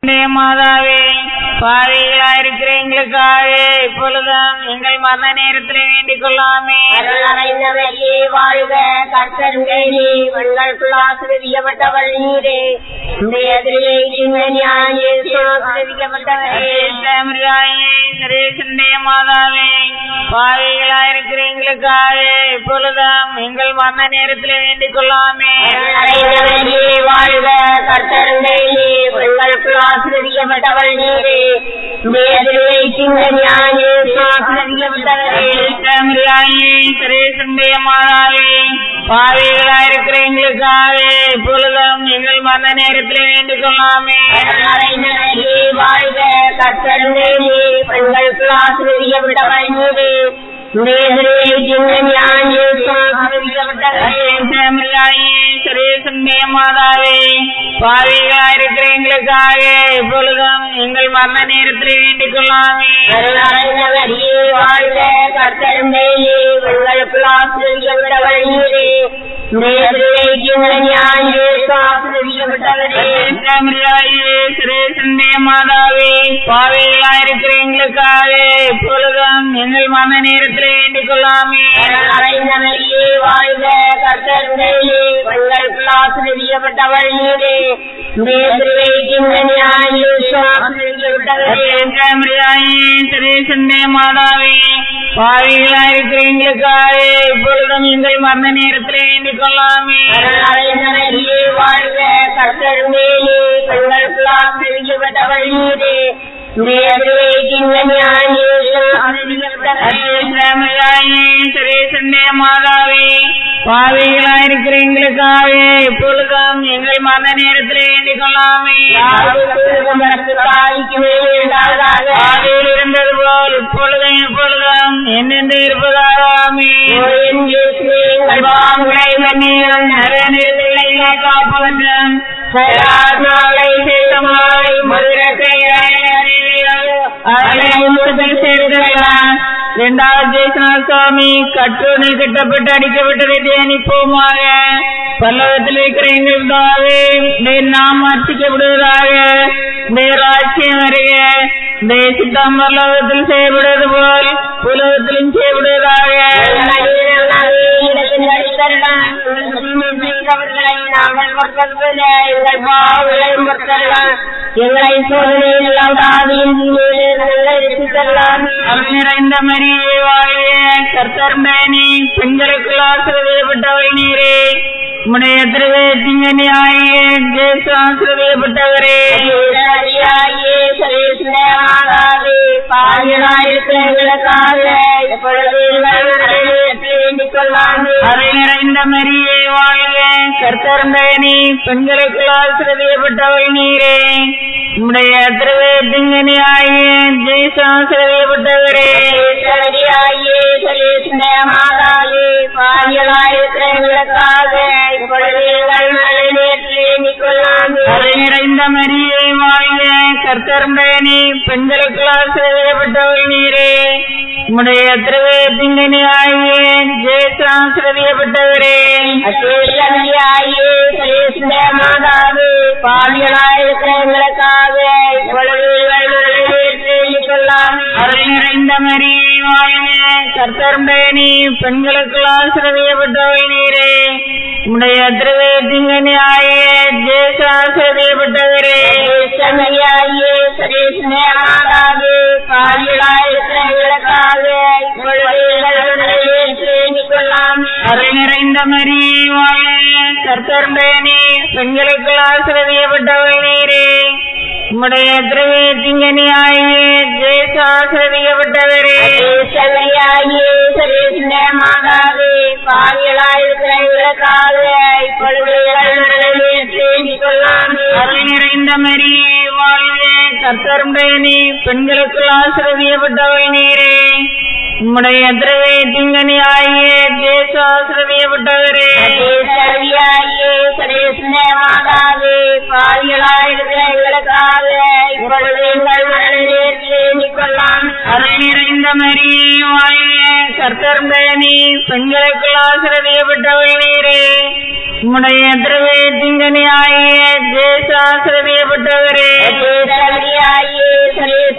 உடைய மாதாவே பாவிகளா இருக்கிற எங்களுக்காக இப்பொழுதும் எங்கள் மரண நேரத்தில் வேண்டிக் கொள்ளாமே அருள் நிறைந்தவரே வாழ்க கர்த்தருங்கேயே பெண்களுக்குள் ஆசிரியப்பட்டவள் நீரே உடைய எதிரிலே இந்த ஞானே ஆசிரியப்பட்டவரே சுரேசனுடைய மாதாவே பாவிகளா இருக்கிற எங்களுக்காக இப்பொழுதும் எங்கள் மரண நேரத்தில் வேண்டிக் கொள்ளாமே அருள் நிறைந்தவரே வாழ்க கர்த்தருங்கேயே பெண்களுக்குள் ஆசிரியப்பட்டவள் நீரே உடைய எதிரிலே இந்த ஞானே ஆசிரியப்பட்டவரே சுரேசனுடைய மாதாவே பாவிகளா இருக்கிற எங்களுக்காக இப்பொழுதும் எங்கள் மரண நேரத்தில் வேண்டிக் கொள்ளாமே அறைநகரே வாழ்க கர்த்தருங்கேயே பெண்களுக்குள் ஆசிரியப்பட்டவள் நீரே உடைய சின்ன ஞானே ஆசிரியப்பட்டவரே சுரேசனுடைய மாதாவே பாவிகளா இருக்கிற எங்களுக்காக இப்பொழுதும் எங்கள் மரண நேரத்தில் வேண்டிக் கொள்ளாமே அறைநகரே வாழ்க கர்த்தருங்கேயே பெண்களுக்குள் ஆசிரியப்பட்டவள் நீரே உடைய சின்ன ஞானே ஆசிரியப்பட்டவரே சுரேசனுடைய மாதாவே பாவிகளா இருக்கிற எங்களுக்காக இப்பொழுதும் எங்கள் மரண நேரத்தில் வேண்டிக் கொள்ளாமே அறைநகரே வாழ்க கர்த்தருங்கேயே பெண்களுக்குள் ஆசிரியப்பட்டவள் நீரே உடைய சின்ன ஞானே ஆசிரியப்பட்டவரே சுரேசனுடைய மாதாவே பாவிகளா இருக்கிற எங்களுக்காக இப்பொழுதும் எங்கள் மரண நேரத்தில் வேண்டிக் கொள்ளாமே அறைநகரே வாழ்க கர்த்தருங்கேயே பெண்களுக்குள் ஆசிரியப்பட்டவள் நீரே உடைய சின்ன ஞானே ஆசிரியப்பட்டவரே சுரேசனுடைய மாதாவே பாவிகளா இருக்கிற எங்களுக்காக இப்பொழுதும் எங்கள் மரண நேரத்தில் வேண்டிக் கொள்ளாமே ஆதியில் இருந்தது போல் இப்பொழுதும் இப்பொழுதும் என்னென்று இருப்பதாகாமே பாவங்களை மன்னியும் நரநிலை காப்பவற்றும் செயலாத்மாவை சேதமாய் மதுரத்தை சேர்க்கலாம் இரண்டாவது ஜெயசனார் சுவாமி கற்றோனில் கட்டப்பட்டு அடிக்கப்பட்டதை தியானிப்போமாக பல்லவத்தில் இருக்கிற எங்களுக்காகவே நீர் நாம் அர்ச்சிக்கப்படுவதாக நீர் ராட்சியம் வருக தேசித்தம் பல்லவத்தில் செய்யப்படுவது போல் புலகத்திலும் செய்யப்படுவதாக எங்களை சோதனையில் ஆவியின் ரசித்தரலாம் அருள் நிறைந்த மரியே வாழே கர்த்தர் மேனி பெண்களுக்கு ஆசிரியப்பட்டவள் நீரே உம்முடைய திருவே திங்கனியாயே ஜேசு ஆசிரியப்பட்டவரே அருள் நிறைந்த மரியே வாழே கர்த்தர் மேனி பெண்களுக்கு ஆசிரியப்பட்டவள் நீரே உம்முடைய திருவே திங்கனியாயே ஜேசு ஆசிரியப்பட்டவரே அருள் நிறைந்த மரியே வாழ்க கர்த்தருடனே பெண்களுக்கு ஆசிரியப்பட்டவள் நீரே உம்முடைய திருவே திங்கனி ஆகிய ஜேசு ஆசிரியப்பட்டவரே அருள் நிறைந்த மரியே வாழ்க கர்த்தருடனே பெண்களுக்கு ஆசிரியப்பட்டவள் நீரே உம்முடைய திருவே திங்கனி ஆகிய ஜேசு ஆசிரியப்பட்டவரே அருள் நிறைந்த மரியே வாழ்க கர்த்தருடனே பெண்களுக்கு ஆசிரியப்பட்டவள் நீரே உம்முடைய திருவே திங்கனி ஆகிய ஜேசு ஆசிரியப்பட்டவரே அருள் நிறைந்த மரியே வாழ்க கர்த்தருடனே பெண்களுக்கு ஆசிரியப்பட்டவள் நீரே உம்முடைய திருவே திங்கனி ஆகிய ஜேசு ஆசிரியப்பட்டவரே அருள் நிறைந்த மரியே வாழ்க கர்த்தருடனே பெண்களுக்கு ஆசிரியப்பட்டவள் நீரே உம்முடைய திருவே திங்கனி ஆகிய ஜேசு ஆசிரியப்பட்டவரே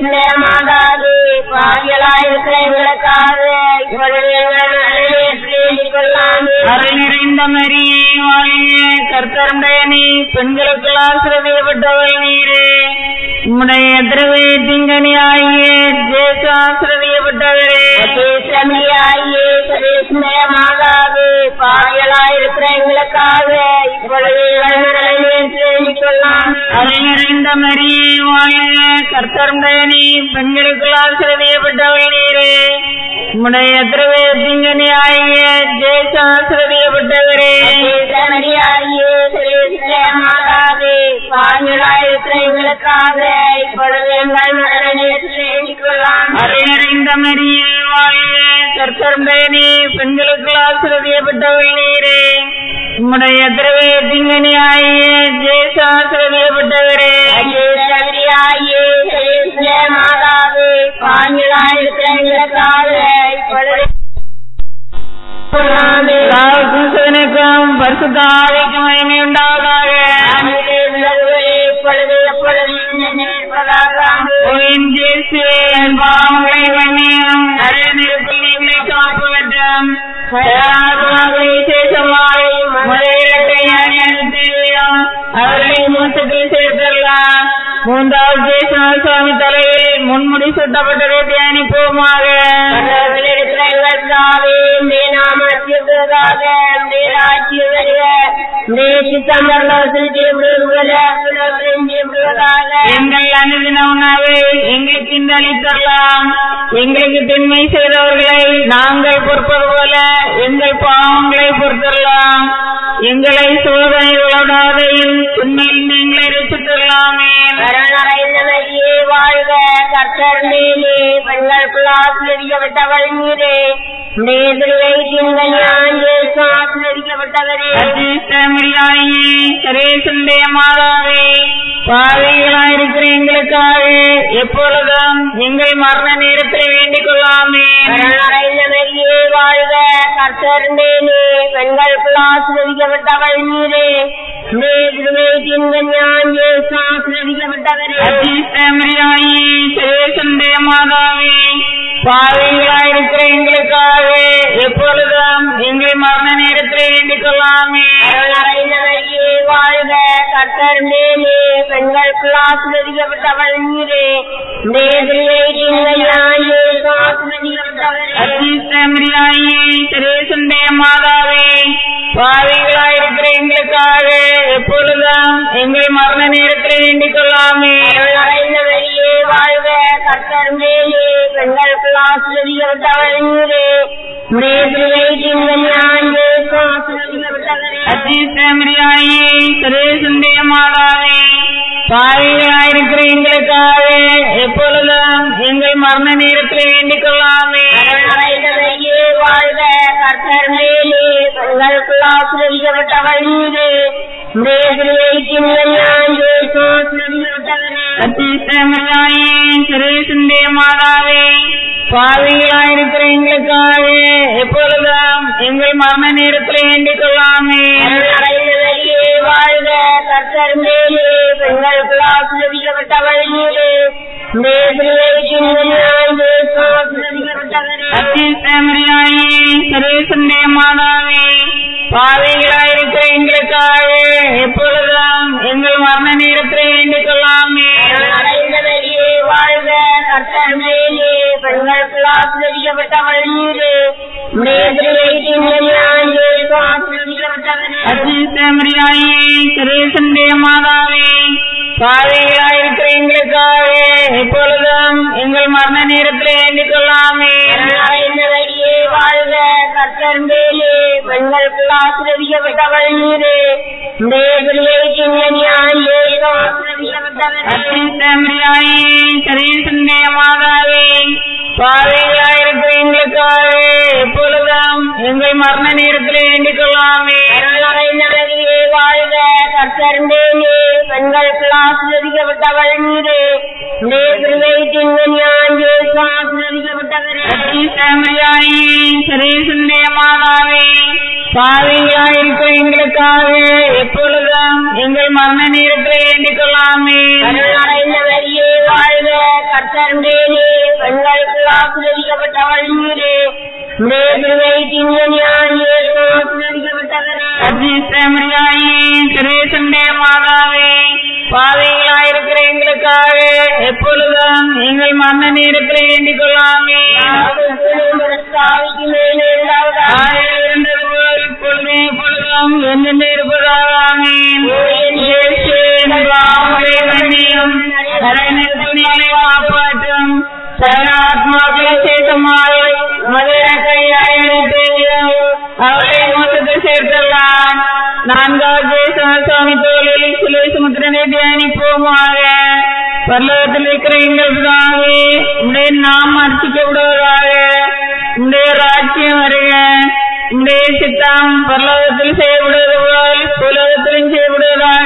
நேரமாகாது பாவியலாயிருக்கிற எங்களுக்காக இப்பொழுது எங்கள் வேண்டிக் கொள்ளாமே அருள் நிறைந்த மரியே வாழ்க கர்த்தருடைய நீ பெண்களுக்கு ஆசிரியப்பட்டவள் நீரே உம்முடைய திரவே திங்கனி ஆகிய ஜேசு ஆசிரியப்பட்டவரே சமயாயே நேரமாகாது பாவியலாயிருக்கிற எங்களுக்காக இப்பொழுது எங்கள் வேண்டிக் கொள்ளாமே அருள் நிறைந்த மரியே வாழ்க கர்த்தருடைய நீ பெண்களுக்கு ஆசிரியப்பட்டவள் நீரே உம்முடைய திரவே திங்கனி ஆகிய ஜேசு ஆசிரியப்பட்டவரே சமரியாயே நேரமாகாது பாவியலாயிருக்கிற எங்களுக்காக இப்பொழுது எங்கள் வேண்டிக் கொள்ளாமே அருள் நிறைந்த மரியே வாழ்க கர்த்தருடைய நீ பெண்களுக்கு ஆசிரியப்பட்டவள் நீரே உம்முடைய திரவே திங்கனி ஆகிய ஜேசு ஆசிரியப்பட்டவரே சமரியாயே நேரமாகாது பாவியலாயிருக்கிற எங்களுக்காக இப்பொழுது கொள்ளாமே சாவுக்கும் சிவனுக்கும் பரிசுத்த ஆவிக்கும் மகிமை உண்டாவதாக ஓயின் ஜேசு என் பாவங்களை மன்னியும் நிறைய நெருப்பில் நீங்களை காப்பு வேண்டும் விசேஷமாய் முதலிரட்டை ஞானியம் அவர்களை மூச்சத்தில் சேர்த்தரலாம் மூன்றாவது ஜேசு சுவாமி தலையில் முன்முடி சுட்டப்பட்டதை தியானிப்போமாக எங்கள் அனுதின உணவை எங்களுக்கு இந்த அளித்தரலாம் எங்களுக்கு திண்மை செய்தவர்களை நாங்கள் பொறுப்பது போல எங்கள் பாவங்களை பொறுத்தரலாம் எங்களை சோதனை விடாதையும் உண்மையில் நீங்களை ரசித்தரலாமே வாழ்க கர்த்தர் மேலே பெண்களுக்குள் ஆசிரியப்பட்டவள் மீதே நேர்களை திங்கள் ஆசிரியப்பட்டவரே அஜிஷ்டமில்லாயே சரேசந்தே மாதாவே பாவிகளாயிருக்கிற எங்களுக்காக எப்பொழுதும் எங்கள் மரண நேரத்தில் வேண்டிக் கொள்ளாமே மரியே வாழ்க கர்த்தர் மேலே பெண்களுக்குள் ஆசிரியப்பட்டவள் மீதே நேர்களை திங்கள் ஆசிரியப்பட்டவரே அஜிஷ்டமில்லாயே சரேசந்தே மாதாவே பாவிகளாயிருக்கிற எங்களுக்காக எப்பொழுதும் எங்கள் மரண நேரத்தில் வேண்டிக் கொள்ளாமே மரியே வாழ்க கர்த்தர் மேலே பெண்களுக்குள் ஆசிரியப்பட்டவள் மீதே நேர்களை திங்கள் ஆசிரியப்பட்டவரே அஜிஷ்டமில்லாயே சரேசந்தே மாதாவே பாவிகளாயிருக்கிற எங்களுக்காக எப்பொழுதும் எங்கள் மரண நேரத்தில் வேண்டிக் கொள்ளாமே மரியே வாழ்க கர்த்தர் மேலே பெண்களுக்குள் ஆசிரியப்பட்டவள் மீதே நேர்களை திங்கள் ஆசிரியப்பட்டவரே அஜிஷ்டமில்லாயே சரேசந்தே மாதாவே பாவிகளாயிருக்கிற எங்களுக்காக எப்பொழுதும் எங்கள் மரண நேரத்தில் வேண்டிக் கொள்ளாமே மரியே வாழ்க கர்த்தர் மேலே பெண்களுக்குள் ஆசிரியப்பட்டவள் மீது நேர்களை திங்கள் ஆசிரியப்பட்டவரே அஜிஷ்டமில்லாயே சரேசந்தே மாதாவே பாவிகளாயிருக்கிற எங்களுக்காக எப்பொழுதும் எங்கள் மரண நேரத்தில் வேண்டிக் கொள்ளாமே மரியே வாழ்க கர்த்தர் மேலே பெண்களுக்குள் ஆசிரியப்பட்டவள் மீது நேர்களை திங்கள் ஆசிரியப்பட்டவரே அத்தியமில்லாயே சரேசந்தே மாதாவே பாவிகளாயிருக்கிற எங்களுக்காக எப்பொழுதும் எங்கள் மரண நேரத்தில் வேண்டிக் கொள்ளாமே மரியே வாழ்க கர்த்தர் மேலே பெண்களுக்குள் ஆசிரியப்பட்டவள் மீது நேர்களை திங்கள் ஆசிரியப்பட்டவரே அத்தியமில்லாயே சரேசந்தே மாதாவே பாவிகளாயிருக்கிற எங்களுக்காக எப்பொழுதும் எங்கள் மரண நேரத்தில் வேண்டிக் கொள்ளாமே மரியே வாழ்க கர்த்தர் மேலே பெண்களுக்குள் ஆசிரியப்பட்டவள் மீது நேர்களை திங்கள் ஆசிரியப்பட்டவரே அத்தியமில்லாயே சரேசந்தே மாதாவே பாவிகளாயிருக்கிற எங்களுக்காக எப்பொழுதும் எங்கள் மரண நேரத்தில் வேண்டிக் கொள்ளாமே மரியே வாழ்க கர்த்தர் மேலே பெண்களுக்குள் ஆசிரியப்பட்டவள் மீது நேர்களை திங்கள் ஆசிரியப்பட்டவரே அத்தியமில்லாயே சரேசந்தே மாதாவே பாவிகளாயிருக்கிற எங்களுக்காக எப்பொழுதும் எங்கள் மரண நேரத்தில் வேண்டிக் கொள்ளாமே மரியே வாழ்க கர்த்தர் நேரத்தில் வேண்டிக் கொள்ளாமே இருந்தது போல் இப்பொழுதே பொழுதும் என்னென்ன இருப்பதாகாமே மன்னியும் சரணத்தினை காப்பாற்றும் சரணாத்மாக்களை சேதமாய் மதுர கையாயிரத்தை அவளை மொத்தத்தை சேர்த்தலாம் நான்காவது சுவாமி தோழில் சிலை சுமுத்திரனை தியானிப்போமாக பல்லவத்தில் இருக்கிற எங்கள் பிதாவே உடைய நாம் அர்ச்சிக்க விடுவதாக உடைய ராஜ்யம் வருக உடைய சித்தம் பல்லவத்தில் செய்யப்படுவது போல் உலகத்திலும் செய்யப்படுவதாக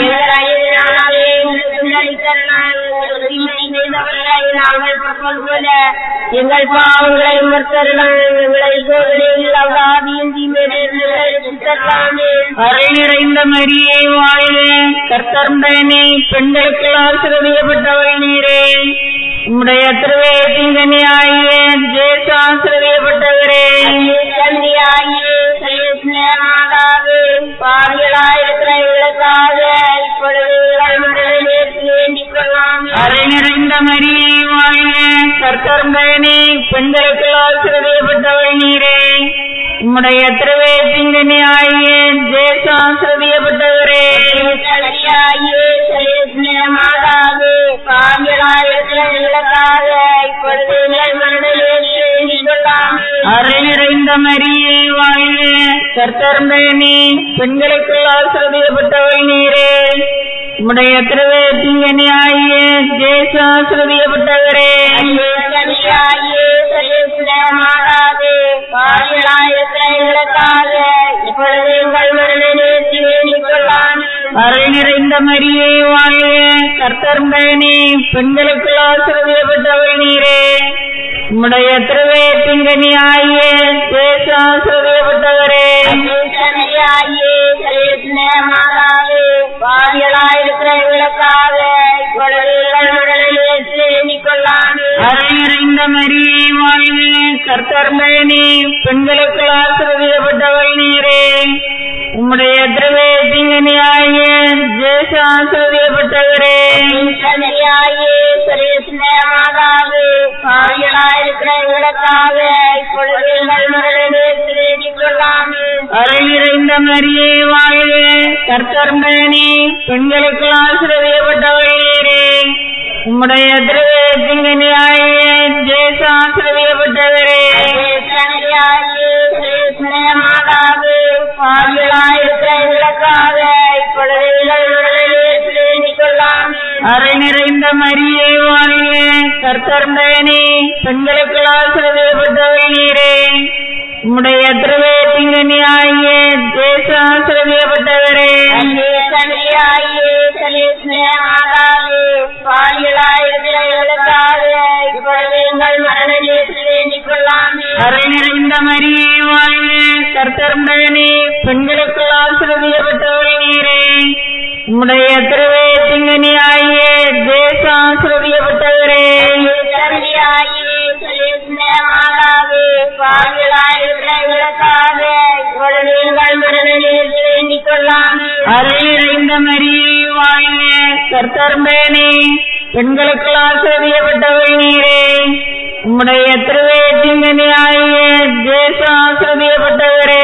எங்கள் பாவங்களை மற்றவர்கள் எங்களை சோதனையில் அவராதியும் தீமையிலிருந்து அறை நிறைந்த மரியை வாழ்க கர்த்தர்ந்தனே பெண்களுக்கு ஆசிரியப்பட்டவள் நீரே உம்முடைய திருவேத்தின் கன்னியாகிய ஜேசாசிரியப்பட்டவரே அறை நிறைந்த மரியை வாழ்க கர்த்தர்ந்தனே பெண்களுக்கு ஆசிரியப்பட்டவள் நீரே உம்முடைய திருவேத்தின் கன்னியாகிய ஜேசாசிரியப்பட்டவரே அறை நிறைந்த மரியை வாழ்க கர்த்தர்ந்தனே பெண்களுக்கு ஆசிரியப்பட்டவள் நீரே உம்முடைய திருவேத்தின் கன்னியாகிய ஜேசாசிரியப்பட்டவரே அறை நிறைந்த மரியை வாழ்க கர்த்தர்ந்தனே பெண்களுக்கு ஆசிரியப்பட்டவள் நீரே உம்முடைய திருவேத்தின் கன்னியாகிய ஜேசாசிரியப்பட்டவரே அறை நிறைந்த மரியை வாழ்க கர்த்தர்ந்தனே பெண்களுக்கு ஆசிரியப்பட்டவள் நீரே உம்முடைய திருவேத்தின் கன்னியாகிய ஜேசாசிரியப்பட்டவரே அறை நிறைந்த மரியை வாழ்க கர்த்தர்ந்தனே பெண்களுக்கு ஆசிரியப்பட்டவள் நீரே உம்முடைய திருவேத்தின் கன்னியாகிய ஜேசாசிரியப்பட்டவரே அறை நிறைந்த மரியை வாழ்க கர்த்தர்ந்தனே பெண்களுக்கு ஆசிரியப்பட்டவள் நீரே உம்முடைய திருவேத்தின் கன்னியாகிய ஜேசாசிரியப்பட்டவரே அறை நிறைந்த மரியை வாழ்க கர்த்தர்ந்தனே பெண்களுக்கு ஆசிரியப்பட்டவள் நீரே உம்முடைய திருவேத்தின் கன்னியாகிய ஜேசாசிரியப்பட்டவரே அறை நிறைந்த மரியை வாழ்க கர்த்தர்ந்தனே பெண்களுக்கு ஆசிரியப்பட்டவள் நீரே உம்முடைய திருவேத்தின் கன்னியாகிய ஜேசாசிரியப்பட்டவரே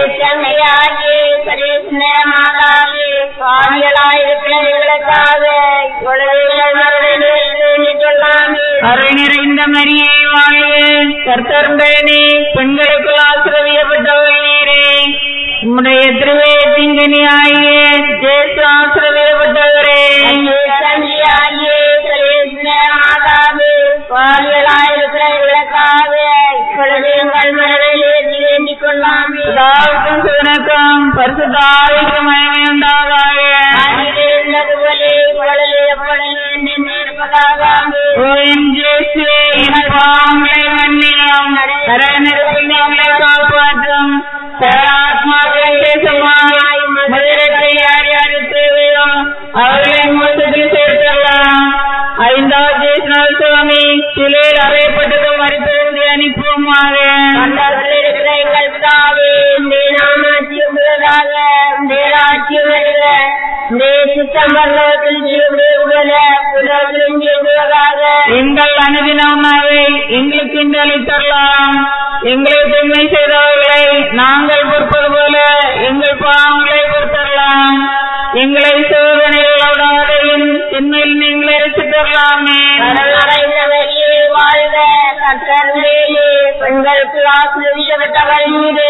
அறை நிறைந்த மரியை வாழ்க கர்த்தர்ந்தனே பெண்களுக்கு ஆசிரியப்பட்டவள் நீரே உம்முடைய திருவேத்தின் கன்னியாகிய ஜேசாசிரியப்பட்டவரே பிதாவுக்கும் சுதனுக்கும் பரிசுத்தாவிக்கும் மகிமை உண்டாதாக ஓ என் இயேசுவே, என் பாவங்களை மன்னியும் சரணத்தில் எங்களை காப்பாற்றும் சராத்மாக்களை தேசமாய் மதுரத்தை யார் யாரு தேவையோ அவர்களை மோசத்தில் சேர்த்தலாம் ஐந்தாவது ஜெயசனால் சுவாமி சிலையில் அறையப்பட்டது மறித்தது அனுப்புவோமாக இருக்கிற எங்கள் பிதாவே இந்த நாமாட்சியம் உள்ளதாக இந்த ராட்சியம் வருக இந்த சித்தம் பரலோகத்தில் செய்யப்படுவது போல புலத்திலும் செய்வதாக எங்கள் அனுதின உணவை எங்களுக்கு இன்று அளித்தரலாம் எங்களை தீமை செய்தவர்களை நாங்கள் பொறுப்பது போல எங்கள் பாவங்களை பொறுத்தரலாம் எங்களை சோதனையில் விடாதையும் திண்மையில் நீங்கள் அரிசி தரலாமே மரணமடைந்த வெளியே வாழ்க கர்த்தர் மேலே பெண்களுக்கு ஆசிரியப்பட்டவர் மீது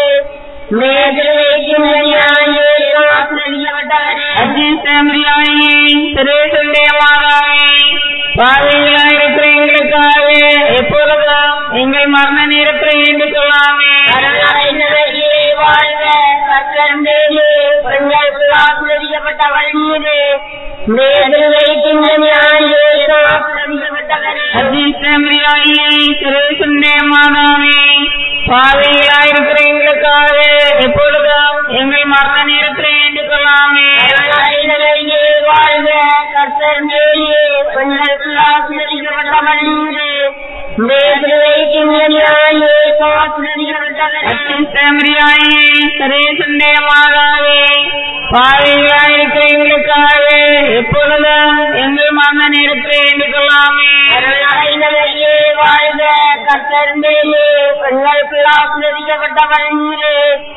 மேதில் வைக்கின்ற ஞாயிறு ஆசிரியப்பட்டவரே அஜிசமியாயே சுரேசுடைய மாதாவே பாதையிலாயிருக்கிற எங்களுக்காக எப்பொழுதும் எங்கள் மரண நேரத்தை வேண்டிக் கொள்ளாமே மரணமடைந்த வெளியே வாழ்க கர்த்தர் மேலே பெண்களுக்கு ஆசிரியப்பட்டவர் மீது மேதில் வைக்கின்ற ஞாயிறு ஆசிரியப்பட்டவரே அஜிசமியாயே சுரேசுடைய மாதாவே பாதையிலாயிருக்கிற எங்களுக்காக எப்பொழுதும் எங்கள் மரண நேரத்தை வேண்டிக் கொள்ளாமே மரணமடைந்தவர்களே வாழ்க கர்த்தர் மேலே பெண்களுக்கு ஆசிரியப்பட்டவர் மீது மேதில் வைக்கின்ற ஞாயிறு ஆசிரியப்பட்டவரே அஜிசமியாயே சுரேசுடைய மாதாவே பாதையிலாயிருக்கிற எங்களுக்காக எப்பொழுதும் எங்கள் மரண நேரத்தை வேண்டிக் கொள்ளாமே மரணமடைந்தவர்களே வாழ்க கர்த்தர் மேலே பெண்களுக்கு ஆசிரியப்பட்டவர் மீது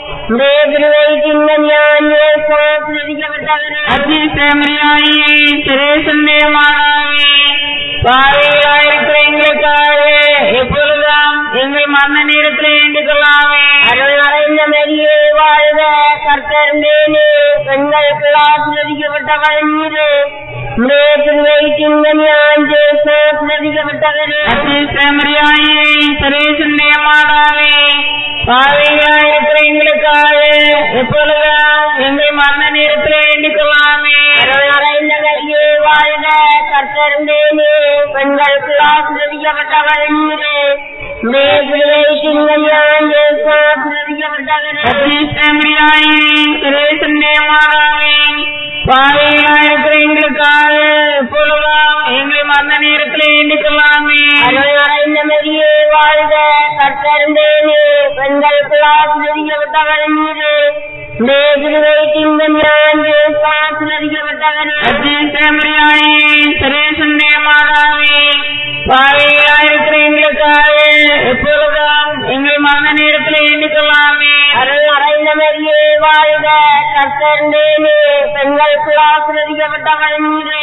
மேதில் வைக்கின்ற ஞாயிறு ஆசிரியப்பட்டவரே அஜிசமியாயே சுரேசுடைய மாதாவே பாதையிலாயிருக்கிற எங்களுக்காக எப்பொழுதும் எங்கள் மரண நேரத்தில் வேண்டிக் கொள்ளாமே அருள்நடைந்த மரியே வாழ்க கர்த்தர் மேலே பெண்களுக்கு ஆசிரியப்பட்டவர் மீது மேற்கில் வைக்கின்ற ஞாஞ்சே ஆசிரியப்பட்டவரே அஜிசமியாயே சுரேசுடைய மாதாவே பாதையிலாயிருக்கிற எங்களுக்காக எப்பொழுதும் எங்கள் மரண நேரத்தில் வேண்டிக் கொள்ளாமே அருள்நடைந்த மரியே வாழ்க கர்த்தர் மேலே பெண்களுக்கு ஆசிரியப்பட்டவர் மீது மேற்கில் வைக்கின்ற ஞாஞ்சே ஆசிரியப்பட்டவரே அஜிசமியாயே சுரேசுடைய மாதாவே பாதையிலாயிருக்கிற எங்களுக்காக எப்பொழுதும் எங்கள் மரண நேரத்தில் வேண்டிக் கொள்ளாமே அருள்நடைந்த மரியே வாழ்க கர்த்தர் மேலே பெண்களுக்கு ஆசிரியப்பட்டவர் மீது மேதில் வைக்கின்ற ஞாஞ்சே ஆசிரியப்பட்டவரே அஜிசமியாயே சுரேசுடைய மாதாவே பாதையிலாயிருக்கிற எங்களுக்காக எப்பொழுதும் எங்கள் மரண நேரத்தில் வேண்டிக் கொள்ளாமே அருள் அடைந்த மரியே வாழ்க கர்த்தர் மேலே பெண்களுக்கு ஆசிரியப்பட்டவர் மீது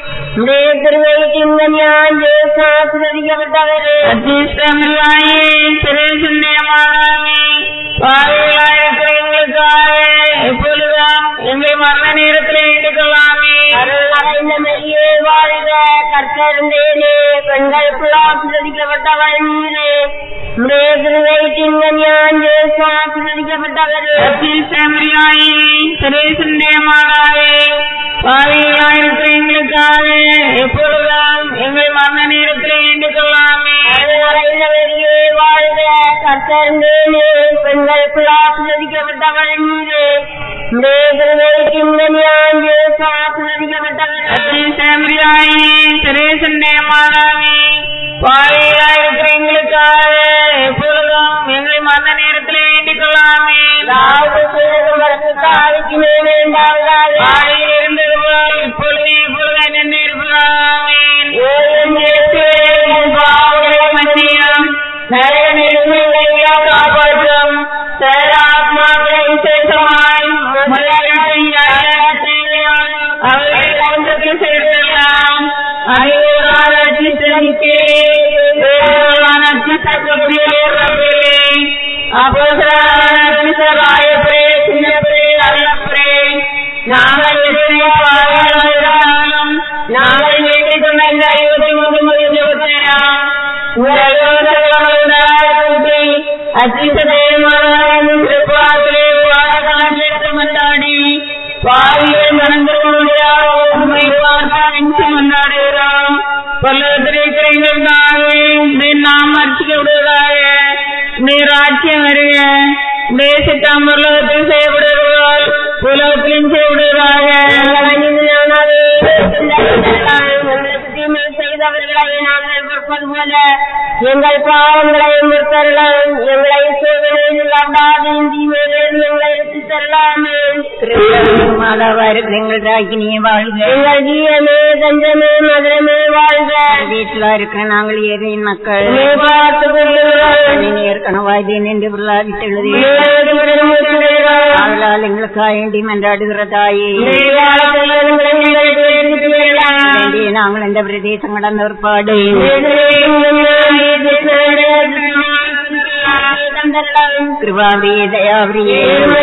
மேதில் வைக்கின்ற ஞாஞ்சே ஆசிரியப்பட்டவரே அஜிசமியாயே சுரேசுடைய மாதாவே பாதையிலாயிருக்கிற எங்களுக்காக எப்பொழுதும் எங்கள் மரண நேரத்தில் வேண்டிக் கொள்ளாமே அருள் அடைந்த மரியே வாழ்க கர்த்தர் மேலே பெண்களுக்கு ஆசிரியப்பட்டவர் மீது மேதில் வைக்கின்ற ஞாஞ்சே ஆசிரியப்பட்டவரே அஜிசமியாயே சுரேசுடைய மாதாவே பாதையிலாயிருக்கிற எங்களுக்காக எப்பொழுதும் எங்கள் மரண நேரத்தில் வேண்டிக் கொள்ளாமே அருள்நடைந்தவரியே வாழ்க கர்த்தர் மேலே பெண்களுக்கு ஆசிரியப்பட்டவர் மீது மேதில் வைக்கின்ற ஞாஞ்சே ஆசிரியப்பட்டவர் அஜிசமியாயே சுரேசுடைய மாதாவே பாதையிலாயிருக்கிற எங்களுக்காக எப்பொழுதும் எங்கள் மரண நேரத்தில் வேண்டிக் கொள்ளாமே பாதையில் இருந்தது போல் இப்பொழுது இப்பொழுது நின்று இருப்பதாமேன் பாவங்களை மன்னியும் காப்பாற்றும் சராத்மாக்களை விசேஷமாய் அவர்கள் ஒன்றுக்கு சேர்க்கலாம் அறிவுராட்சி சிறந்தே வேறாட்சி சக்கப்பிலே அப்போசராட்சி சராயப்பே சின்னப்பே அல்லப்பே நாங்கள் எத்தனை பாவிகளாலும் நாங்கள் வேண்டிக் கொண்ட இந்த இருபத்தி மூன்று முதல் இருபத்தேழாம் கொண்டாடி பாவியை மனந்திருக்க முடியாத உண்மை பார்த்து கொண்டாடுகிறோம் பல்லவத்திரைக்கிறீங்களுக்காக நீ நாம் அர்ச்சிக்க விடுவதாக நீ ராட்சியம் வருக தேசத்தாம் உலகத்தில் செய்யப்படுவதால் உலகத்திலும் செய்யப்படுவதாக செய்தவர்களை நாங்கள் பொறுப்பது போல எங்கள் பாவங்களை முற்பெறலாம் எங்களை சோதனையில் அவ்வாதையும் தீமைகளில் எங்களை எடுத்துத் தரலாமே மாதாவாரு எங்கள் ராக்கினியை வாழ்க எங்கள் ஜீவமே தஞ்சமே மதுரமே வாழ்க மக்களா இருக்கிற நாங்கள் ஏழையின் மக்கள் உம்மை பார்த்துக் கொள்ளுகிறோம் நீ ஏற்கனவாய் நின்று பிரலாதித்து எழுதி உம்மை விடுதலை ஆதலால் எங்களுக்காக வேண்டி மன்றாடுகிற தாயே வேண்டி நாங்கள் இந்த பிரதேசம் கடந்த ஒரு பாடு கிருபாபியே தயாபிரியே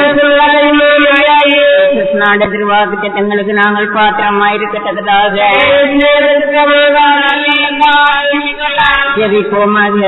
கிருஷ்ணாட திருவாக்கு திட்டங்களுக்கு நாங்கள் பாத்திரமாயிருக்கத்தக்கதாக ஜெபிப்போமாக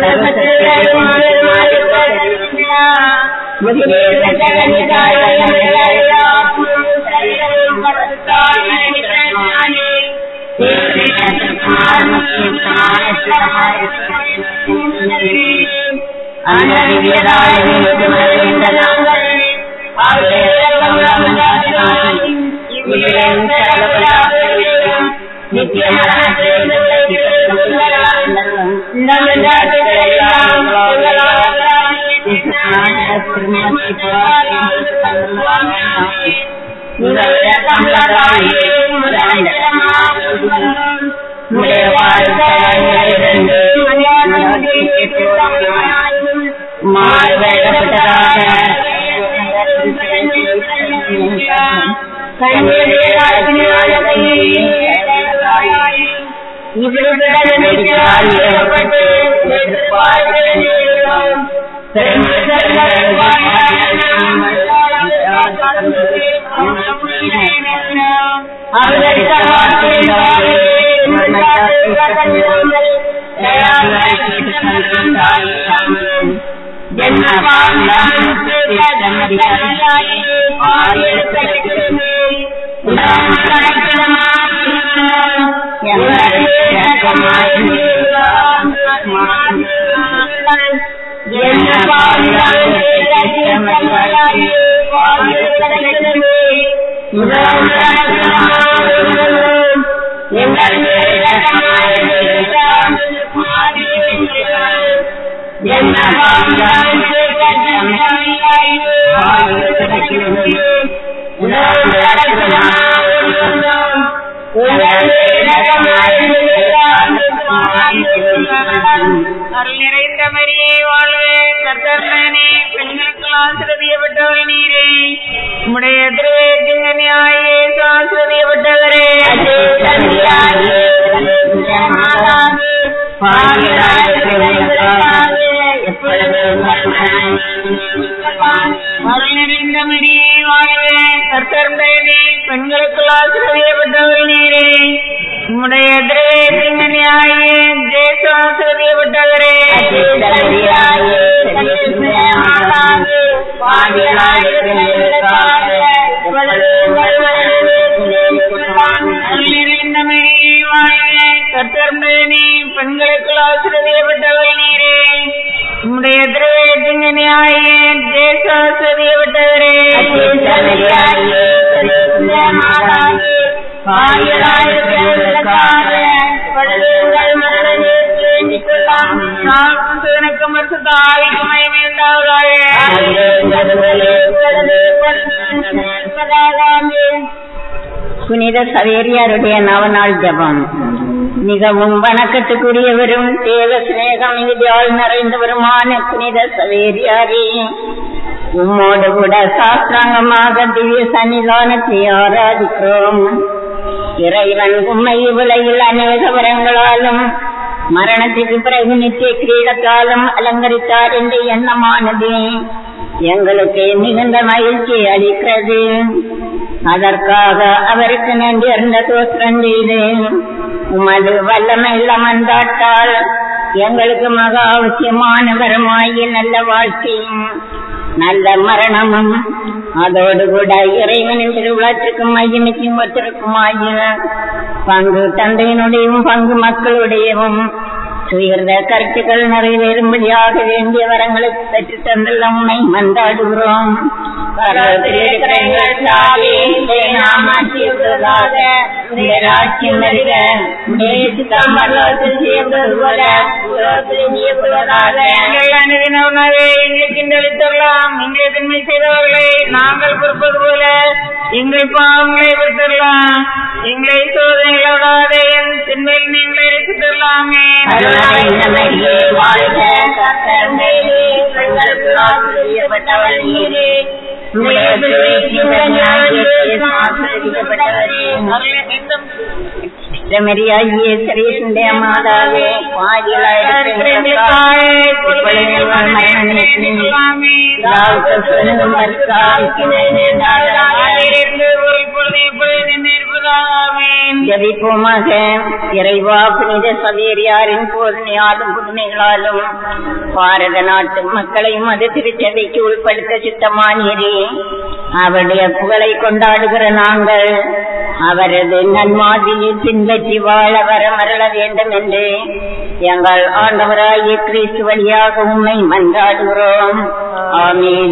அருள் நிறைந்த மரியே வாழ்வே கர்த்தர்மனே பெண்களுக்கு ஆசிரதியப்பட்டவள் நீரே உம்முடைய திருவேற்றிங்கனியாயே ஆசிரதியப்பட்டவரே அருள் நிறைந்த மரியே வாழ்வே கர்த்தர்மனே பெண்களுக்கு ஆசிரதியப்பட்டவள் நீரே உம்முடைய திருவேற்றிங்கனியாயே ஜேசு ஆசிரதியப்பட்டவரே கத்தர்மேனி பெண்களுக்கு ஆசிரியப்பட்டவள் நீரே உம்முடைய திருவேற்றிங்கனியாயே தேச ஆசிரியப்பட்டவரே எனக்கு மட்டும் தாய்க்கு மயமே புனித சவேரியாருடைய நவநாள் ஜபம் மிகவும் வணக்கத்துக்குரியவரும் தேவ சிநேகம் மிகுதியால் நிறைந்தவருமான புனித சவேரியாரே உம்மோடு கூட சாஸ்திராங்கமாக திவ்ய சன்னிதானத்தை ஆராதிக்கிறோம் இறைவன் உண்மை உலகில் அநேக வரங்களாலும் மரணத்துக்கு பிறகு நித்திய கிரீடத்தாலும் அலங்கரித்தார் என்ற எண்ணமானது எங்களுக்கு மிகுந்த மகிழ்ச்சியை அளிக்கிறது அதற்காக அவருக்கு நன்றி அறிந்த தோற்றம் செய்து உமது வல்லமையில் அமர்ந்தாட்டால் எங்களுக்கு மகா அவசியமான வரமாகிய நல்ல வாழ்க்கையும் நல்ல மரணமும் அதோடு கூட இறைவனின் திருவிழாற்றுக்கும் மையமிக்கும் ஒத்திருக்குமாகிய பங்கு தந்தையினுடையவும் பங்கு மக்களுடையவும் சுயர்ந்த கருத்துக்கள் நிறைவேறும்படியாக வேண்டிய வரங்களை பெற்று தந்துள்ள உண்மை மன்றாடுகிறோம் பரவத்தில் இருக்கிற எங்கள் பிதாவே, உம்முடைய நாமம் தீர்ந்ததாக, உம்முடைய ராஜ்யம் வருக, உம்முடைய சித்தம் பரலோகத்தில் செய்யப்படுவது போல, பூலோகத்திலும் செய்யப்படுவதாக. எங்கள் அனுதின உணவை எங்களுக்கு இன்றளித்தரலாம் எங்களை தின்மை செய்தவர்களை நாங்கள் பொறுப்பது போல எங்கள் பாவங்களை விட்டுடலாம் எங்களை சோதனைகளோடாத என் திண்மையில் நீங்கள் எடுத்து தரலாமே அருளாய் நம்மையே வாழ்க, கர்த்தர் மேலே, எங்களுக்கு ஆசீர்வதிக்கப்பட்டவர் நீரே. உம்முடைய திருவயிற்றின் ஞானத்திற்கு ஆசீர்வதிக்கப்பட்டவரே. செம்மறியாகிய சரீசுடைய மாதாவே பாதிகளாயிருக்கிற எங்களுக்காக இப்பொழுது எங்கள் மரண நேரத்திலும் தாவுக்கு சொல்லும் ஜபிப்போமாக இறைவா புனித சவேரியாரின் போதனையாலும் புதுமைகளாலும் பாரத நாட்டு மக்களையும் அது திருச்சபைக்கு உட்படுத்த சித்தமானீரே அவருடைய புகழை கொண்டாடுகிற நாங்கள் அவரது நன்மாதிரியை பின்பற்றி வாழ வரமரள வேண்டும் என்று எங்கள் ஆண்டவராகிய கிறிஸ்து வழியாக உண்மை மன்றாடுகிறோம் ஆமீன்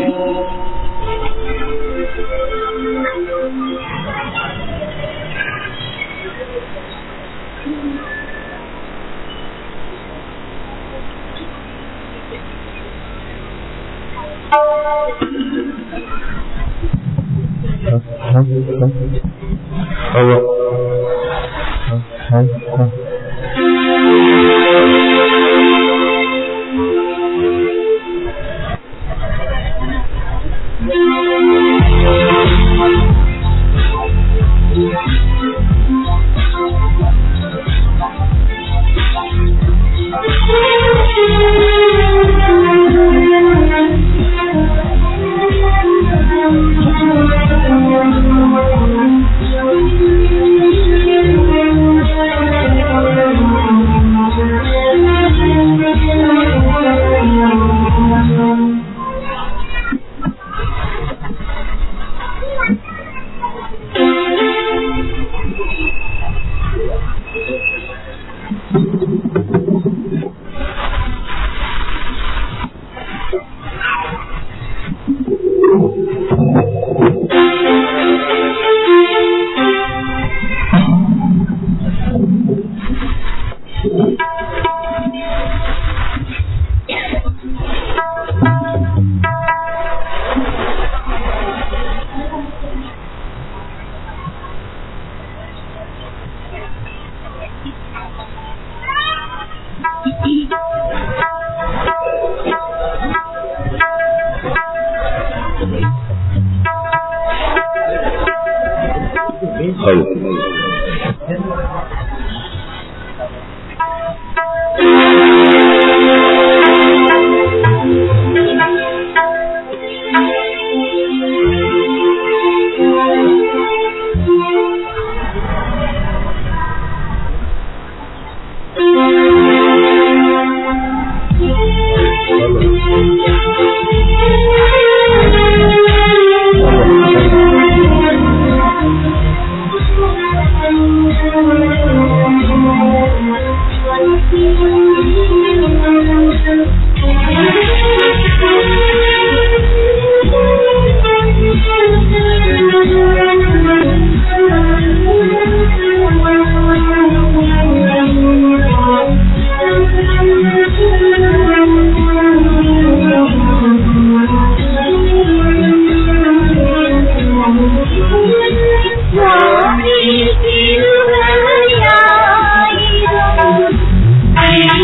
திருவழியாயிரும்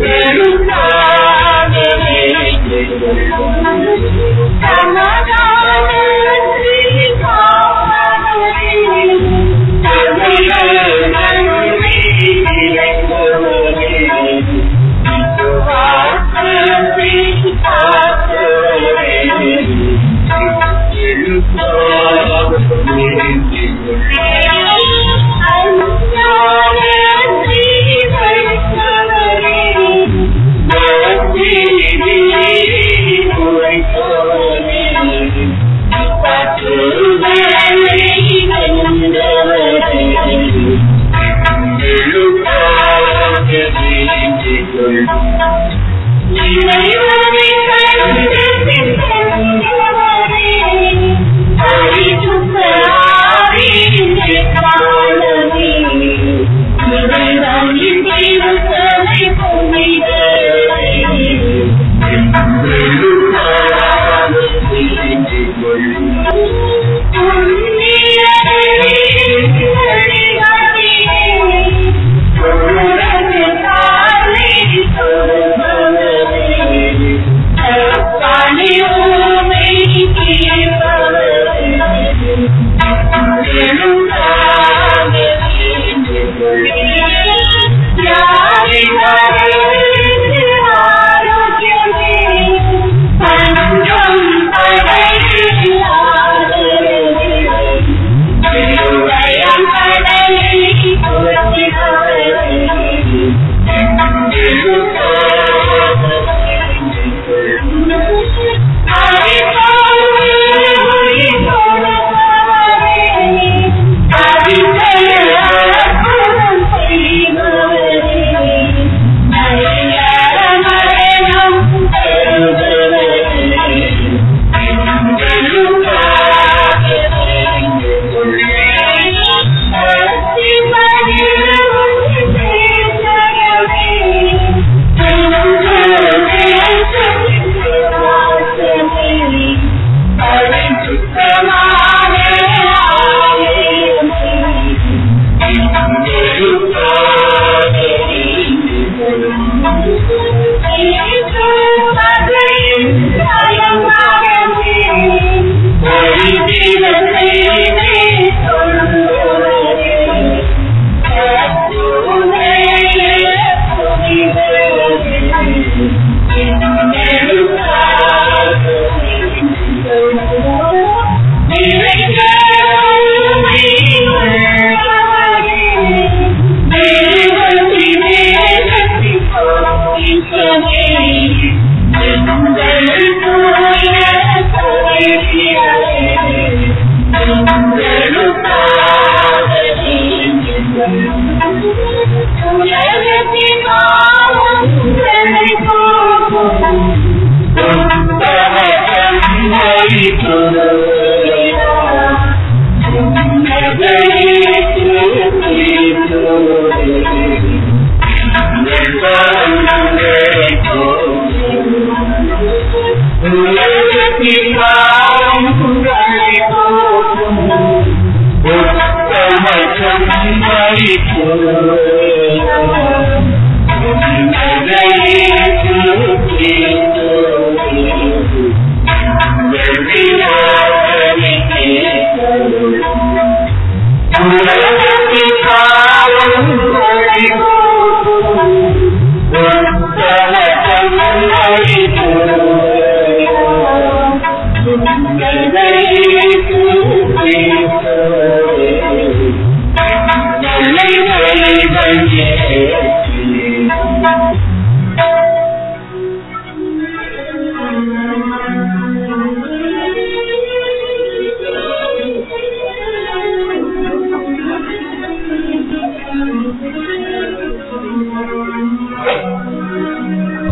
Thank you.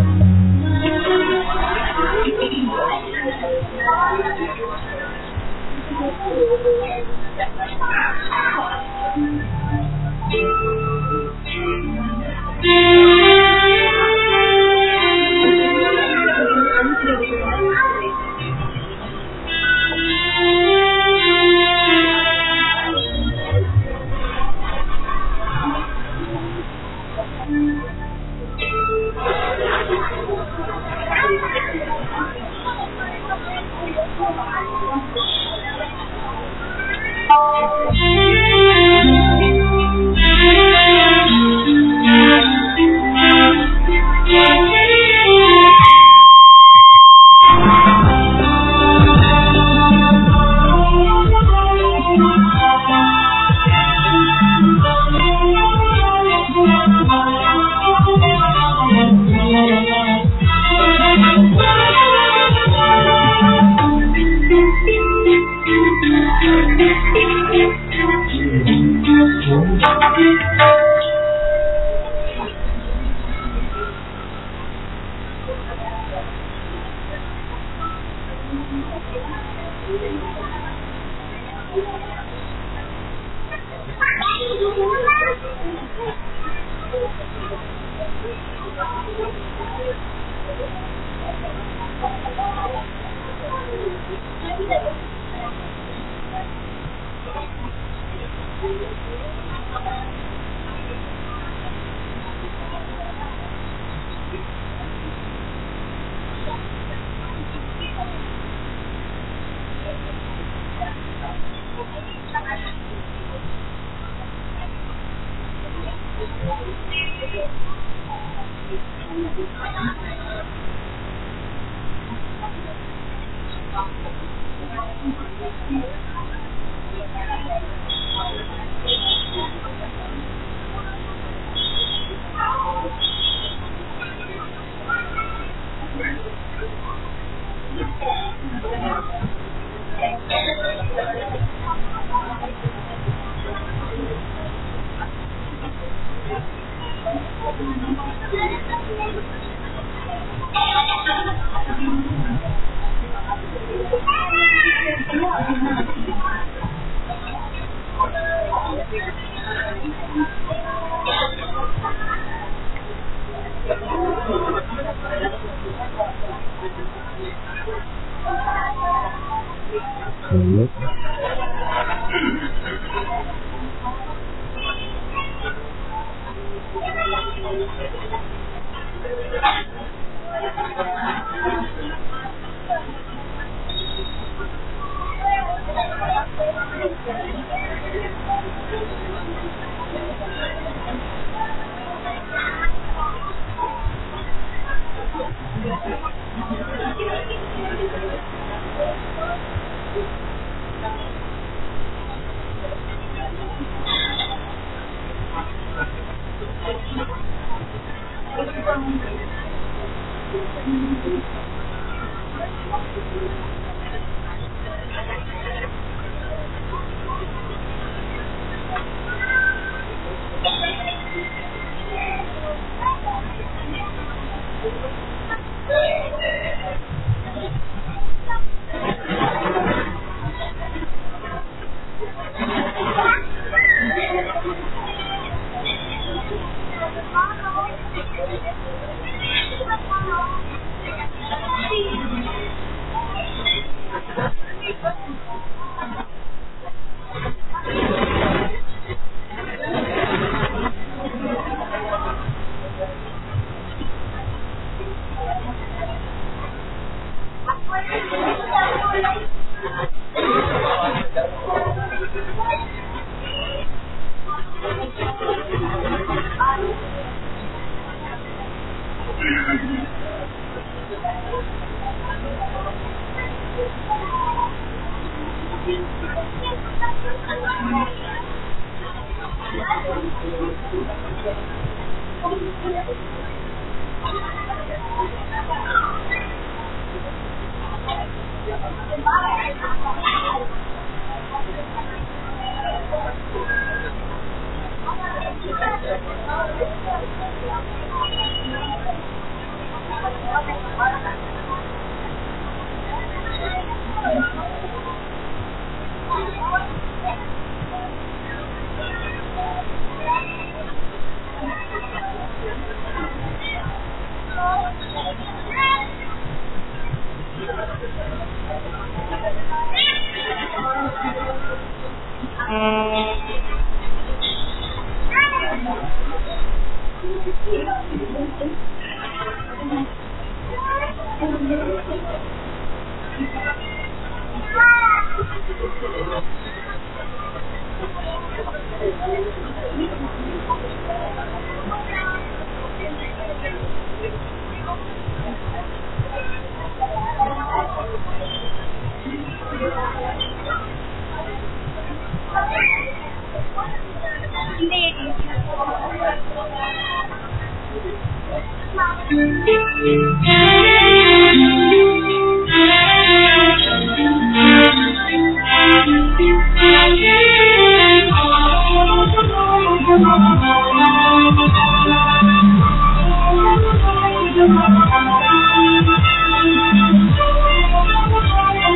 Thank you.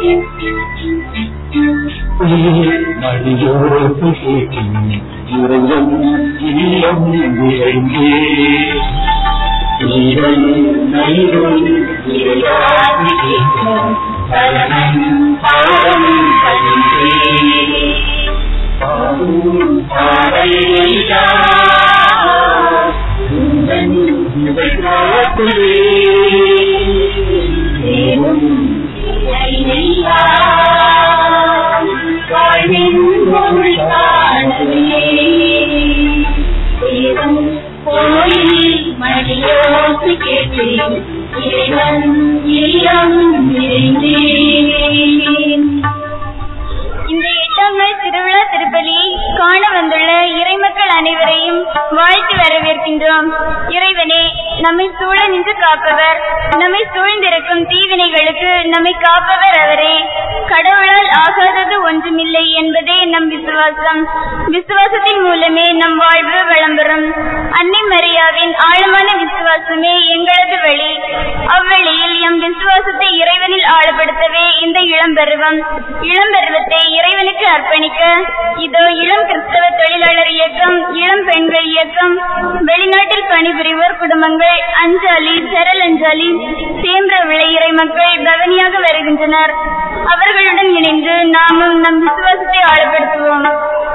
மடியோடு கேட்கும் இறைவன் இல்லம் நிறைந்தே இறைவன் நைவன் இறையாதி கேட்கும் பலனும் பாவம் பணிந்தே பாடும் பாடையா உந்தன் இவை காத்துவே தேவன் வாழ்வின் பொருள் காணவே தேவன் கோயில் மடியோசு கேட்டேன் இறைவன் இல்லம் நிறைந்தேன் இந்த எட்டாம் நாள் திருவிழா திருப்பலியை காண வந்துள்ள இறைமக்கள் அனைவரையும் வாழ்த்து வரவேற்கின்றோம் இறைவனே நம்மை சூழ நின்று காப்பவர் நம்மை சூழ்ந்திருக்கும் தீவினைகளுக்கு நம்மை காப்பவர் அவரே கடவுளால் ஆகாதது ஒன்றுமில்லை என்பதே நம் விசுவாசம் விசுவாசத்தின் மூலமே நம் வாழ்வு விளம்பரம் அன்னை மரியாவின் ஆழமான விசுவாசமே எங்களது வழி அவ்வழியில் எம் விசுவாசத்தை இறைவனில் ஆழப்படுத்தவே இந்த இளம்பருவம் இளம்பருவத்தை இறைவனுக்கு அர்ப்பணிக்க இதோ இளம் கிறிஸ்தவ தொழிலாளர் இயக்கம் இளம் பெண்கள் இயக்கம் வெளிநாட்டில் பணிபுரிவோர் குடும்பங்கள் அஞ்சாலி சரல் அஞ்சாலி சேம்பிர விளை இறை மக்கள் கவனியாக வருகின்றனர் அவர்களுடன் இணைந்து நாமும் நம் விசுவாசத்தை ஆழப்படுத்துவோம்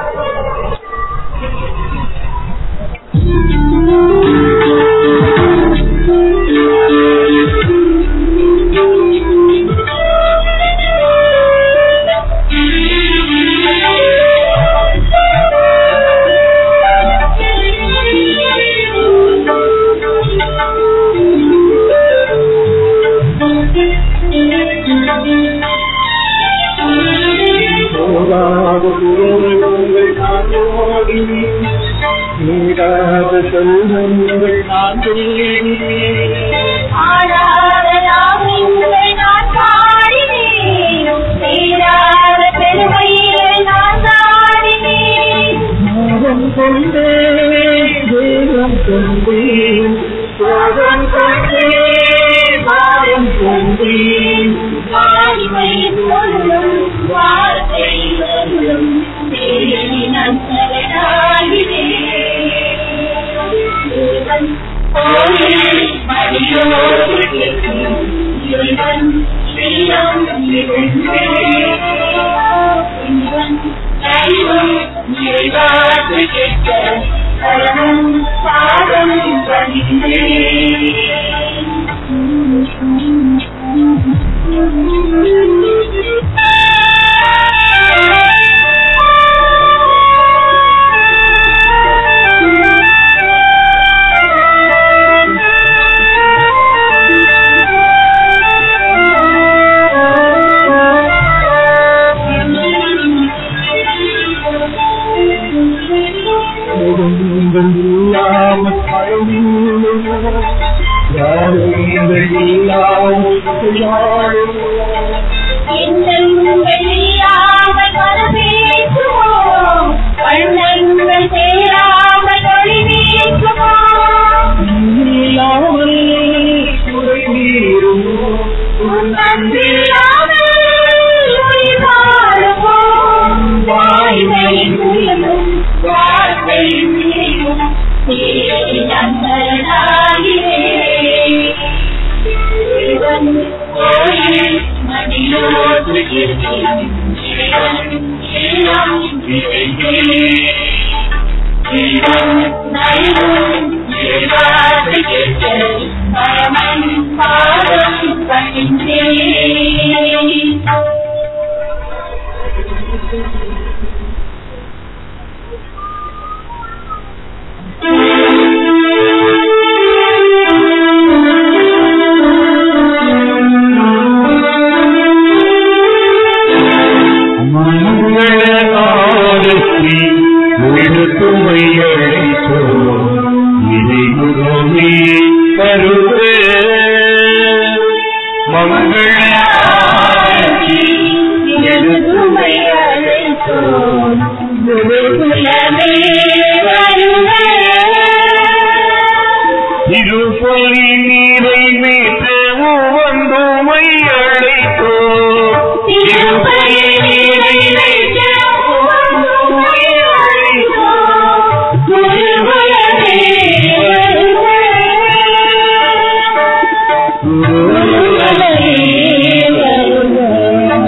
போகாத உறவுகள் காணோடி நீடாத செல்வங்கள் நான் ஆடாத நாவின்கள் நான் பாடினேன் சேராத பெருமைகள் நான் தாடினேன் மோகம் கொண்டே தேகம் கொண்டே சோகம் கொண்டே பாரம் கொண்டே வாய்மை சொல்லும் வார்த்தை சொல்லும் தேடி நான் சரணாகிறேன் தேவன் கோயில் மடியோடு கேட்கும் இறைவன் ஸ்ரீரம் இறைவன் தெய்வம் இறைவாக்கு கேட்க பரமும் பாதம் மோகங்கள் இல்லாமல் பழமும் யாருங்கள் இல்லாமல் யாரும் எண்ணங்கள் இல்லாமல் வரவேற்றுவோம் வண்ணங்கள் சேராமல் ஒளி வீசுவோம் இல்லாமல் குறை நீரும் அன்பில்லாமல் உயிர் வாழுவோம் வாய்மை உயரும் வார்த்தை உயரும் தேடி நான் சரணாகிறேன் இறைவன் கோயில் மடியோடு இருக்கும் இறைவன் எல்லாம் இறைவன் நைவன் இறைவாது கேட்க பரமன் பாதம் பணிந்தேன் மங்களகாரத்தி உயர்த்துமை அழைத்தோம் இதை முகமே கருத்து மங்களகாரத்தி எழுத்துமை அழைத்தோம் குலமே வருக திருப்பலி நீரை மீட்டு உவந்துமை அழைத்தோம் திருப்பலி நிறைவேற்ற உம்மை அழைத்தோம். குருகுலமே வருக. குருகுலமே வருக.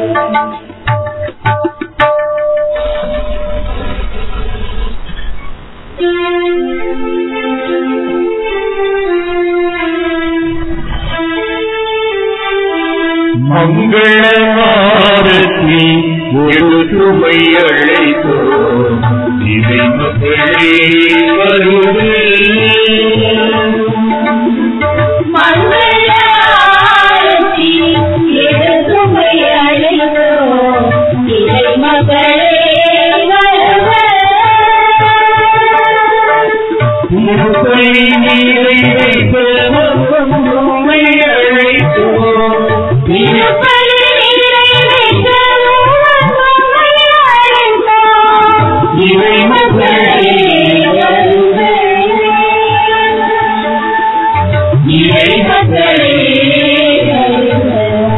மங்களவாரத்தி ஒரு சுமை அழைத்தோ இதை மக்களே வருது மங்களவாரத்தி எடுத்துமை அழைத்தோ இறை மகளே வருக முகை நீரை வைத்த சுமை அழைத்தோ திருப்பலி நிறைவேற்ற உம்மை அழைத்தோம். இறை மக்களே வருக இறை மக்களே வருக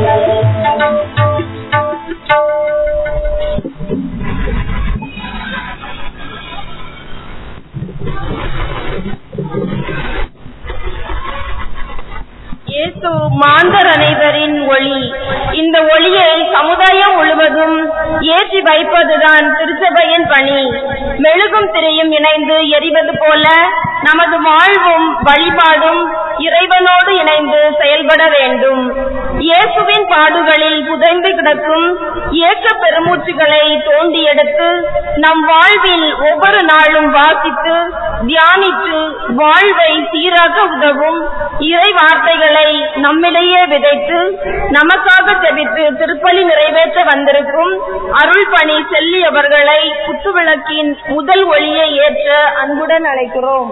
இயேசு மாந்தர் அனைவரின் ஒளி இந்த ஒளியை சமுதாயம் முழுவதும் ஏற்றி வைப்பதுதான் திருச்சபையின் பணி மெழுகும் திரையும் இணைந்து எரிவது போல நமது வாழ்வும் வழிபாடும் இறைவனோடு இணைந்து செயல்பட வேண்டும் இயேசுவின் பாடுகளில் புதைந்து கிடக்கும் ஏக்க பெருமூச்சுகளை தோண்டி எடுத்து நம் வாழ்வில் ஒவ்வொரு நாளும் வாசித்து தியானித்து வாழ்வை சீராக்க உதவும் இறை வார்த்தைகளை நம்மிடையே விதைத்து நமக்காக ஜெபித்து திருப்பலி நிறைவேற்ற வந்திருக்கும் அருள் பணி செல்லி அவர்களை குத்துவிளக்கின் முதல் ஒளியை ஏற்ற அன்புடன் அழைக்கிறோம்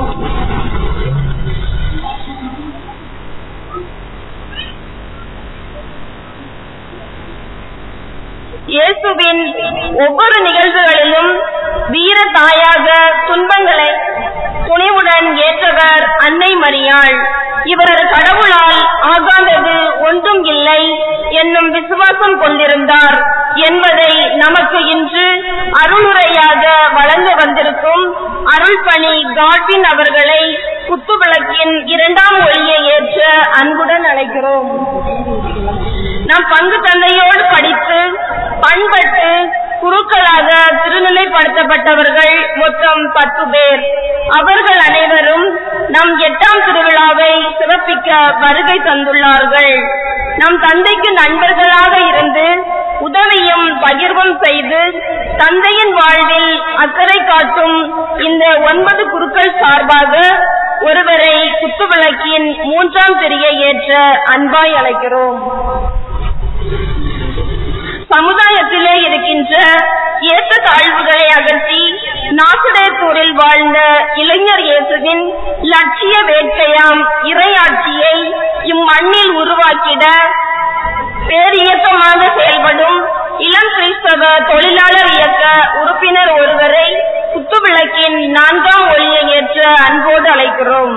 இயேசுவின் ஒவ்வொரு நிகழ்வுகளிலும் வீர தாயாக துன்பங்களை துணிவுடன் ஏற்றவர் அன்னை மரியாள் இவரது கடவுளால் ஆகாதது ஒன்றும் இல்லை என்னும் விசுவாசம் கொண்டிருந்தார் என்பதை நமக்கு இன்று அருளுரையாக வழங்க வந்திருக்கும் அருள் பணி காட்வின் அவர்களை குத்துவிளக்கின் இரண்டாம் ஒளியை ஏற்ற அன்புடன் அழைக்கிறோம் நம் பங்கு தந்தையோடு படித்து பண்பட்டு குருக்களாக திருநிலைப்படுத்தப்பட்டவர்கள் மொத்தம் பத்து பேர் அவர்கள் அனைவரும் நம் எட்டாம் திருவிழாவை சிறப்பிக்க வருகை தந்துள்ளார்கள் நம் தந்தைக்கு நண்பர்களாக இருந்து உதவியும் பகிர்வும் செய்து தந்தையின் வாழ்வில் அக்கறை காட்டும் இந்த ஒன்பது குருக்கள் சார்பாக ஒருவரை குத்துவிளக்கின் மூன்றாம் திரியை ஏற்ற அன்பாய் அழைக்கிறோம் சமுதாயத்திலே இருக்கின்ற ஏற்ற தாழ்வுகளை அகற்றி நாசுடேத்தூரில் வாழ்ந்த இளைஞர் இயேசுவின் லட்சிய வேட்கையாம் இறையாட்சியை இம்மண்ணில் உருவாக்கிட பேரியக்கமாக செயல்படும் இளம் கிறிஸ்தவ தொழிலாளர் இயக்க உறுப்பினர் ஒருவரை குத்துவிளக்கின் நான்காம் ஒளியை ஏற்ற அன்போடு அழைக்கிறோம்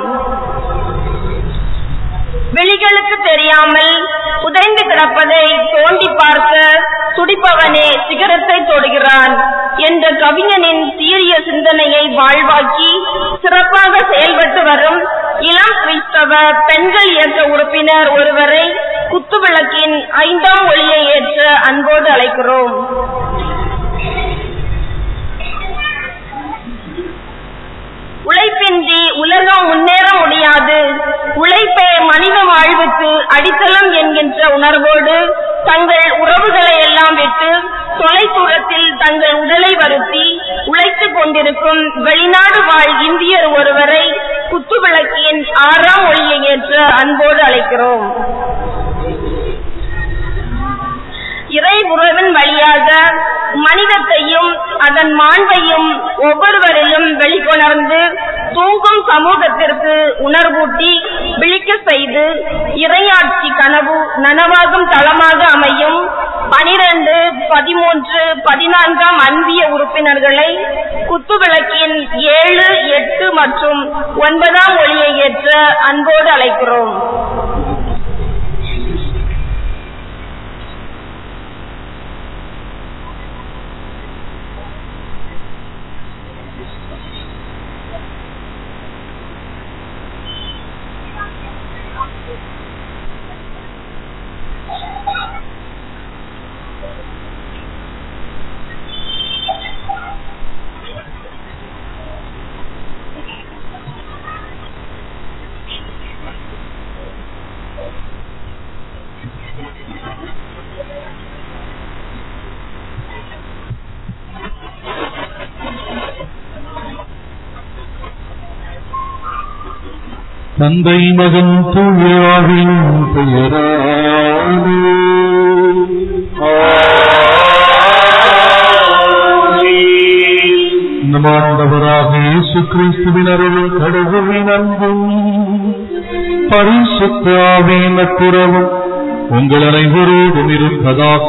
விழிகளுக்கு தெரியாமல் புதைந்து கிடப்பதை தோண்டி பார்க்க துடிப்பவனே சிகரத்தை தொடுகிறான் என்ற கவிஞனின் சீரிய சிந்தனையை வாழ்வாக்கி சிறப்பாக செயல்பட்டு வரும் இளம் கிறிஸ்தவ பெண்கள் இயக்க உறுப்பினர் ஒருவரை குத்துவிளக்கின் ஐந்தாம் ஒளியை ஏற்ற அன்போடு அழைக்கிறோம் உழைப்பின்றி உலகம் முன்னேற முடியாது உழைப்பே மனித வாழ்வுக்கு அடித்தளம் என்கின்ற உணர்வோடு தங்கள் உறவுகளை எல்லாம் விட்டு தொலைதூரத்தில் தங்கள் உடலை வருத்தி உழைத்துக் கொண்டிருக்கும் வெளிநாடு வாழ் இந்தியர் ஒருவரை குத்துவிளக்கின் ஆறாம் ஒளியை ஏற்ற அன்போடு அழைக்கிறோம் இறை உறவின் வழியாக மனிதத்தையும் அதன் மாண்பையும் ஒவ்வொருவரிலும் வெளிக்கொணர்ந்து தூங்கும் சமூகத்திற்கு உணர்வூட்டி விழிக்க செய்து இறையாட்சி கனவு நனவாகும் தளமாக அமையும் பனிரெண்டு பதிமூன்று பதினான்காம் அன்பிய உறுப்பினர்களை குத்துவிளக்கின் ஏழு எட்டு மற்றும் ஒன்பதாம் ஒளியை ஏற்ற அன்போடு அழைக்கிறோம் தந்தை மகன் தூயாவின் பெயராலே நம் ஆண்டவராக இயேசு கிறிஸ்துவின் அருளும் கடவுளின் அன்பும் பரிசுத்த ஆவியின் நட்புறவும் உங்கள் அனைவரோடும் இருப்பதாக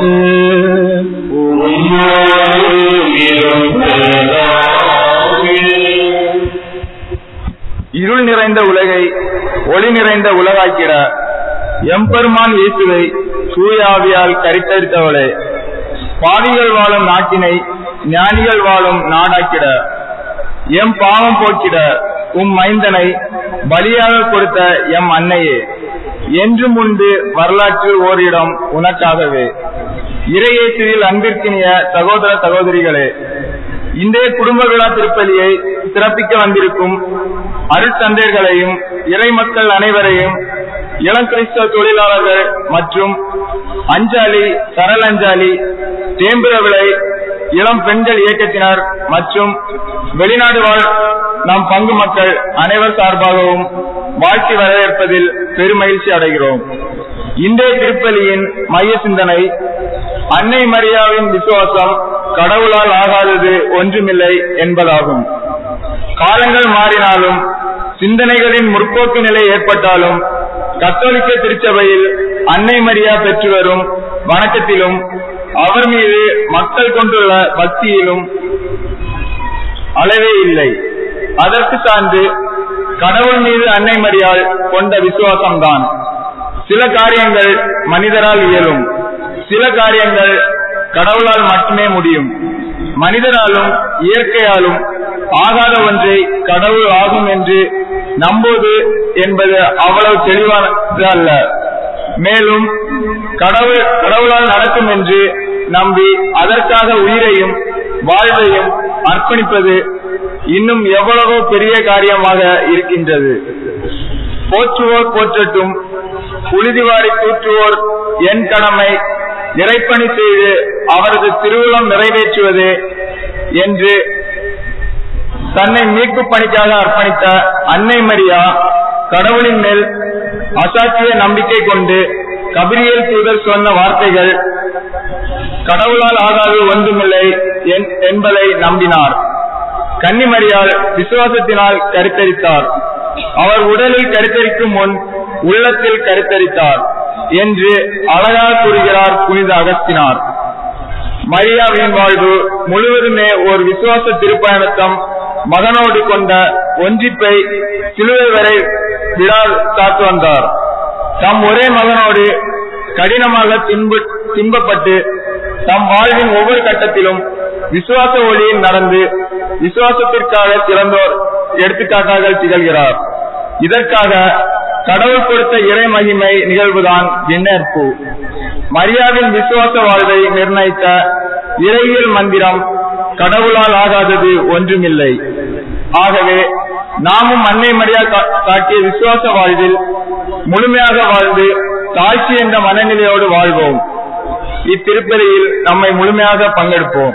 இருள் நிறைந்த உலகை ஒளி நிறைந்த உலகாக்கிட எம்பெருமான் இயேசுவை தூயாவியால் கரித்தரித்தவளே பாவிகள் வாழும் நாட்டினை ஞானிகள் வாழும் நாடாக்கிட எம் பாவம் போக்கிட உம் மைந்தனை பலியாக கொடுத்த எம் அன்னையே என்றும் உண்டு வரலாற்றில் ஓரிடம் உனக்காகவே இறையேசுவில் அன்பிற்கினிய சகோதர சகோதரிகளே இன்றைய குடும்ப விழா திருப்பலியை சிறப்பிக்க வந்திருக்கும் அருட்தந்தையர்களையும் இறை மக்கள் அனைவரையும் இளம் கிறிஸ்தவ தொழிலாளர்கள் மற்றும் அஞ்சாலி சரள் அஞ்சாலி தேம்புரவிளை இளம் பெண்கள் இயக்கத்தினர் மற்றும் வெளிநாடு வாழ் நம் பங்கு மக்கள் அனைவர் சார்பாகவும் வாழ்த்தி வரவேற்பதில் பெருமகிழ்ச்சி அடைகிறோம் இன்றைய திருப்பலியின் மைய சிந்தனை அன்னை மரியாவின் விசுவாசம் கடவுளால் ஆகாதது ஒன்றுமில்லை என்பதாகும் காலங்கள் மாறினாலும் சிந்தனைகளின் முற்போக்கு நிலை ஏற்பட்டாலும் கத்தோலிக்க திருச்சபையில் அன்னை மரியா பெற்று வரும் வணக்கத்திலும் அவர் மீது மக்கள் கொண்டுள்ள பக்தியிலும் அளவே இல்லை அதற்கு சார்ந்து கடவுள் மீது அன்னை மரியாள் கொண்ட விசுவாசம்தான் சில காரியங்கள் மனிதரால் இயலும் சில காரியங்கள் கடவுளால் மட்டுமே முடியும் மனிதராலும் இயற்கையாலும் ஆகாத ஒன்றை கடவுள் ஆகும் என்று நம்புவது என்பது அவ்வளவு தெளிவானது அல்ல மேலும் கடவுள் கடவுளால் நடக்கும் என்று நம்பி அதற்காக உயிரையும் வாழ்வையும் அர்ப்பணிப்பது இன்னும் எவ்வளவோ பெரிய காரியமாக இருக்கின்றது போற்றுவோர் போற்றட்டும் புழுதிவாரி தூற்றுவோர் என் கடமை இறைப்பணி செய்து அவரது திருவுளம் நிறைவேற்றுவது என்று தன்னை மீட்பு பணிக்காக அர்ப்பணித்த அன்னை மரியா கடவுளின் மேல் அசாட்சிய நம்பிக்கை கொண்டு கபிரியல் தூதர் சொன்ன வார்த்தைகள் கடவுளால் ஆகாது ஒன்றுமில்லை என்- என்பதை நம்பினார் கன்னிமரியால் விசுவாசத்தினால் கருத்தரித்தார் அவர் உடலில் கருத்தரிக்கும் முன் உள்ளத்தில் கருத்தரித்தார் என்று அழகாக கூறுகிறார் புனித அகஸ்தினார் மரியாவின் வாழ்வு முழுவதுமே ஒரு விசுவாச திருப்பயணத்தம் மகனோடு கொண்ட ஒன்றிப்பை சிலுவை வரை விழா காத்து வந்தார் தம் ஒரே மகனோடு கடினமாக துன்பு துன்பப்பட்டு தம் வாழ்வின் ஒவ்வொரு கட்டத்திலும் விசுவாச ஒளியில் நடந்து விசுவாசத்திற்காக திறந்தோர் எடுத்துக்காட்டாக திகழ்கிறார் இதற்காக கடவுள் கொடுத்த இறை மகிமை நிகழ்வுதான் விண்ணேற்பு மரியாவின் விசுவாச வாழ்வை நிர்ணயித்த இறையியல் மந்திரம் கடவுளால் ஆகாதது ஒன்றுமில்லை ஆகவே நாமும் அன்னை மரியா கா- காட்டிய விசுவாச வாழ்வில் முழுமையாக வாழ்ந்து தாழ்ச்சி என்ற மனநிலையோடு வாழ்வோம் இத்திருப்பதியில் நம்மை முழுமையாக பங்கெடுப்போம்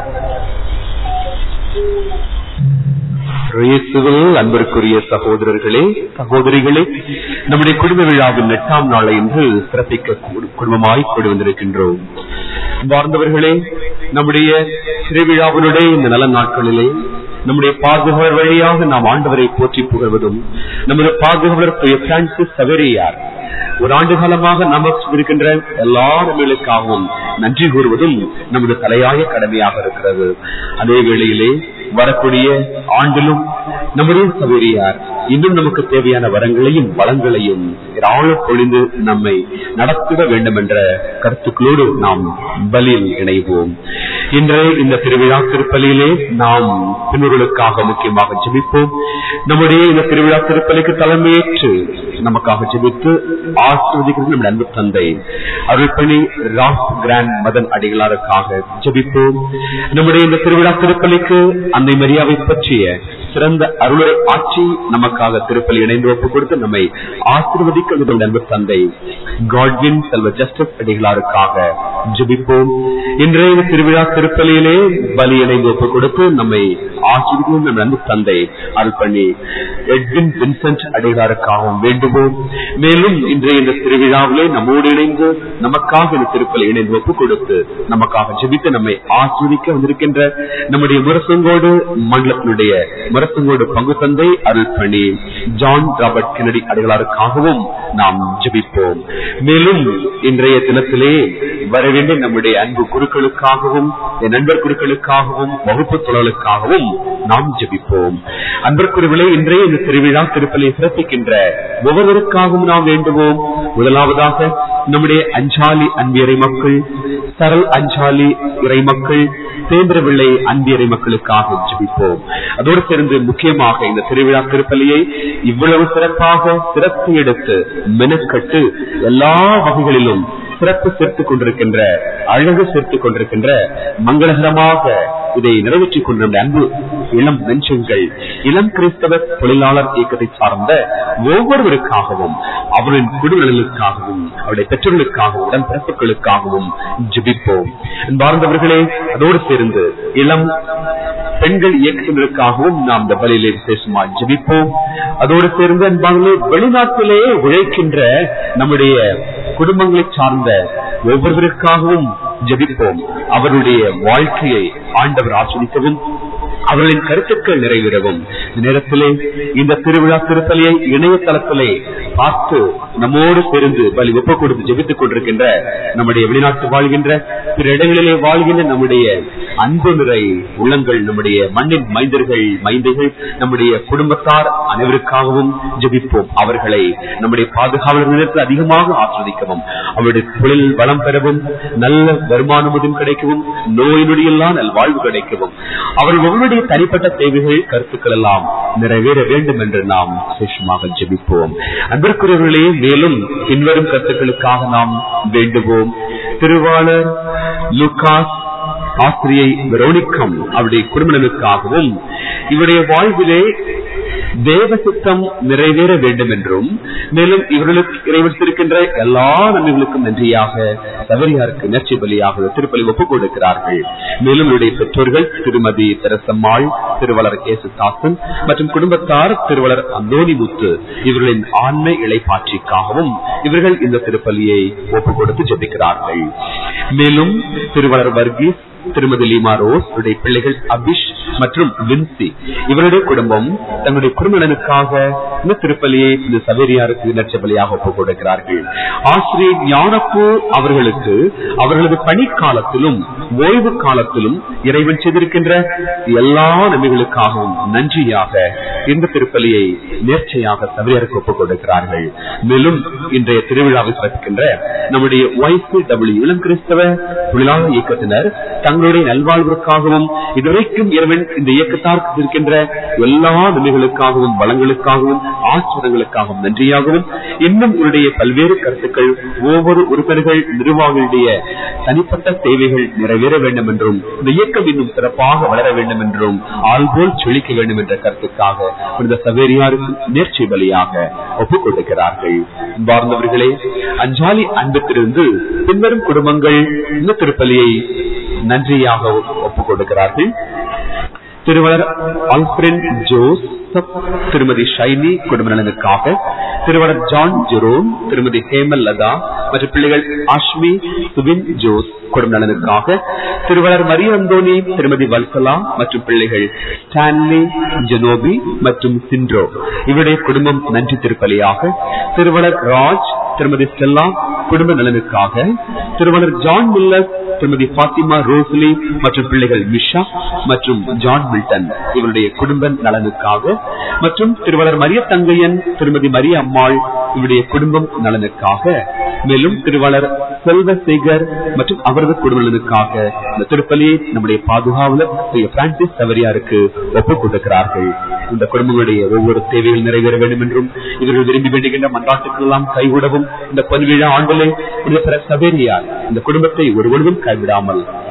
இயேசுவில் அன்பிற்குரிய சகோதரர்களே சகோதரிகளே நம்முடைய குடும்ப விழாவின் எட்டாம் நாளை இன்று சிறப்பிக்க கூடு- குடும்பமாய் கூடி வந்திருக்கின்றோம் வாழ்ந்தவர்களே நம்முடைய திருவிழாவினுடைய இந்த நல்ல நாட்களிலே நம்முடைய பாதுகாவலர் வழியாக நாம் ஆண்டவரை போற்றி புகழ்வதும் நமது பாதுகாவலர் துய பிரான்சிஸ் சவேரியார் ஒரு ஆண்டு காலமாக நமக்கு இருக்கின்ற எல்லா நன்மைகளுக்காகவும் நன்றி கூறுவதும் நமது தலையாய கடமையாக இருக்கிறது அதே வேளையிலே வரக்கூடிய ஆண்டிலும் நம்முடைய சவேரியார் இன்னும் நமக்கு தேவையான வரங்களையும் வளங்களையும் ஏராளம் பொழிந்து நம்மை நடத்திட வேண்டும் என்ற கருத்துக்களோடு நாம் பலியில் இணைவோம் இன்றைய இந்த திருவிழா திருப்பலியிலே நாம் பின்னர்களுக்காக முக்கியமாக ஜெபிப்போம் நம்முடைய இந்த திருவிழா திருப்பலிக்கு தலைமையேற்று நமக்காக ஜெபித்து ஆசிர்வதிக்கிறது நம்முடைய அன்பு தந்தை அருள்பணி ராஸ் கிராண்ட் மதன் அடிகளாருக்காக ஜெபிப்போம் நம்முடைய இந்த திருவிழா திருப்பலிக்கு அன்னை மரியாவை பற்றிய சிறந்த அருளை ஆட்சி நமக்காக திருப்பலி இணைந்து ஒப்பு கொடுத்து நம்மை ஆசீர்வதிக்க விரும்பும் அன்பு தந்தை காட்வின் செல்வ ஜஸ்டிஸ் அடிகளாருக்காக ஜெபிப்போம் இன்றைய இந்த திருவிழா திருப்பலியிலே பலி இணைந்து ஒப்பு கொடுத்து நம்மை ஆசீர்வதிக்கும் நம் அன்பு தந்தை அருள் பண்ணி எட்வின் வின்சென்ட் அடிகளாருக்காகவும் வேண்டுவோம் மேலும் இன்றைய இந்த திருவிழாவிலே நம்மோடு இணைந்து நமக்காக இந்த திருப்பலி இணைந்து ஒப்பு கொடுத்து நமக்காக ஜெபித்து நம்மை ஆஸ்வதிக்க வந்திருக்கின்ற நம்முடைய முரசங்கோடு மண்டலத்தினுடைய முரசங்கோடு பங்கு தந்தை அருள் பணி ஜான் ராபர்ட் கெனடி அடிகளாருக்காகவும் நாம் ஜெபிப்போம் மேலும் இன்றைய தினத்திலே வரவேண்டிய நம்முடைய அன்பு குருக்களுக்காகவும் என் நண்பர் குருக்களுக்காகவும் வகுப்பு தொழிலுக்காகவும் நாம் ஜெபிப்போம் அன்பர் குருவிலே இன்றைய இந்த திருவிழா திருப்பலை சிறப்பிக்கின்ற ஒவ்வொருவருக்காகவும் நாம் வேண்டுவோம் முதலாவதாக நம்முடைய அஞ்சாலி அன்பியரை மக்கள் சரல் அஞ்சாலி இறை மக்கள் தேந்திரவிள்ளை அன்பியரை மக்களுக்காக ஜெபிப்போம் அதோடு சேர்ந்து முக்கியமாக இந்த திருவிழா திருப்பலியை இவ்வளவு சிறப்பாக சிறப்பு எடுத்து மெனக்கட்டு எல்லா வகைகளிலும் சிறப்பு சேர்த்துக் கொண்டிருக்கின்ற அழகு சேர்த்துக் கொண்டிருக்கின்ற மங்களகரமாக இதை நிறைவேற்றிக் கொண்டிருந்த அன்பு இளம் நெஞ்சங்கள் இளம் கிறிஸ்தவ தொழிலாளர் இயக்கத்தை சார்ந்த ஒவ்வொருவருக்காகவும் அவரின் குடும்பங்களுக்காகவும் அவருடைய பெற்றோர்களுக்காகவும் உடன்பிறப்புகளுக்காகவும் ஜிபிப்போம் அன்பார்ந்தவர்களே அதோடு சேர்ந்து இளம் பெண்கள் இயக்கத்தினருக்காகவும் நாம் இந்த பலியிலே விசேஷமா ஜெபிப்போம் அதோடு சேர்ந்து அன்பாங்களே வெளிநாட்டிலே உழைக்கின்ற நம்முடைய குடும்பங்களை சார்ந்த ஒவ்வொருவருக்காகவும் ஜெபிப்போம் அவருடைய வாழ்க்கையை ஆண்டவர் ஆஸ்வதிக்கவும் அவர்களின் கருத்துக்கள் நிறைவேறவும் இந்த நேரத்திலே இந்த திருவிழா திருத்தலையை இணையதளத்திலே பார்த்து நம்மோடு சேர்ந்து பலி ஒப்பு கொடுத்து ஜெபித்துக் கொண்டிருக்கின்ற நம்முடைய வெளிநாட்டு வாழ்கின்ற பிற இடங்களிலே வாழ்கின்ற நம்முடைய அன்பு நிறை உள்ளங்கள் நம்முடைய மண்ணின் மைந்தர்கள் மைந்தைகள் நம்முடைய குடும்பத்தார் அனைவருக்காகவும் ஜெபிப்போம் அவர்களை நம்முடைய பாதுகாவலர் நிலத்தில் அதிகமாக ஆஸ்வதிக்கவும் அவருடைய தொழில் வளம் பெறவும் நல்ல வருமானமும் கிடைக்கவும் நோய் நொடியெல்லாம் நல் வாழ்வு கிடைக்கவும் அவர்கள் ஒவ்வொருடைய தனிப்பட்ட தேவைகள் கருத்துக்கள் எல்லாம் நிறைவேற வேண்டும் என்று நாம் விசேஷமாக ஜெபிப்போம் அன்பிற்குரியவர்களே மேலும் பின்வரும் கருத்துக்களுக்காக நாம் வேண்டுவோம் திருவாளர் லுகாஸ் ஆசிரியை வெரோனிக்கம் அவருடைய குடும்பங்களுக்காகவும் இவருடைய வாழ்விலே தேவ சித்தம் நிறைவேற வேண்டும் என்றும் மேலும் இவர்களுக்கு இறைவத்திருக்கின்ற எல்லா நன்மைகளுக்கும் நன்றியாக சபரியாருக்கு நெற்றி பலியாக திருப்பலி ஒப்புக் கொடுக்கிறார்கள் மேலும் இவருடைய பெற்றோர்கள் திருமதி தெரசம்மாள் திருவளர் கேசுதாசன் மற்றும் குடும்பத்தார் திருவளர் அந்தோனிமுத்து இவர்களின் ஆண்மை இழைப்பாட்சிக்காகவும் இவர்கள் இந்த திருப்பலியை ஒப்புக் கொடுத்து ஜெபிக்கிறார்கள் மேலும் திருவளர் வர்கீஸ் திருமதி லீமா ரோஸ் இவருடைய பிள்ளைகள் அபிஷ் மற்றும் வின்சி இவருடைய குடும்பம் தங்களுடைய குடும்பங்களுக்காக இந்த திருப்பலியை இந்த சவேரியாருக்கு நச்சபலியாக ஒப்புக் கொடுக்கிறார்கள் ஆசிரியர் ஞானப்பூ அவர்களுக்கு அவர்களது பணிக்காலத்திலும் ஓய்வு காலத்திலும் இறைவன் செய்திருக்கின்ற எல்லா நன்மைகளுக்காகவும் நன்றியாக இந்த திருப்பலியை நேர்ச்சையாக சபரியாருக்கு ஒப்புக் கொடுக்கிறார்கள் மேலும் இன்றைய திருவிழாவை சிறப்பிக்கின்ற நம்முடைய ஒய்சி டபிள்யூ இளம் கிறிஸ்தவ தொழிலாளர் இயக்கத்தினர் தங்களுடைய நல்வாழ்விற்காகவும் இதுவரைக்கும் இறைவன் இந்த இயக்கத்தாருக்கு இருக்கின்ற எல்லா நன்மைகளுக்காகவும் வளங்களுக்காகவும் ஆசிரியர்களுக்காகவும் நன்றியாகவும் இன்னும் இவருடைய பல்வேறு கருத்துக்கள் ஒவ்வொரு உறுப்பினர்கள் நிர்வாகிகளுடைய தனிப்பட்ட தேவைகள் நிறைவேற வேண்டும் என்றும் இந்த இயக்கம் இன்னும் சிறப்பாக வளர வேண்டும் என்றும் ஆள்போல் செழிக்க வேண்டும் என்ற கருத்துக்காக இந்த சவேரியாருக்கு நேர்ச்சி பலியாக ஒப்புக் கொடுக்கிறார்கள் பார்ந்தவர்களே அஞ்சாலி அன்பத்திலிருந்து பின்வரும் குடும்பங்கள் இந்த திருப்பலியை நன்றியாக ஒப்புக் கொடுக்கிறார்கள் திருவளர் அல்பிரன் ஜோஸ் திருமதி ஷைனி குடும்ப நலனுக்காக திருவளர் ஜான் ஜெரோம் திருமதி ஹேமல் லதா மற்றும் பிள்ளைகள் அஷ்மி சுபின் ஜோஸ் குடும்ப நலனுக்காக திருவளர் மரிய அந்தோனி திருமதி வல்சலா மற்றும் பிள்ளைகள் ஸ்டான்லி ஜெனோபி மற்றும் சின்ட்ரோ இவருடைய குடும்பம் நன்றி திருப்பலியாக திருவளர் ராஜ் திருமதி ஸ்டெல்லா குடும்ப நலனுக்காக திருவளர் ஜான் மில்லர் திருமதி பாத்திமா ரோஸ்லி மற்றும் பிள்ளைகள் மிஷா மற்றும் ஜான் மில்டன் இவருடைய குடும்ப நலனுக்காக மற்றும் திருவளர் மரிய தங்கையன் திருமதி மரிய அம்மாள் இவருடைய குடும்பம் நலனுக்காக மேலும் திருவளர் செல்வசேகர் மற்றும் அவரது குடும்ப நலனுக்காக இந்த திருப்பலியை நம்முடைய பாதுகாவலர் திரு பிரான்சிஸ் சவரியாருக்கு ஒப்புக் கொடுக்கிறார்கள் இந்த குடும்பங்களுடைய ஒவ்வொரு தேவைகள் நிறைவேற வேண்டும் என்றும் இவர்கள் விரும்பி வேண்டுகின்ற மன்றாட்டுக்கள் எல்லாம் கைவிடவும் இந்த பொன்விழா ஆண்டிலே சபேரியார் இந்த குடும்பத்தை ஒரு பொழுதும் கைவிடாமல்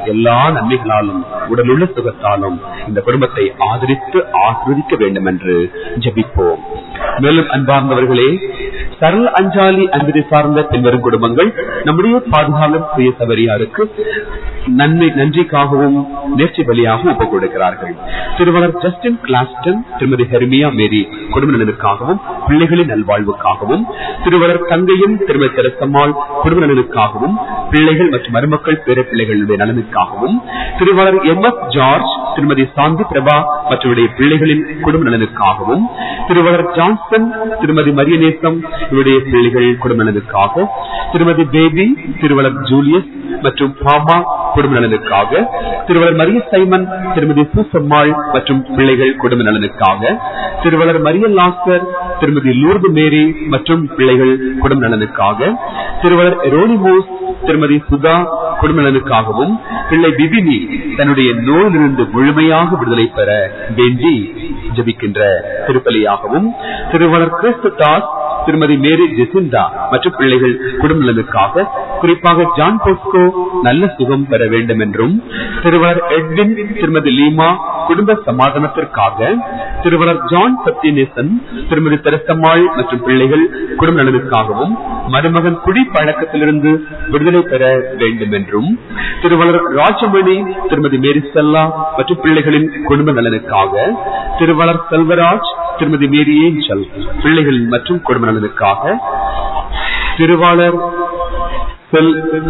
எல்லா நன்மைகளாலும் உடலுள்ள சுகத்தாலும் இந்த குடும்பத்தை ஆதரித்து ஆசிர்வதிக்க வேண்டும் என்று ஜெபிப்போம் மேலும் அன்பார்ந்தவர்களே சரள் அஞ்சாலி அன்பினை சார்ந்த பின்வரும் குடும்பங்கள் நம்முடைய பாதுகாவலர் சுய சபரியாருக்கு நன்மை நன்றிக்காகவும் நேர்ச்சி பலியாகவும் ஒப்புக் கொடுக்கிறார்கள் திருவளர் ஜஸ்டின் கிளாஸ்டன் திருமதி ஹெர்மியா மேரி குடும்ப நலனுக்காகவும் பிள்ளைகளின் நல்வாழ்வுக்காகவும் திருவளர் தங்கையும் திருமதி தெரசம்மாள் குடும்ப நலனுக்காகவும் பிள்ளைகள் மற்றும் மருமக்கள் பேர பிள்ளைகளுடைய நலனுக்காகவும் திருவளர் எம் எஸ் ஜார்ஜ் திருமதி சாந்தி பிரபா மற்றவருடைய பிள்ளைகளின் குடும்ப நலனுக்காகவும் திருவளர் ஜான்சன் திருமதி மரியநேசம் இவருடைய பிள்ளைகள் குடும்ப நலனுக்காக திருமதி பேபி திருவளர் ஜூலியஸ் மற்றும் பாமா குடும்ப நலனுக்காக திருவளர் மரிய சைமன் திருமதி சூசம்மாள் மற்றும் பிள்ளைகள் குடும்ப நலனுக்காக திருவளர் மரிய லாஸ்கர் திருமதி லூர்து மேரி மற்றும் பிள்ளைகள் குடும்ப நலனுக்காக திருவளர் எரோனிமோஸ் திருமதி சுதா குடும்ப நலனுக்காகவும் பிள்ளை பிபினி தன்னுடைய நோயிலிருந்து முழுமையாக விடுதலை பெற வேண்டி ஜபிக்கின்ற திருப்பலியாகவும் திருவளர் கிறிஸ்துதாஸ் திருமதி மேரி ஜெசிந்தா மற்றும் பிள்ளைகள் குடும்ப நலனுக்காக குறிப்பாக ஜான் போஸ்கோ நல்ல சுகம் பெற வேண்டும் என்றும் திருவளர் எட்வின் திருமதி லீமா குடும்ப சமாதானத்திற்காக திருவளர் ஜான் சத்யநேசன் திருமதி தெரசம்மாள் மற்றும் பிள்ளைகள் குடும்ப நலனுக்காகவும் மருமகன் குடி பழக்கத்திலிருந்து விடுதலை பெற வேண்டும் என்றும் திருவளர் ராஜமணி திருமதி மேரி செல்லா மற்றும் பிள்ளைகளின் குடும்ப நலனுக்காக திருவளர் செல்வராஜ் திருமதி மேரி ஏஞ்சல் பிள்ளைகள் மற்றும் குடும்ப நலனுக்காக திருவாளர் செல்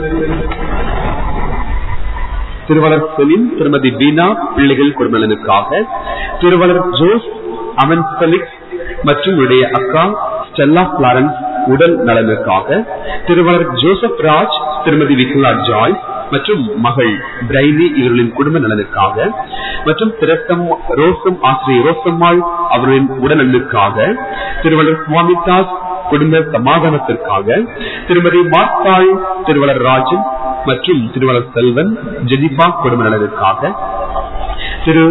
திருவளர் செலின் திருமதி பீனா பிள்ளைகள் குடும்ப நலனுக்காக திருவளர் ஜோஸ் அவன் பெலிக்ஸ் மற்றும் உடைய அக்கா ஸ்டெல்லா பிளாரன்ஸ் உடல் நலனுக்காக திருவளர் ஜோசப் ராஜ் திருமதி விகுலா ஜாய்ஸ் மற்றும் மகள் பிரைனி இவர்களின் குடும்ப நலனுக்காக மற்றும் திரசம் ரோசம் ஆசிரியர் ரோசம்மாள் அவர்களின் உடல்நலனுக்காக திருவள்ளர் சுவாமிதாஸ் குடும்ப சமாதானத்திற்காக திருமதி மார்த்தாள் திருவளர் ராஜன் மற்றும் திருவளர் செல்வன் ஜெனிபா குடும்ப நலனுக்காக திரு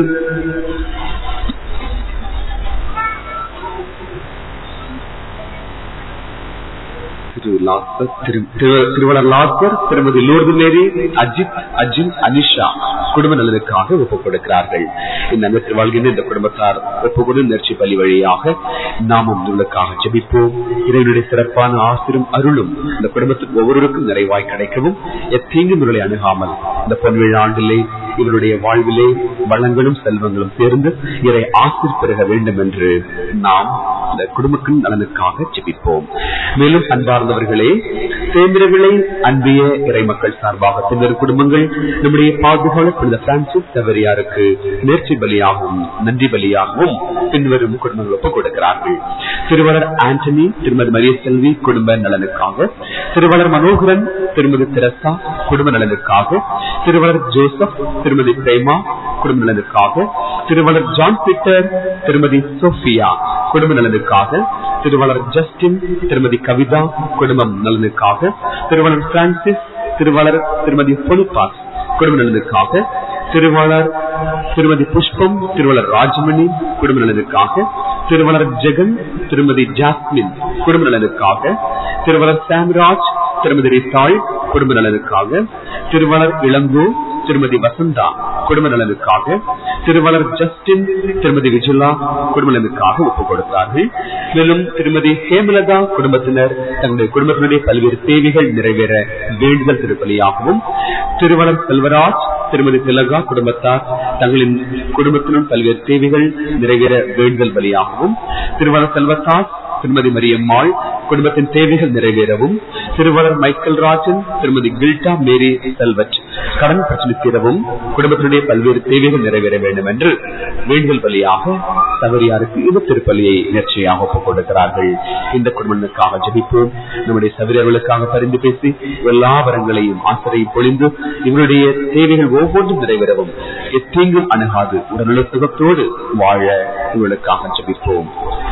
திருவளர் லாஸ்கர் திருமதி லூர்து மேரி அஜித் அஜின் அனிஷா குடும்ப நலனுக்காக ஒப்புக் கொடுக்கிறார்கள் இந்த அங்கத்தில் வாழ்கின்ற இந்த குடும்பத்தார் ஒப்புக்கொடு நெர்ச்சி பலி வழியாக நாமும் உங்களுக்காக ஜெபிப்போம் இறைவனுடைய சிறப்பான ஆசிரும் அருளும் இந்த குடும்பத்துக்கு ஒவ்வொருவருக்கும் நிறைவாய் கிடைக்கவும் எத்தீங்கும் இவர்களை அணுகாமல் இந்த பொன்விழா ஆண்டிலே இவருடைய வாழ்விலே வளங்களும் செல்வங்களும் சேர்ந்து இதை ஆசிர் பெருக வேண்டும் என்று நாம் இந்த குடும்பத்தின் நலனுக்காக ஜெபிப்போம் மேலும் அன்பார்ந்தவர்களே தேர்ந்தவர்களை அன்பிய இறை மக்கள் சார்பாக பின்னர் குடும்பங்கள் நம்முடைய பாதுகாவலர் புனித பிரான்சிஸ் சவரியாருக்கு நேர்ச்சி பலியாகவும் நன்றி பலியாகவும் பின்வரும் குடும்பங்கள் ஒப்புக் கொடுக்கிறார்கள் திருவளர் ஆண்டனி திருமதி மரிய செல்வி குடும்ப நலனுக்காக திருவளர் மனோகரன் திருமதி தெரசா குடும்ப நலனுக்காக திருவளர் ஜோசப் திருமதி பிரேமா குடும்ப நலனுக்காக திருவளர் ஜான் பீட்டர் திருமதி சோபியா குடும்ப நலனுக்காக திருவளர் ஜஸ்டின் திருமதி கவிதா குடும்பம் நலனுக்காக திருவளர் பிரான்சிஸ் திருவளர் திருமதி பொலிபாஸ் குடும்ப நலனுக்காக திருவளர் திருமதி புஷ்பம் திருவளர் ராஜமணி குடும்ப நலனுக்காக திருவளர் ஜெகன் திருமதி ஜாஸ்மின் குடும்ப நலனுக்காக திருவளர் சாம்ராஜ் திருமதி ரிசால் குடும்ப நலனுக்காக திருவளர் இளங்கோ திருமதி வசந்தா குடும்ப நலனுக்காக திருவளர் ஜஸ்டின் திருமதி விஜுலா குடும்ப நலனுக்காக ஒப்புக் கொடுத்தார்கள் மேலும் திருமதி ஹேமலதா குடும்பத்தினர் தங்களுடைய குடும்பத்தினுடைய பல்வேறு தேவைகள் நிறைவேற வேண்டுதல் திருப்பலியாகவும் திருவளர் செல்வராஜ் திருமதி திலகா குடும்பத்தார் தங்களின் குடும்பத்திலும் பல்வேறு தேவைகள் நிறைவேற வேண்டுதல் பலியாகவும் திருவளர் செல்வத்தாஸ் திருமதி மரியம்மாள் குடும்பத்தின் தேவைகள் நிறைவேறவும் திருவளர் மைக்கேல் ராஜன் திருமதி கில்டா மேரி செல்வட் கடன் பிரச்சனை தீரவும் குடும்பத்தினுடைய பல்வேறு தேவைகள் நிறைவேற வேண்டும் என்று வேண்டுதல் பலியாக சவரியாருக்கு இந்த திருப்பலியை நேர்ச்சியாக ஒப்புக் கொடுக்கிறார்கள் இந்த குடும்பங்களுக்காக ஜபிப்போம் நம்முடைய சவரியர்களுக்காக பரிந்து பேசி எல்லா வரங்களையும் ஆசிரியை பொழிந்து இவருடைய தேவைகள் ஒவ்வொன்றும் நிறைவேறவும் எத்தீங்கும் அணுகாது உடலுள்ள சுகத்தோடு வாழ இவர்களுக்காக ஜபிப்போம்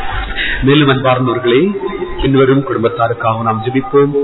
மேலும் அன்பார்ந்தவர்களே பின்வரும் குடும்பத்தாருக்காக நாம் ஜபிப்போம்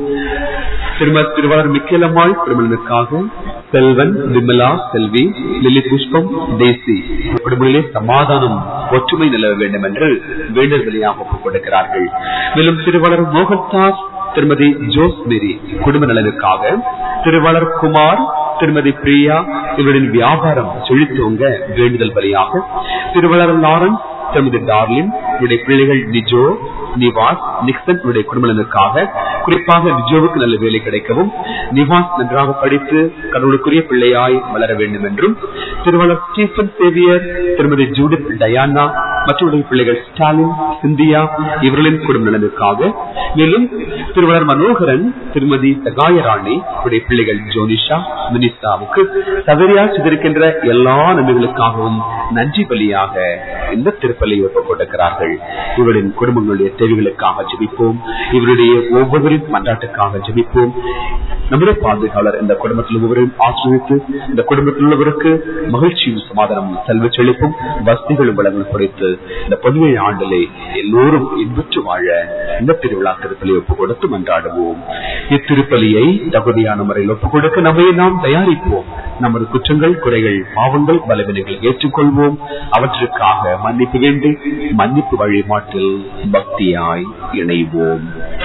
திரும திருவாளர் மிக்கேலம்மாள் குடும்பங்களுக்காக செல்வன் விமலா செல்வி லிலி புஷ்பம் தேசி குடும்பங்களிலே சமாதானம் ஒற்றுமை நிலவ வேண்டும் என்று வேண்டல் வழியாக ஒப்புக் கொடுக்கிறார்கள் மேலும் திருவாளர் மோகன்தாஸ் திருமதி ஜோஸ் மேரி குடும்ப நலனுக்காக திருவாளர் குமார் திருமதி பிரியா இவரின் வியாபாரம் செழித்தோங்க வேண்டுதல் பலியாக திருவளர் லாரன்ஸ் திருமதி டார்லின் இவருடைய பிள்ளைகள் நிஜோ நிவாஸ் நிக்சன் இவருடைய குடும்பத்தினருக்காக குறிப்பாக நிஜோவுக்கு நல்ல வேலை கிடைக்கவும் நிவாஸ் நன்றாக படித்து கடவுளுக்குரிய பிள்ளையாய் வளர வேண்டும் என்றும் திருவள்ளர் ஸ்டீபன் சேவியர் திருமதி ஜூடித் டயானா மற்றவருடைய பிள்ளைகள் ஸ்டாலின் சிந்தியா இவர்களின் குடும்ப நலனுக்காக மேலும் திருவள்ளர் மனோகரன் திருமதி சகாயராணி இவருடைய பிள்ளைகள் ஜோனிஷா மினிசாவுக்கு சதரியா சிதறிக்கின்ற எல்லா நன்மைகளுக்காகவும் நன்றி பலியாக இந்த திருப்பலியை ஒப்புக் கொடுக்கிறார்கள் இவரின் குடும்பங்களுடைய தேவைகளுக்காக ஜெபிப்போம் இவருடைய ஒவ்வொருவரின் மன்றாட்டுக்காக ஜெபிப்போம் நம்முடைய பாதுகாவலர் இந்த குடும்பத்தில் ஒவ்வொருவரையும் ஆசிரியத்து இந்த குடும்பத்தில் உள்ளவருக்கு மகிழ்ச்சியும் சமாதானமும் செல்வ செழிப்பும் வசதிகளும் வளங்கள் குறைத்து இந்த பொதுவை ஆண்டிலே எல்லோரும் இன்புற்று வாழ இந்த திருவிழா திருப்பலி ஒப்புக் கொடுத்து மன்றாடுவோம் இத்திருப்பலியை தகுதியான முறையில் ஒப்புக் கொடுக்க நம்மை நாம் தயாரிப்போம் நமது குற்றங்கள் குறைகள் பாவங்கள் பலவீனங்களை ஏற்றுக்கொள்வோம் அவற்றுக்காக மன்னிப்பு வேண்டி மன்னிப்பு வழிபாட்டில் பக்தியாய் இணைவோம்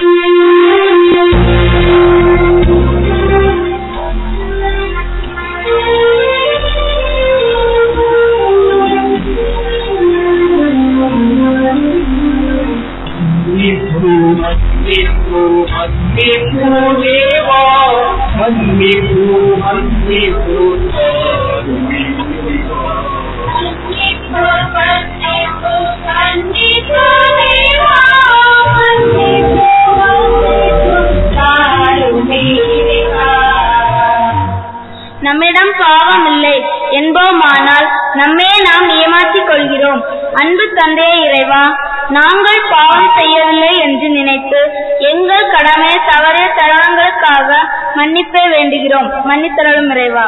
நம்மிடம் பாவம் இல்லை என்போமானால் நம்மே நாம் ஏமாற்றிக் கொள்கிறோம் அன்பு தந்தையே இறைவா நாங்கள் பாவம் செய்யவில்லை என்று நினைத்து எங்கள் கடமை தவறிய தருணங்களுக்காக மன்னிப்பை வேண்டுகிறோம் மன்னித்தரலும் இறைவா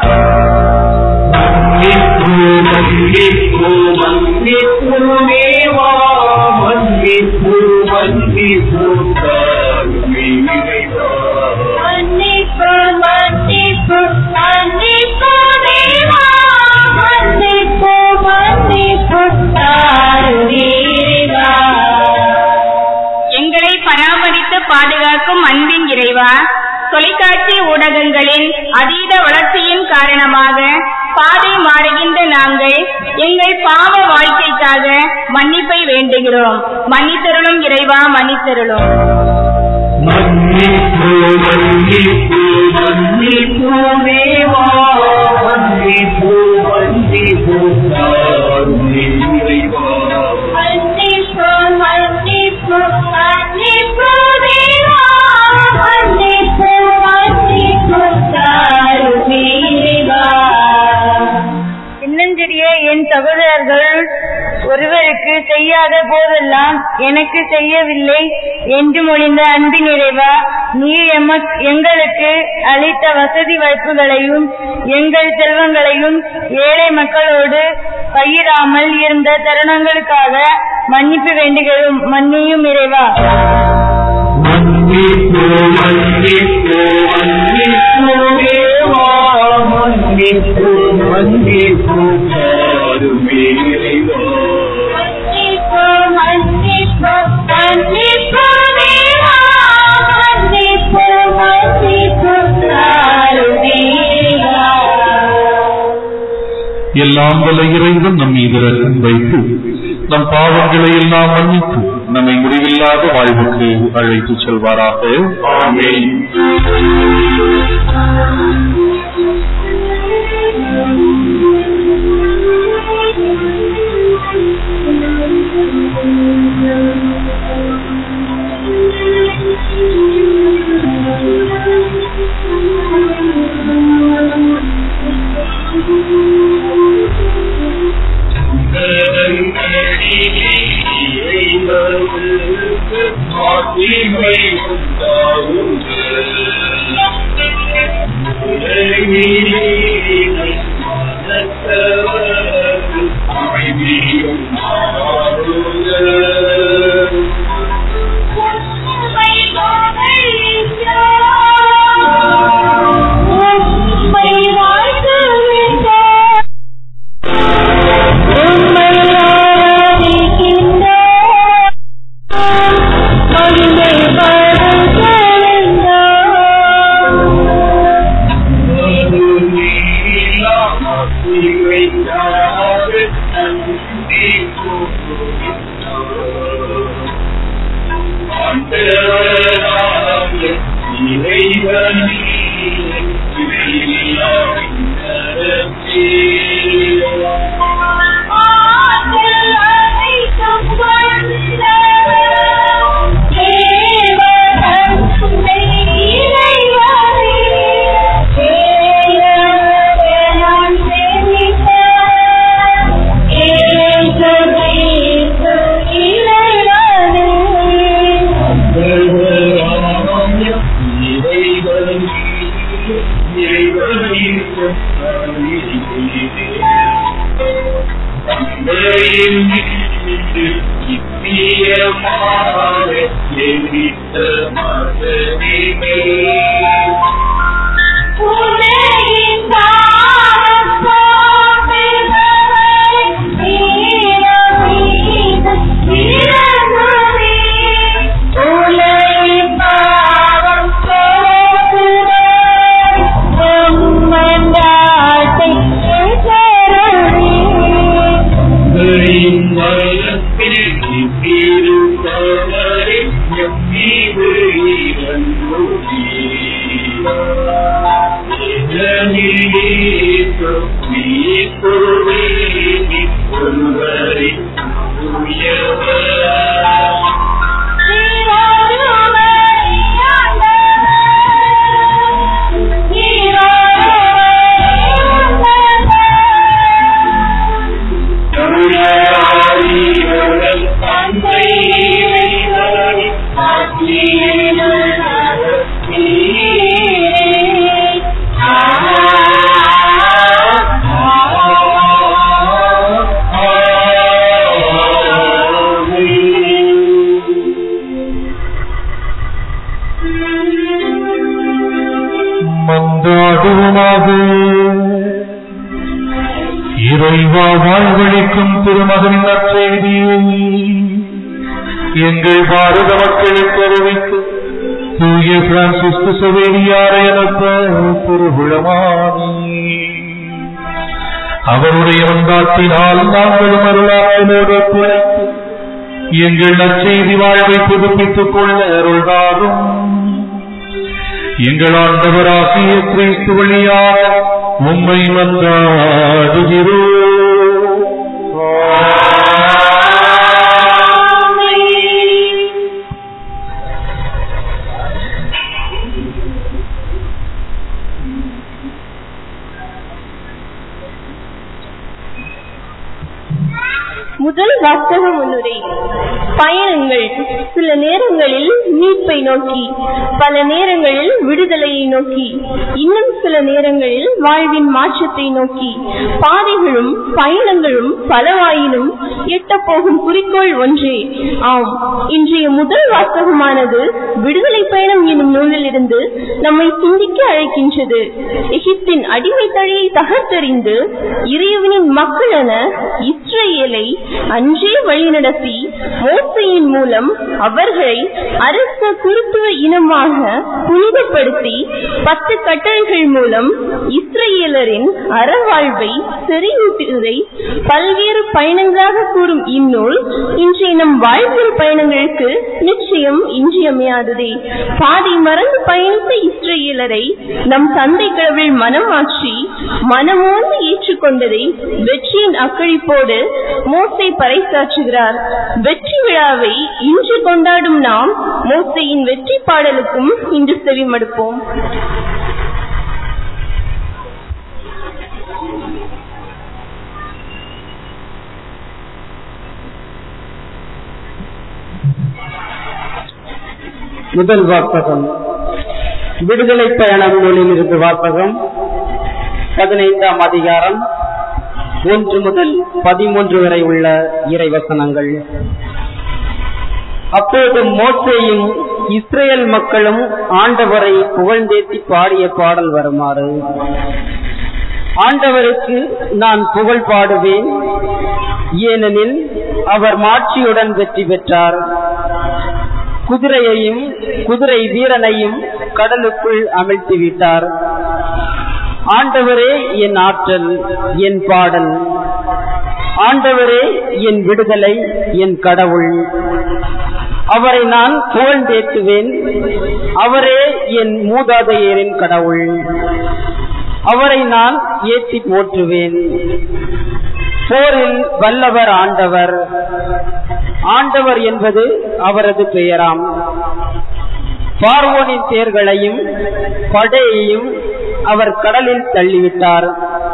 மன்னிப்பு மன்னிப்பு மன்னிப்பு தேவா மன்னிப்பு மன்னிப்பு தாருவீரா எங்களை பராமரித்து பாதுகாக்கும் அன்பின் இறைவா தொலைக்காட்சி ஊடகங்களின் அதீத வளர்ச்சியின் காரணமாக பாதை மாறுகின்ற நாங்கள் எங்கள் பாவ வாழ்க்கைக்காக மன்னிப்பை வேண்டுகிறோம் மன்னித்தருளும் இறைவா மன்னித்தருளும் மன்னிப்பு மன்னிப்பு மன்னிப்பு தேவா மன்னிப்பு மன்னிப்பு தாருமே இறைவா மன்னிப்பு மன்னிப்பு மன்னிப்பு தேவா மன்னிப்பு மன்னிப்பு தாருமே இறைவா சின்னஞ்சிறிய என் சகோதரர்கள் ஒருவருக்கு செய்யாத போதெல்லாம் எனக்கு செய்யவில்லை என்று மொழிந்த அன்பின் நிறைவா நீர் எமக் எங்களுக்கு அளித்த வசதி வாய்ப்புகளையும் எங்கள் செல்வங்களையும் ஏழை மக்களோடு பகிராமல் இருந்த தருணங்களுக்காக மன்னிப்பு வேண்டுகிறோம் மன்னியும் இறைவா மன்னிப்பு மன்னிப்பு மன்னிப்பு தேவா மன்னிப்பு மன்னிப்பு தாருமே இறைவா மன்னிப்பு மன்னிப்பு மன்னிப்பு தேவா மன்னிப்பு மன்னிப்பு தாருமே இறைவா எல்லாம் வல்ல இறைவன் நம் மீது ரசம் வைத்து நம் பாவங்களை எல்லாம் மன்னித்து நம்மை முடிவில்லாத வாழ்வுக்கு அழைத்து செல்வாராக ஆமென். Thank you. மன்றாடுவோமாக இறைவா வாழ்வழிக்கும் திருமகனின் நற்செய்தியை எங்கள் பாரத மக்களுக்கு அறிவித்து தூய பிரான்சிஸ்கு சவேரியாரை அனுப்ப திருவிழமானி அவருடைய வந்தாட்டினால் நாங்களும் அருளாளோடு குழைத்து எங்கள் நற்செய்தி வாழ்வை புதுப்பித்துக் கொள்ள அருள்தாரும் எங்கள் ஆண்டவராகிய கிறிஸ்து வழியாக உம்மை வந்தாடுகிறோம் முதல் வாசக முன்னுரை பயணங்கள் சில நேரங்களில் மீட்பை நோக்கி பல நேரங்களில் விடுதலையை நோக்கி இன்னும் சில நேரங்களில் வாழ்வின் மாற்றத்தை நோக்கி பாதைகளும் பயணங்களும் பலவாயினும் எட்டப்போகும் குறிக்கோள் ஒன்றே ஆம் இன்றைய முதல் வாசகமானது விடுதலை பயணம் என்னும் நூலிலிருந்து நம்மை சிந்திக்க அழைக்கின்றது எகிப்தின் அடிமை தழியை தகர்த்தெறிந்து இறைவனின் மக்களென இஸ்ரேலை அன்றே வழிநடத்தி மோசையின் மூலம் அவர்களை அரச குருத்துவ இனமாக புனிதப்படுத்தி பத்து கட்டளைகள் மூலம் இஸ்ரேலரின் அறவாழ்வை செறிவூட்டுவதை பல்வேறு பயணங்களாக கூறும் இந்நூல் இன்றைய நம் வாழ்வியல் பயணங்களுக்கு நிச்சயம் இன்றியமையாததே பாதை மறந்து பயணித்த இஸ்ரேலரை நம் தந்தை கடவுள் மனம் மாற்றி மனமோந்து ஏற்றுக்கொண்டதை வெற்றியின் அக்களிப்போடு மோசை பறைசாற்றுகிறார் வெற்றி விழாவை இன்று கொண்டாடும் நாம் மோசையின் வெற்றி பாடலுக்கும் இன்று செவிமடுப்போம் முதல் வாசகம் விடுதலை பயணம் நூலில் இருந்து வாசகம் பதினைந்தாம் அதிகாரம் ஒன்று முதல் பதிமூன்று வரை உள்ள இறைவசனங்கள் அப்போது மோசேயும் இஸ்ரேல் மக்களும் ஆண்டவரை புகழ்ந்தேத்தி பாடிய பாடல் வருமாறு ஆண்டவருக்கு நான் புகழ் பாடுவேன் ஏனெனில் அவர் மாட்சியுடன் வெற்றி பெற்றார் குதிரையையும் குதிரை வீரனையும் கடலுக்குள் அமிழ்த்தி விட்டார் ஆண்டவரே என் ஆற்றல் என் பாடல் ஆண்டவரே என் விடுதலை என் கடவுள் அவரை நான் புகழ்ந்தேத்துவேன் அவரே என் மூதாதையரின் கடவுள் அவரை நான் ஏற்றி போற்றுவேன் போரில் வல்லவர் ஆண்டவர் ஆண்டவர் என்பது அவரது பெயராம் பார்வோனின் தேர்களையும் படையையும் அவர் கடலில் தள்ளிவிட்டார்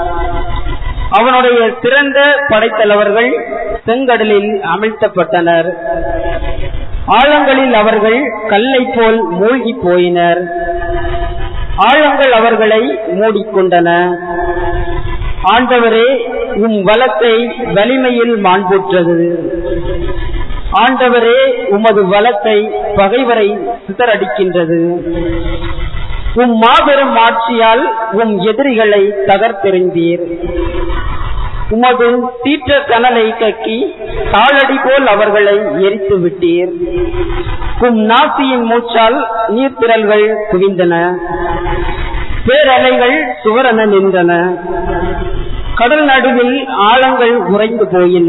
அவனுடைய சிறந்த படைத்தலைவர்கள் செங்கடலில் அமிழ்த்தப்பட்டனர் ஆழங்களில் அவர்கள் கல்லை போல் மூழ்கி போயினர் ஆழங்கள் அவர்களை மூடிக்கொண்டன ஆண்டவரே உம் வலத்தை வலிமையில் மாண்புற்றது ஆண்டவரே உமது வலத்தை பகைவரை சிதறடிக்கின்றது உம் மாபெரும் ஆட்சியால் உம் எதிரிகளை தகர்த்தெறிந்தீர் உமது சீற்ற கனலை கக்கி தாளடி போல் அவர்களை எரித்து விட்டீர் உம் நாசியின் மூச்சால் நீர்த்திரல்கள் குவிந்தன பேரலைகள் சுவரென நின்றன கடல் நடுவில் ஆழங்கள் உறைந்து போயின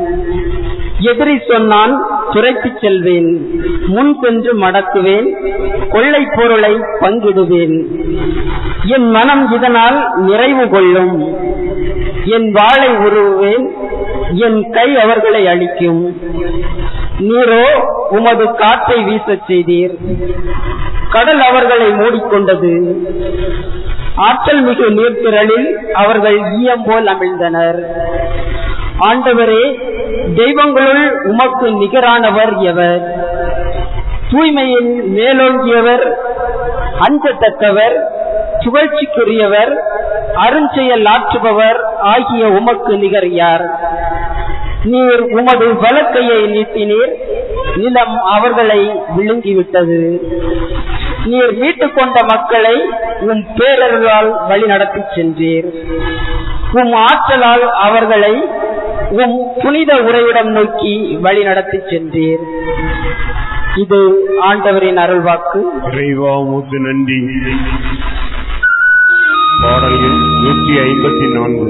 எதிரி சொன்னான் துரைத்துச் செல்வேன் முன் சென்று மடக்குவேன் கொள்ளை பொருளை பங்கிடுவேன் என் மனம் இதனால் நிறைவு கொள்ளும் என் வாளை உருவுவேன் என் கை அவர்களை அழிக்கும் நீரோ உமது காற்றை வீசச் செய்தீர் கடல் அவர்களை மூடிக்கொண்டது ஆற்றல் மிகு நீர்த்திரளில் அவர்கள் ஈயம் போல் அமிழ்ந்தனர் ஆண்டவரே தெய்வங்களுள் உமக்கு நிகரானவர் எவர் தூய்மையில் மேலோங்கியவர் அஞ்சத்தக்கவர் புகழ்ச்சிக்குரியவர் அருஞ்செயல் ஆற்றுபவர் ஆகிய உமக்கு நிகர் யார் நீர் உமது வலக்கையை நீட்டினீர் நிலம் அவர்களை விழுங்கிவிட்டது நீர் மீட்டுக் கொண்ட மக்களை உம் பேரர்களால் வழிநடத்திச் சென்றீர் உம் ஆற்றலால் அவர்களை உம் புனித உரையிடம் நோக்கி வழிநடத்திச் சென்றீர் இது ஆண்டவரின் அருள்வாக்கு இறைவா உமக்கு நன்றி பாடல்கள் நூற்றி ஐம்பத்தி நான்கு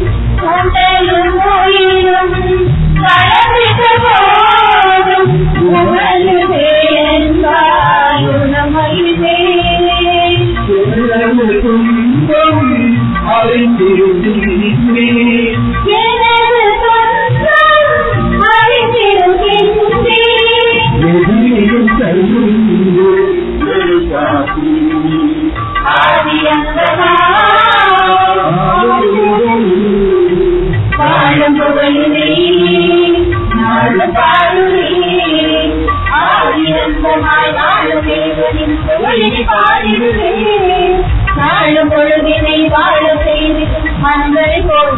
உடலும் உயிரும் கலந்திட்ட போதும் நாளும் பொழுதினை வாழ செய்து மனங்களை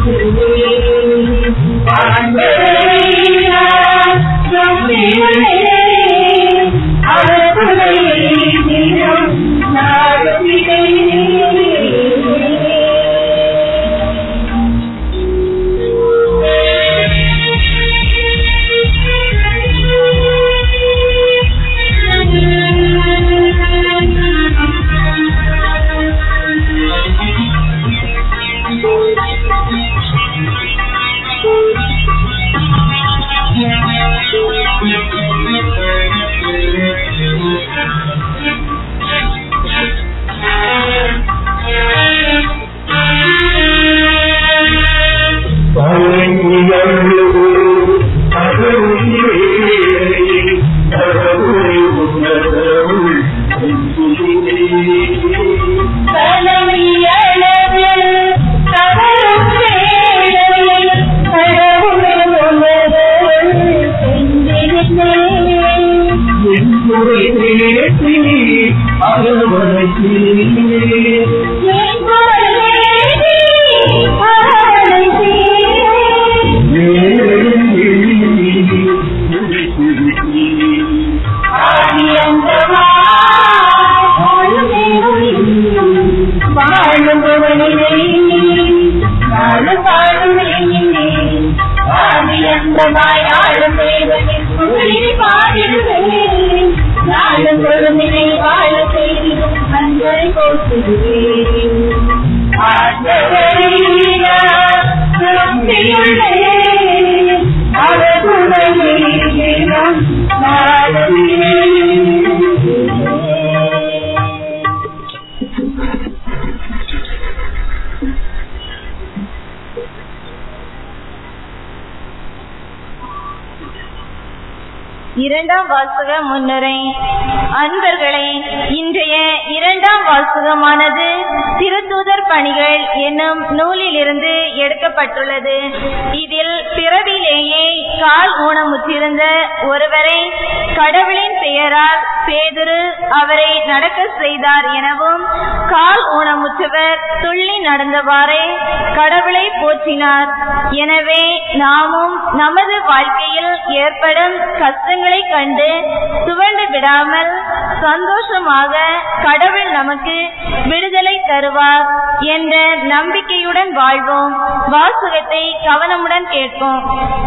இரண்டாம் வாசக முன்னுரை அன்பர்களே இன்றைய இரண்டாம் வாசகமானது திருத்தூதர் பணிகள் என்னும் நூலிலிருந்து எடுக்கப்பட்டுள்ளது இதில் பிறவிலேயே கால் ஊனமுற்றிருந்த ஒருவரை கடவுளின் பெயரால் பேதுரு அவரை நடக்க செய்தார் எனவும் கால் ஊனமுற்றவர் துள்ளி நடந்தவாறே கடவுளை போற்றினார் எனவே நாமும் நமது வாழ்க்கையில் ஏற்படும் கஷ்டங்களை கண்டு துவண்டு விடாமல் சந்தோஷமாக கடவுள் நமக்கு விடுதலை தருவார் என்ற நம்பிக்கையுடன் வாழ்வோம் வாசகத்தை கவனமுடன் கேட்போம்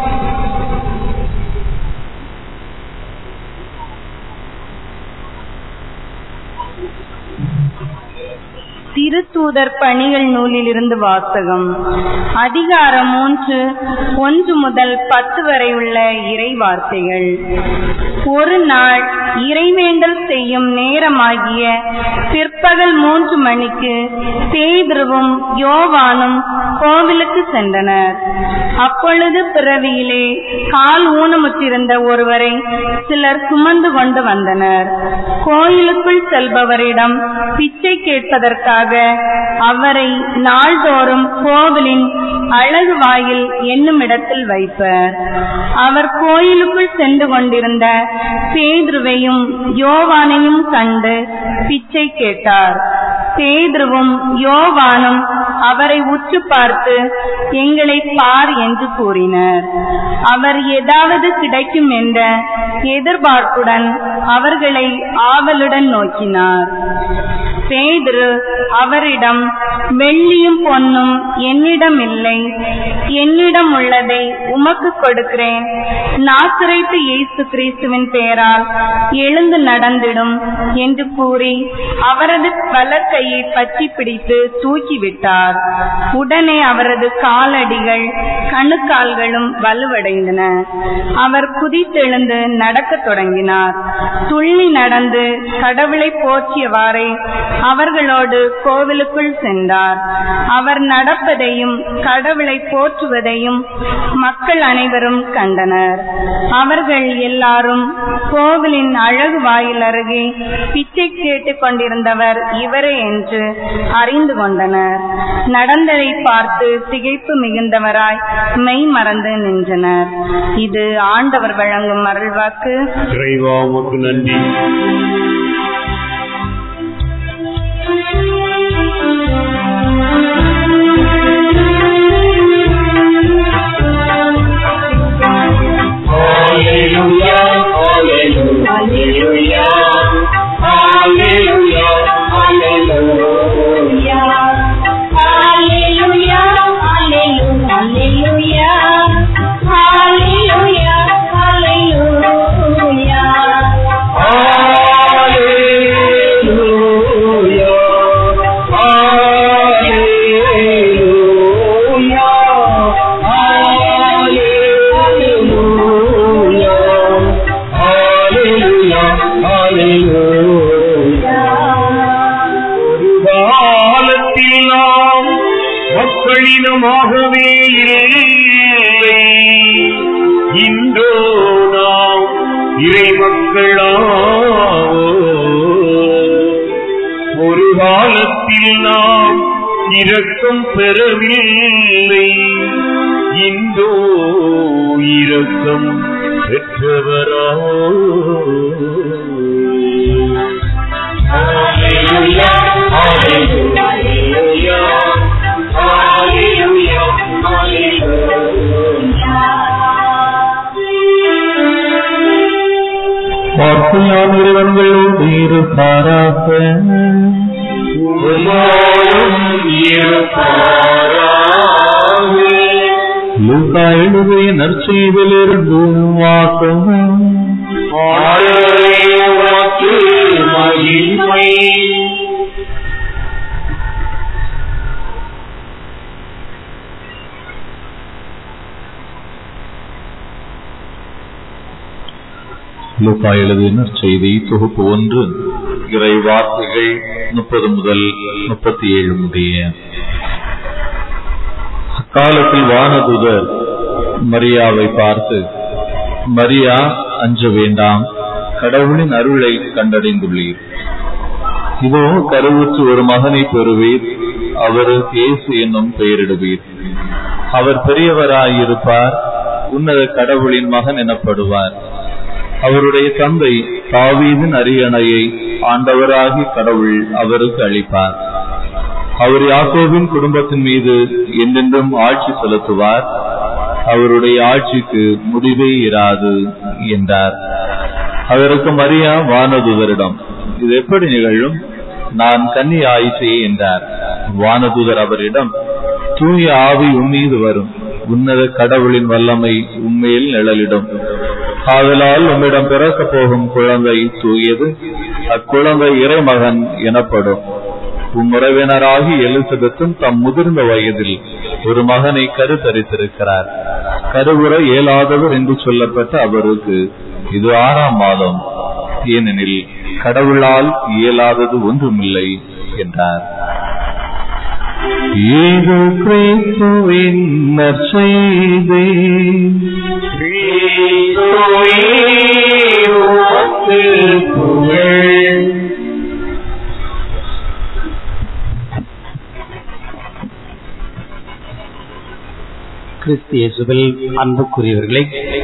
திருத்தூதர் பணிகள் நூலிலிருந்து வாசகம் அதிகாரம் மூன்று ஒன்று முதல் பத்து வரை உள்ள இறை வார்த்தைகள் ஒரு நாள் இறைவேண்டல் செய்யும் நேரமாகிய பிற்பகல் மூன்று மணிக்கு பேதுருவும் யோவானும் கோவிலுக்கு சென்றனர் அப்பொழுது பிறவியிலே கால் ஊனமுற்றிருந்த ஒருவரை சிலர் சுமந்து கொண்டு வந்தனர் கோயிலுக்குள் செல்பவரிடம் பிச்சை கேட்பதற்காக அவரை நாள்தோறும் கோவிலின் அழகு வாயில் என்னும் இடத்தில் வைப்பர் அவர் கோயிலுக்குள் சென்று கொண்டிருந்த பேதுருவையும் யோவானையும் கண்டு பிச்சை கேட்டார் பேதுருவும் யோவானும் அவரை உற்று பார்த்து எங்களை பார் என்று கூறினர் அவர் ஏதாவது கிடைக்கும் என்ற எதிர்பார்ப்புடன் அவர்களை ஆவலுடன் நோக்கினார் பேதுரு அவரிடம் வெள்ளியும் பொன்னும் என்னிடம் இல்லை என்னிடம் உள்ளதை உமக்கு கொடுக்கிறேன் நாசுரைத்து இயேசு கிறிஸ்துவின் பெயரால் எழுந்து நடந்திடும் என்று கூறி அவரது வலக்கையை பற்றி பிடித்து தூக்கிவிட்டார் என்றார் உடனே அவரது காலடிகள் கணுக்கால்களும் வலுவடைந்தன அவர் குதித்தெழுந்து நடக்கத் தொடங்கினார் துள்ளி நடந்து கடவுளை போற்றியவாறே அவர்களோடு கோவிலுக்குள் சென்றார் அவர் நடப்பதையும் கடவுளை போற்றுவதையும் மக்கள் அனைவரும் கண்டனர் அவர்கள் எல்லாரும் கோவிலின் அழகு வாயில் அருகே பிச்சை கேட்டுக் கொண்டிருந்தவர் இவரே என்று அறிந்து கொண்டனர் நடந்ததை பார்த்து திகைப்பு மிகுந்தவராய் மெய் மறந்து நின்றனர் இது ஆண்டவர் வழங்கும் அருள்வாக்கு இறைவா உமக்கு நன்றி காலத்தில் நாம் மக்களினமாகவே இல்லை இன்றோ நாம் இறை மக்களா ஒரு காலத்தில் நாம் இரக்கம் பெறவில்லை இன்றோ இரக்கம் பெற்றவரா வார்த்தையான் இறைவன்களோடு இருப்பாராக லூக்கா எழுதிய நற்செய்திலிருந்து வாசகம் லூக்கா எழுதிய நற்செய்தி தொகுப்பு ஒன்று இறை வார்த்தைகள் முப்பது முதல் முப்பத்தி ஏழு முடிய அக்காலத்தில் வானதூதர் மரியாவை பார்த்து மரியா அஞ்ச வேண்டாம் கடவுளின் அருளை கண்டடைந்துள்ளீர் இதோ கருவுற்று ஒரு மகனை பெறுவீர் அவருக்கு இயேசு என்னும் பெயரிடுவீர் அவர் பெரியவராயிருப்பார் உன்னத கடவுளின் மகன் எனப்படுவார் அவருடைய தந்தை தாவீதின் அரியணையை ஆண்டவராகி கடவுள் அவருக்கு அளிப்பார் அவர் யாக்கோபின் குடும்பத்தின் மீது என்றென்றும் ஆட்சி செலுத்துவார் அவருடைய ஆட்சிக்கு முடிவே இராது என்றார் அவருக்கு மரியா வானதுதரிடம் இது எப்படி நிகழும் நான் கன்னி ஆயிற்றே என்றார் வானதுதர் அவரிடம் தூய ஆவி உம்மீது வரும் உன்னத கடவுளின் வல்லமை உண்மையில் நிழலிடும் ஆதலால் உம்மிடம் பிறக்க போகும் குழந்தை தூயது அக்குழந்தை இறைமகன் எனப்படும் உம்முறவினராகி எலிசபெத்தும் தம் முதிர்ந்த வயதில் ஒரு மகனை கருத்தரித்திருக்கிறார் கருவுற இயலாதவர் என்று சொல்லப்பட்ட அவருக்கு இது ஆறாம் மாதம் ஏனெனில் கடவுளால் இயலாதது ஒன்றுமில்லை என்றார் ஏது கிறிஸ்துவின் நற்செய்தி கிறிஸ்து இயேசுவில் அன்புக்குரியவர்களே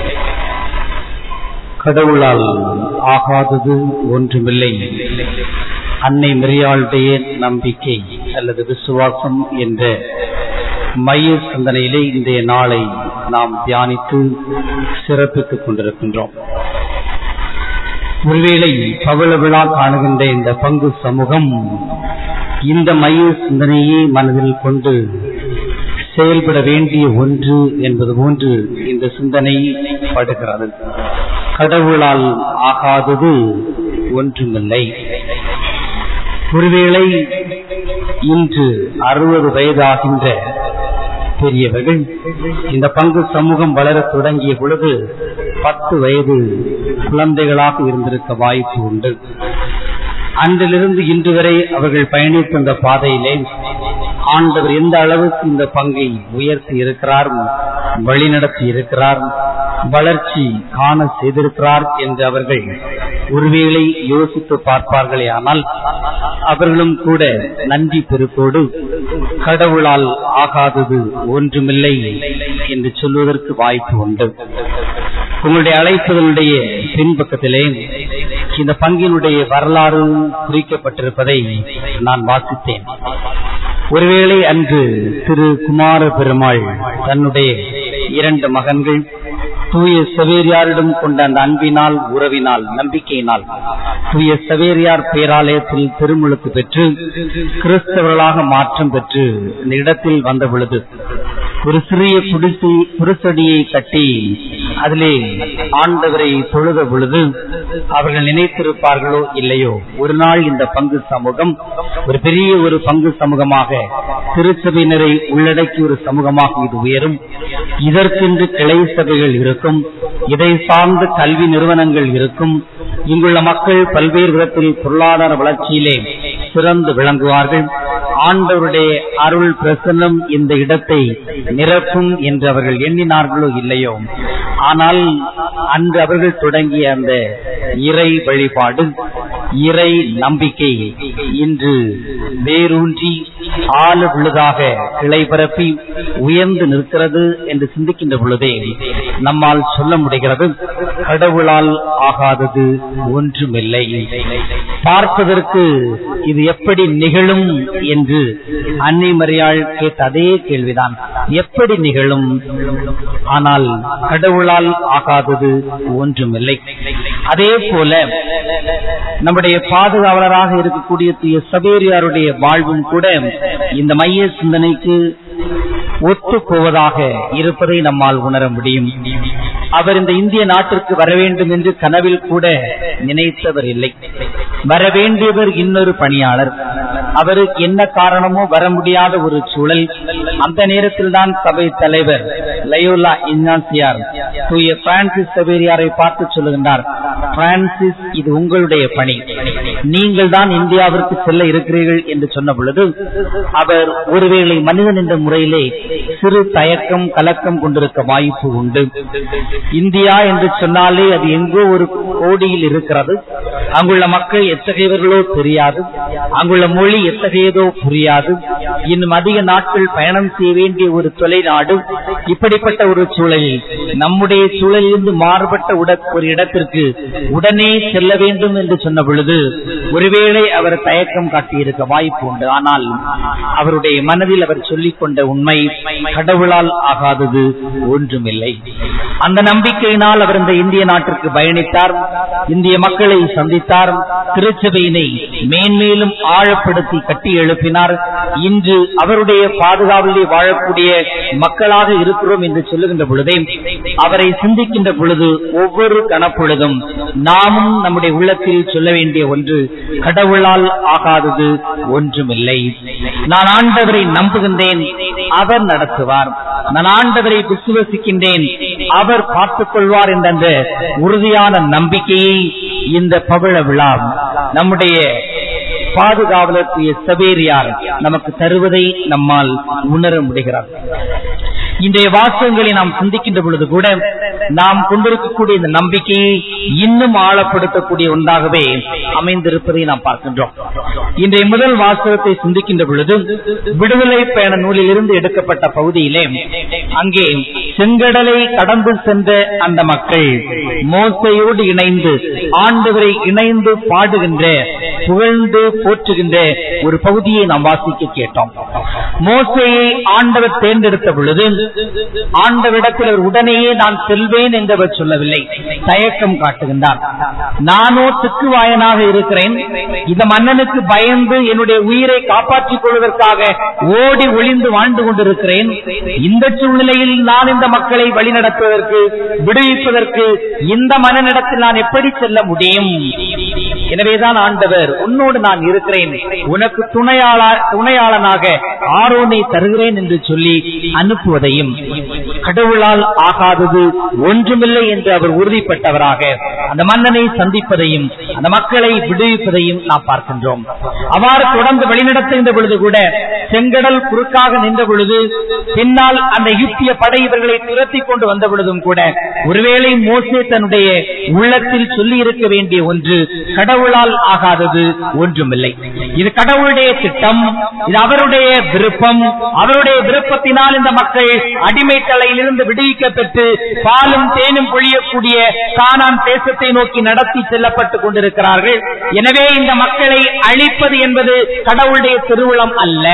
கடவுளால் ஆகாதது ஒன்றுமில்லை அன்னை மரியாளுடைய நம்பிக்கை அல்லது விசுவாசம் என்ற மைய சிந்தனையிலே இன்றைய நாளை நாம் தியானித்து சிறப்பித்துக் கொண்டிருக்கின்றோம் ஒருவேளை பவள விழா காணுகின்ற இந்த பங்கு சமூகம் இந்த மைய சிந்தனையை மனதில் கொண்டு செயல்பட வேண்டிய ஒன்று என்பது போன்று இந்த சிந்தனை படுகிறது கடவுளால் ஆகாதது ஒன்றுமில்லை ஒருவேளை இன்று அறுபது வயதாகின்ற பெரியவர்கள் இந்த பங்கு சமூகம் வளரத் தொடங்கிய பொழுது பத்து வயது குழந்தைகளாக இருந்திருக்க வாய்ப்பு உண்டு அன்றிலிருந்து இன்று வரை அவர்கள் பயணித்த அந்த பாதையிலே ஆண்டவர் எந்த அளவுக்கு இந்த பங்கை உயர்த்தி இருக்கிறார் வழிநடத்தி இருக்கிறார் வளர்ச்சி காண செய்திருக்கிறார் என்று அவர்கள் ஒருவேளை யோசித்து பார்ப்பார்களே ஆனால் அவர்களும் கூட நன்றி பெருக்கோடு கடவுளால் ஆகாதது ஒன்றுமில்லை என்று சொல்வதற்கு வாய்ப்பு உண்டு உங்களுடைய அழைப்புகளுடைய பின்பக்கத்திலே இந்த பங்கினுடைய வரலாறு குறிக்கப்பட்டிருப்பதை நான் வாசித்தேன் ஒருவேளை அன்று திரு குமார பெருமாள் தன்னுடைய இரண்டு மகன்கள் தூய சவேரியாரிடம் கொண்ட அந்த அன்பினால் உறவினால் நம்பிக்கையினால் தூய சவேரியார் பேராலயத்தில் திருமுழுக்கு பெற்று கிறிஸ்தவர்களாக மாற்றம் பெற்று இந்த இடத்தில் வந்த பொழுது ஒரு சிறிய குடிசை குருசடியை கட்டி அதிலே ஆண்டவரை தொழுத பொழுது அவர்கள் நினைத்திருப்பார்களோ இல்லையோ ஒரு நாள் இந்த பங்கு சமூகம் ஒரு பெரிய ஒரு பங்கு சமூகமாக திருச்சபையினரை உள்ளடக்கி ஒரு சமூகமாக இது உயரும் இதற்கென்று கிளை சபைகள் இருக்கும் இதை சார்ந்த கல்வி நிறுவனங்கள் இருக்கும் இங்குள்ள மக்கள் பல்வேறு விதத்தில் பொருளாதார வளர்ச்சியிலே சிறந்து விளங்குவார்கள் ஆண்டவருடைய அருள் பிரசன்னம் இந்த இடத்தை நிரப்பும் என்று அவர்கள் எண்ணினார்களோ இல்லையோ ஆனால் அன்று அவர்கள் தொடங்கிய அந்த இறை வழிபாடு இறை நம்பிக்கை இன்று வேரூன்றி ஆள உள்ளதாக கிளை பரப்பி உயர்ந்து நிற்கிறது என்று சிந்திக்கின்ற பொழுதே நம்மால் சொல்ல முடிகிறது கடவுளால் ஆகாதது ஒன்றுமில்லை பார்ப்பதற்கு இது எப்படி நிகழும் என்று அன்னை மரியாள் கேட்ட அதே கேள்விதான் எப்படி நிகழும் ஆனால் கடவுளால் ஆகாதது ஒன்றுமில்லை அதே போல நம்முடைய பாதுகாவலராக இருக்கக்கூடிய தூய சபேரியாருடைய வாழ்வும் கூட இந்த மைய சிந்தனைக்கு ஒத்து போவதாக இருப்பதை நம்மால் உணர முடியும் அவர் இந்த இந்திய நாட்டிற்கு வர வேண்டும் என்று கனவில் கூட நினைத்தவர் இல்லை வர வேண்டியவர் இன்னொரு பணியாளர் அவருக்கு என்ன காரணமோ வர முடியாத ஒரு சூழல் அந்த நேரத்தில் தான் சபை தலைவர் லயோலா இன்னாசியார் தூய பிரான்சிஸ் சபேரியாரை பார்த்து சொல்லுகின்றார் பிரான்சிஸ் இது உங்களுடைய பணி நீங்கள் தான் இந்தியாவிற்கு செல்ல இருக்கிறீர்கள் என்று சொன்ன பொழுது அவர் ஒருவேளை மனிதன் என்ற முறையிலே சிறு தயக்கம் கலக்கம் கொண்டிருக்க வாய்ப்பு உண்டு இந்தியா என்று சொன்னாலே அது எங்கோ ஒரு கோடியில் இருக்கிறது அங்குள்ள மக்கள் எத்தகையவர்களோ தெரியாது அங்குள்ள மொழி எத்தகையதோ புரியாது இன்னும் அதிக நாட்கள் பயணம் செய்ய வேண்டிய ஒரு தொலைநாடு இப்படிப்பட்ட ஒரு சூழலில் நம்முடைய சூழலிலிருந்து மாறுபட்ட உட- ஒரு இடத்திற்கு உடனே செல்ல வேண்டும் என்று சொன்ன பொழுது ஒருவேளை அவர் தயக்கம் காட்டியிருக்க வாய்ப்பு உண்டு ஆனால் அவருடைய மனதில் அவர் சொல்லிக் கொண்ட உண்மை கடவுளால் ஆகாதது ஒன்றுமில்லை அந்த நம்பிக்கையினால் அவர் இந்த இந்திய நாட்டிற்கு பயணித்தார் இந்திய மக்களை சந்தித்தார் திருச்சபையினை மேன்மேலும் ஆழப்படுத்தி கட்டி எழுப்பினார் இன்று அவருடைய பாதுகாவலில் வாழக்கூடிய மக்களாக இருக்கிறோம் என்று சொல்லுகின்ற பொழுதே அவரை சிந்திக்கின்ற பொழுது ஒவ்வொரு கணப்பொழுதும் நாமும் நம்முடைய உள்ளத்தில் சொல்ல வேண்டிய ஒன்று கடவுளால் ஆகாதது ஒன்றுமில்லை நான் ஆண்டவரை நம்புகின்றேன் அவர் நடத்துவார் நான் ஆண்டவரை விசுவசிக்கின்றேன் அவர் பார்த்துக் கொள்வார் என்ற அந்த உறுதியான நம்பிக்கையை இந்த பவழ விழா நம்முடைய பாதுகாவலர் சபேரியார் நமக்கு தருவதை நம்மால் உணர முடிகிறார் இன்றைய வாசகங்களை நாம் சிந்திக்கின்ற பொழுது கூட நாம் கொண்டிருக்கக்கூடிய இந்த நம்பிக்கையை இன்னும் ஆழப்படுத்தக்கூடிய ஒன்றாகவே அமைந்திருப்பதை நாம் பார்க்கின்றோம் இன்றைய முதல் வாசகத்தை சிந்திக்கின்ற பொழுது விடுதலை பயண நூலிலிருந்து எடுக்கப்பட்ட பகுதியிலே அங்கே செங்கடலை கடந்து சென்ற அந்த மக்கள் மோசையோடு இணைந்து ஆண்டவரை இணைந்து பாடுகின்ற புகழ்ந்து போற்றுகின்ற ஒரு பகுதியை நாம் வாசிக்க கேட்டோம் மோசையை ஆண்டவர் தேர்ந்தெடுத்த பொழுது ஆண்டவரிடத்தில் அவர் உடனேயே நான் செல்வேன் என்று அவர் சொல்லவில்லை தயக்கம் காட்டுகின்றார் நானோ திக்குவாயனாக இருக்கிறேன் இந்த மன்னனுக்கு பயந்து என்னுடைய உயிரை காப்பாற்றிக் கொள்வதற்காக ஓடி ஒளிந்து வாழ்ந்து கொண்டிருக்கிறேன் இந்த சூழ்நிலையில் நான் இந்த மக்களை வழிநடத்துவதற்கு விடுவிப்பதற்கு இந்த மன்னனிடத்தில் நான் எப்படி செல்ல முடியும் எனவேதான் ஆண்டவர் உன்னோடு நான் இருக்கிறேன் உனக்கு துணையாளா துணையாளனாக ஆரோனை தருகிறேன் என்று சொல்லி அனுப்புவதையும் கடவுளால் ஆகாதது ஒன்றுமில்லை என்று அவர் உறுதிப்பட்டவராக அந்த மன்னனை சந்திப்பதையும் அந்த மக்களை விடுவிப்பதையும் நாம் பார்க்கின்றோம் அவ்வாறு தொடர்ந்து வழிநடத்துகின்ற பொழுது கூட செங்கடல் குறுக்காக நின்ற பொழுது பின்னால் அந்த யுத்திய படை இவர்களை துரத்தி கொண்டு வந்த பொழுதும் கூட ஒருவேளை மோசே தன்னுடைய உள்ளத்தில் சொல்லி இருக்க வேண்டிய ஒன்று கடவுளால் ஆகாதது ஒன்றுமில்லை இது கடவுளுடைய திட்டம் இது அவருடைய விருப்பம் அவருடைய விருப்பத்தினால் இந்த மக்கள் அடிமை தலையிலிருந்து விடுவிக்கப்பட்டு பாலும் தேனும் பொழியக்கூடிய கானான் தேசத்தை நோக்கி நடத்தி செல்லப்பட்டுக் கொண்டிருக்கிறார்கள் எனவே இந்த மக்களை அழிப்பது என்பது கடவுளுடைய திருவுளம் அல்ல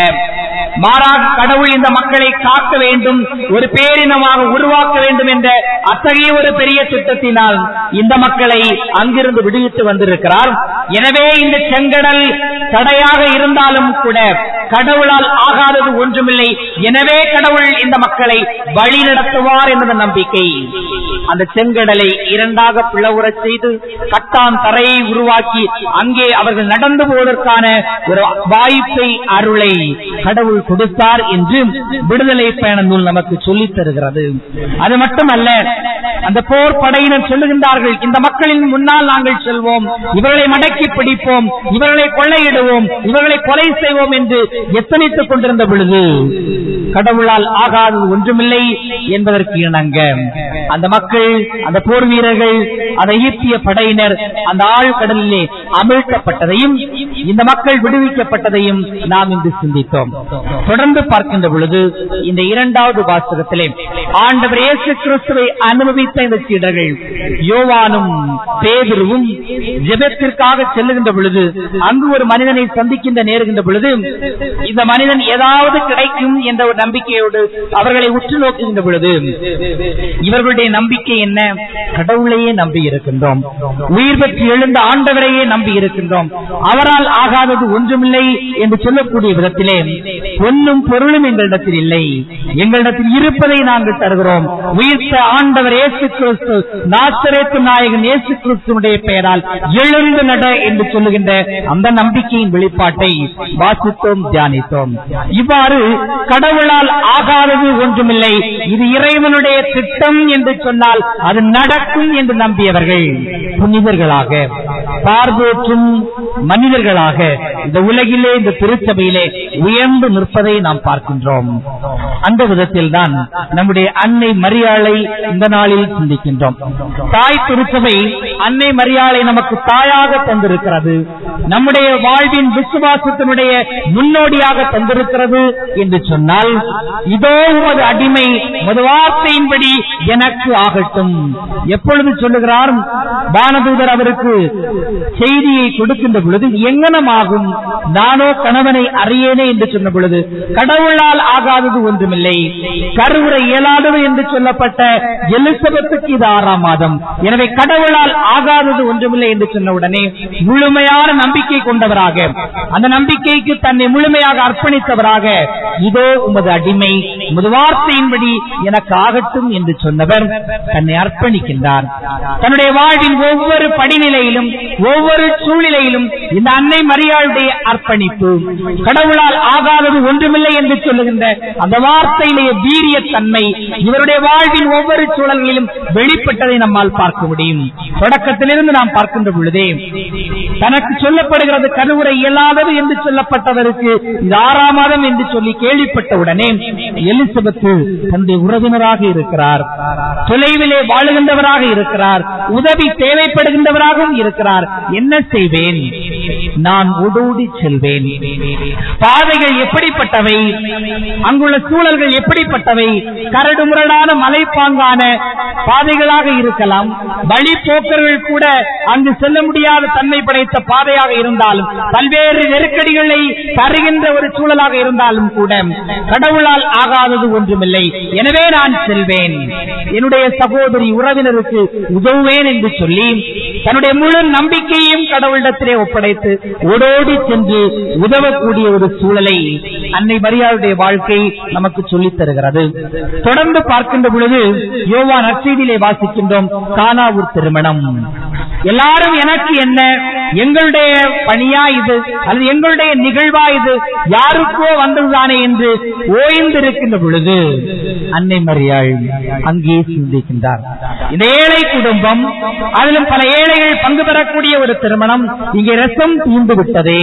மாறாக கடவுள் இந்த மக்களை காக்க வேண்டும் ஒரு பேரினமாக உருவாக்க வேண்டும் என்ற அத்தகைய ஒரு பெரிய திட்டத்தினால் இந்த மக்களை அங்கிருந்து விடுவித்து வந்திருக்கிறார் எனவே இந்த செங்கடல் தடையாக இருந்தாலும் கூட கடவுளால் ஆகாதது ஒன்றுமில்லை எனவே கடவுள் இந்த மக்களை வழி நடத்துவார் என்பது நம்பிக்கை அந்த செங்கடலை இரண்டாக பிளவுறச் செய்து கட்டான் தரையை உருவாக்கி அங்கே அவர்கள் நடந்து போவதற்கான ஒரு வாய்ப்பை அருளை கடவுள் கொடுத்தார் என்று விடுதலை பயண நூல் நமக்கு சொல்லித் தருகிறது அது மட்டுமல்ல அந்த போர் படையினர் சொல்லுகின்றார்கள் இந்த மக்களின் முன்னால் நாங்கள் செல்வோம் இவர்களை மடக்கி பிடிப்போம் இவர்களை கொள்ளையிடுவோம் இவர்களை கொலை செய்வோம் என்று எத்தனைத்துக் கொண்டிருந்த பொழுது கடவுளால் ஆகாதது ஒன்றுமில்லை என்பதற்கு இணங்க அந்த மக்கள் அந்த போர் வீரர்கள் அந்த ஈர்த்திய படையினர் அந்த ஆழ்கடலிலே அமிழ்த்தப்பட்டதையும் இந்த மக்கள் விடுவிக்கப்பட்டதையும் நாம் இன்று சிந்தித்தோம் தொடர்ந்து பார்க்கின்ற பொழுது இந்த இரண்டாவது வாசகத்திலே ஆண்டவர் இயேசு கிறிஸ்துவை அனுபவித்த இந்த சீடர்கள் யோவானும் பேதுருவும் ஜெபத்திற்காக செல்லுகின்ற பொழுது அங்கு ஒரு மனிதனை சந்திக்கின்ற நேருகின்ற பொழுது இந்த மனிதன் ஏதாவது கிடைக்கும் என்ற ஒரு நம்பிக்கையோடு அவர்களை உற்று நோக்குகின்ற பொழுது இவர்களுடைய நம்பிக்கை என்ன கடவுளையே நம்பி இருக்கின்றோம் உயிர் பெற்று எழுந்த ஆண்டவரையே நம்பி இருக்கின்றோம் அவரால் ஆகாதது ஒன்றுமில்லை என்று சொல்லக்கூடிய விதத்திலே பொன்னும் பொருளும் எங்களிடத்தில் இல்லை எங்களிடத்தில் இருப்பதை நாங்கள் தருகிறோம் உயிர்த்த ஆண்டவர் இயேசு கிறிஸ்து நாசரேத்து நாயகன் இயேசு கிறிஸ்துடைய பெயரால் எழுந்து நட என்று சொல்லுகின்ற அந்த நம்பிக்கையின் வெளிப்பாட்டை வாசித்தோம் தியானித்தோம் இவ்வாறு கடவுளால் ஆகாதது ஒன்றுமில்லை இது இறைவனுடைய திட்டம் என்று சொன்னால் அது நடக்கும் என்று நம்பியவர்கள் புனிதர்களாக பார்வையற்றும் மனிதர்களாக இந்த உலகிலே இந்த திருச்சபையிலே உயர்ந்து நிற்பதை நாம் பார்க்கின்றோம் அந்த விதத்தில் தான் நம்முடைய அன்னை மரியாளை இந்த நாளில் சிந்திக்கின்றோம் தாய் திருச்சபை அன்னை மரியாளை நமக்கு தாயாக தந்திருக்கிறது நம்முடைய வாழ்வின் விசுவாசத்தினுடைய முன்னோடியாக தந்திருக்கிறது என்று சொன்னால் இதோ உமது அடிமை உமது வார்த்தையின்படி எனக்கு ஆகட்டும் எப்பொழுது சொல்லுகிறார் வானதூதர் அவருக்கு செய்தியை கொடுக்கின்ற பொழுது எங்கனமாகும் நானோ கணவனை அறியேனே என்று சொன்ன பொழுது கடவுளால் ஆகாதது ஒன்றுமில்லை கருவுரை இயலாதது என்று சொல்லப்பட்ட எலிசபெத்துக்கு இது ஆறாம் மாதம் எனவே கடவுளால் ஆகாதது ஒன்றுமில்லை என்று சொன்ன உடனே முழுமையான நம்பிக்கை கொண்டவராக அந்த நம்பிக்கைக்கு தன்னை முழுமையாக அர்ப்பணித்தவராக இதோ உமது அடிமை உமது வார்த்தையின்படி எனக்கு ஆகட்டும் என்று சொன்னவர் தன்னை அர்ப்பணிக்கின்றார் தன்னுடைய வாழ்வின் ஒவ்வொரு படிநிலையிலும் ஒவ்வொரு சூழ்நிலையிலும் இந்த அன்னை மரியாளுடைய அர்ப்பணிப்பு கடவுளால் ஆகாதது ஒன்றுமில்லை என்று சொல்லுகின்ற அந்த வார்த்தையிலேயே வீரிய தன்மை இவருடைய வாழ்வின் ஒவ்வொரு சூழல்களிலும் வெளிப்பட்டதை நம்மால் பார்க்க முடியும் தொடக்கத்திலிருந்து நாம் பார்க்கின்ற பொழுதே தனக்கு சொல்லப்படுகிறது கருவுரை இயலாதது என்று சொல்லப்பட்டவருக்கு இது ஆறாம் மாதம் என்று சொல்லி கேள்விப்பட்ட உடனே எலிசபெத்து தன்னுடைய உறவினராக இருக்கிறார் தொலைவிலே வாழுகின்றவராக இருக்கிறார் உதவி தேவைப்படுகின்றவராகவும் இருக்கிறார் என்ன செய்வேன் நான் ஓடோடி செல்வேன் பாதைகள் எப்படிப்பட்டவை அங்குள்ள சூழல்கள் எப்படிப்பட்டவை கரடு முரடான மலைப்பாங்கான பாதைகளாக இருக்கலாம் வழிபோக்கர்கள் கூட அங்கு செல்ல முடியாத தன்மை படைத்த பாதையாக இருந்தாலும் பல்வேறு நெருக்கடிகளை தருகின்ற ஒரு சூழலாக இருந்தாலும் கூட கடவுளால் ஆகாதது ஒன்றுமில்லை எனவே நான் செல்வேன் என்னுடைய சகோதரி உறவினருக்கு உதவுவேன் என்று சொல்லி தன்னுடைய முழு நம்பிக்கையையும் கடவுளிடத்திலே ஒப்படைத்து ஓடோடி சென்று உதவக்கூடிய ஒரு சூழலை அன்னை மரியாளுடைய வாழ்க்கை நமக்கு சொல்லித் தருகிறது தொடர்ந்து பார்க்கின்ற பொழுது யோவா நற்செய்தியிலே வாசிக்கின்றோம் கானாவூர் திருமணம் எல்லாரும் எனக்கு என்ன எங்களுடைய பணியா இது அல்லது எங்களுடைய நிகழ்வா இது யாருக்கோ வந்ததுதானே என்று ஓய்ந்திருக்கின்ற பொழுது அன்னை மரியாள் அங்கே சிந்திக்கின்றார் இந்த ஏழை குடும்பம் அதிலும் பல ஏழைகள் பங்கு பெறக்கூடிய ஒரு திருமணம் இங்கே ரசம் தீர்ந்து விட்டதே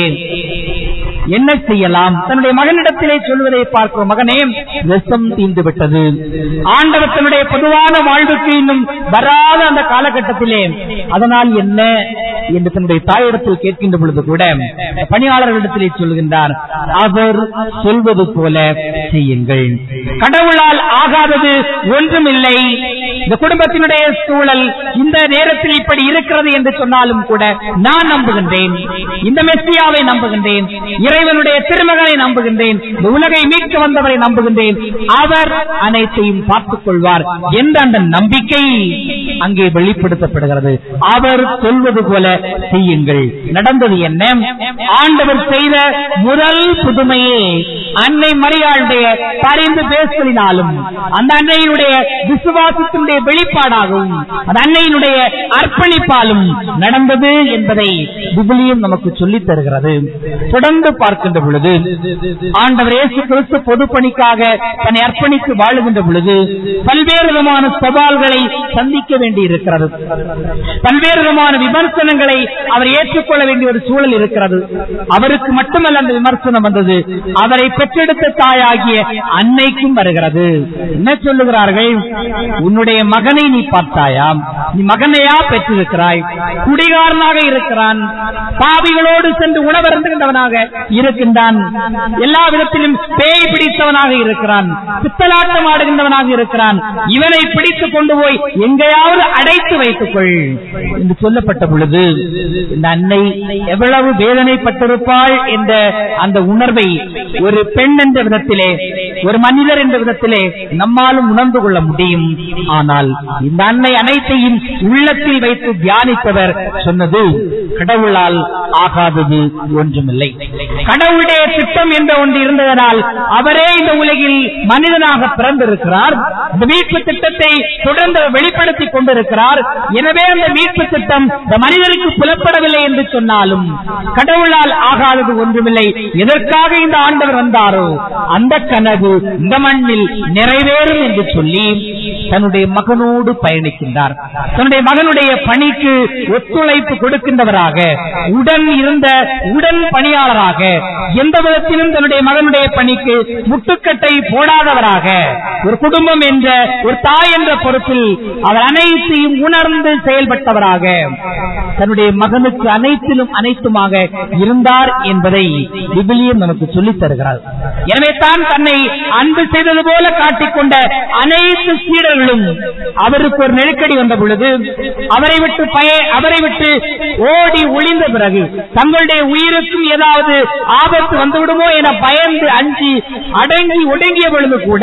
என்ன செய்யலாம் தன்னுடைய மகனிடத்திலே சொல்வதை பார்க்கிறோம் மகனே ரசம் தீர்ந்து விட்டது ஆண்டவர் தன்னுடைய பொதுவான வாழ்வுக்கு இன்னும் வராத அந்த காலகட்டத்திலே அதனால் என்ன என்று தன்னுடைய தாயிடத்தில் கேட்கின்ற பொழுது கூட பணியாளர்களிடத்திலே சொல்கின்றார் அவர் சொல்வது போல செய்யுங்கள் கடவுளால் ஆகாதது ஒன்றுமில்லை இந்த குடும்பத்தினுடைய சூழல் இந்த நேரத்தில் இப்படி இருக்கிறது என்று சொன்னாலும் கூட நான் நம்புகின்றேன் இந்த மெஸ்ஸியாவை நம்புகின்றேன் இறைவனுடைய திருமகனை நம்புகின்றேன் இந்த உலகை மீட்க வந்தவரை நம்புகின்றேன் அவர் அனைத்தையும் பார்த்துக் கொள்வார் என்ற அந்த நம்பிக்கை அங்கே வெளிப்படுத்தப்படுகிறது அவர் சொல்வது போல செய்யுங்கள் நடந்தது என்ன ஆண்டவர் செய்த முதல் புதுமையே அன்னை மரியாளுடைய பரிந்து பேசுவதினாலும் அந்த அன்னையினுடைய விசுவாசத்தினுடைய வெளிப்பாடாகவும் அந்த அன்னையினுடைய அர்ப்பணிப்பாலும் நடந்தது என்பதை விபிலியம் நமக்கு சொல்லித் தருகிறது தொடர்ந்து பார்க்கின்ற பொழுது ஆண்டவர் இயேசு கிறிஸ்து பொது பணிக்காக தன்னை அர்ப்பணித்து வாழுகின்ற பொழுது பல்வேறு விதமான சவால்களை சந்திக்க வேண்டி இருக்கிறது பல்வேறு விதமான விமர்சனங்களை அவர் ஏற்றுக்கொள்ள வேண்டிய ஒரு சூழல் இருக்கிறது அவருக்கு மட்டுமல்ல அந்த விமர்சனம் வந்தது அவரை பெற்றெடுத்த தாயாகிய அன்னைக்கும் வருகிறது என்ன சொல்லுகிறார்கள் உன்னுடைய மகனை நீ பார்த்தாயா நீ மகனையா பெற்றிருக்கிறாய் குடிகாரனாக இருக்கிறான் பாவிகளோடு சென்று உணவருந்துகின்றவனாக இருக்கின்றான் எல்லா விதத்திலும் பேய் பிடித்தவனாக இருக்கிறான் பித்தலாட்டம் ஆடுகின்றவனாக இருக்கிறான் இவனை பிடித்துக் கொண்டு போய் எங்கேயாவது அடைத்து வைத்துக் கொள் என்று சொல்லப்பட்ட பொழுது இந்த அன்னை எவ்வளவு வேதனைப்பட்டிருப்பாள் என்ற அந்த உணர்வை ஒரு பெண் என்ற விதத்திலே ஒரு மனிதர் என்ற விதத்திலே நம்மாலும் உணர்ந்து கொள்ள முடியும் ஆனால் இந்த அன்னை அனைத்தையும் உள்ளத்தில் வைத்து தியானித்தவர் சொன்னது கடவுளால் ஆகாதது ஒன்றுமில்லை கடவுளுடைய திட்டம் என்ற ஒன்று இருந்ததனால் அவரே இந்த உலகில் மனிதனாக பிறந்திருக்கிறார் இந்த மீட்பு திட்டத்தை தொடர்ந்து வெளிப்படுத்திக் கொண்டிருக்கிறார் எனவே அந்த மீட்பு திட்டம் இந்த மனிதனுக்கு புலப்படவில்லை என்று சொன்னாலும் கடவுளால் ஆகாதது ஒன்றுமில்லை எதற்காக இந்த ஆண்டவர் வந்தாரோ அந்த கனவு இந்த மண்ணில் நிறைவேறும் என்று சொல்லி தன்னுடைய மகனோடு பயணிக்கின்றார் தன்னுடைய மகனுடைய பணிக்கு ஒத்துழைப்பு கொடுக்கின்றவராக உடன் இருந்த உடன் பணியாளராக எந்த விதத்திலும் தன்னுடைய மகனுடைய பணிக்கு முட்டுக்கட்டை போடாதவராக ஒரு குடும்பம் என்ற ஒரு தாய் என்ற பொறுப்பில் அவர் அனைத்தையும் உணர்ந்து செயல்பட்டவராக தன்னுடைய மகனுக்கு அனைத்திலும் அனைத்துமாக இருந்தார் என்பதை விபிலியம் நமக்கு சொல்லித் தருகிறார் எனவே தான் தன்னை அன்பு செய்தது போல காட்டிக்கொண்ட அனைத்து சீடர்களும் அவருக்கு ஒரு நெருக்கடி வந்த பொழுது அவரை விட்டு பய அவரை விட்டு ஓடி ஒளிந்த பிறகு தங்களுடைய உயிருக்கும் ஏதாவது ஆபத்து வந்துவிடுமோ என பயந்து அஞ்சி அடங்கி ஒடுங்கிய பொழுது கூட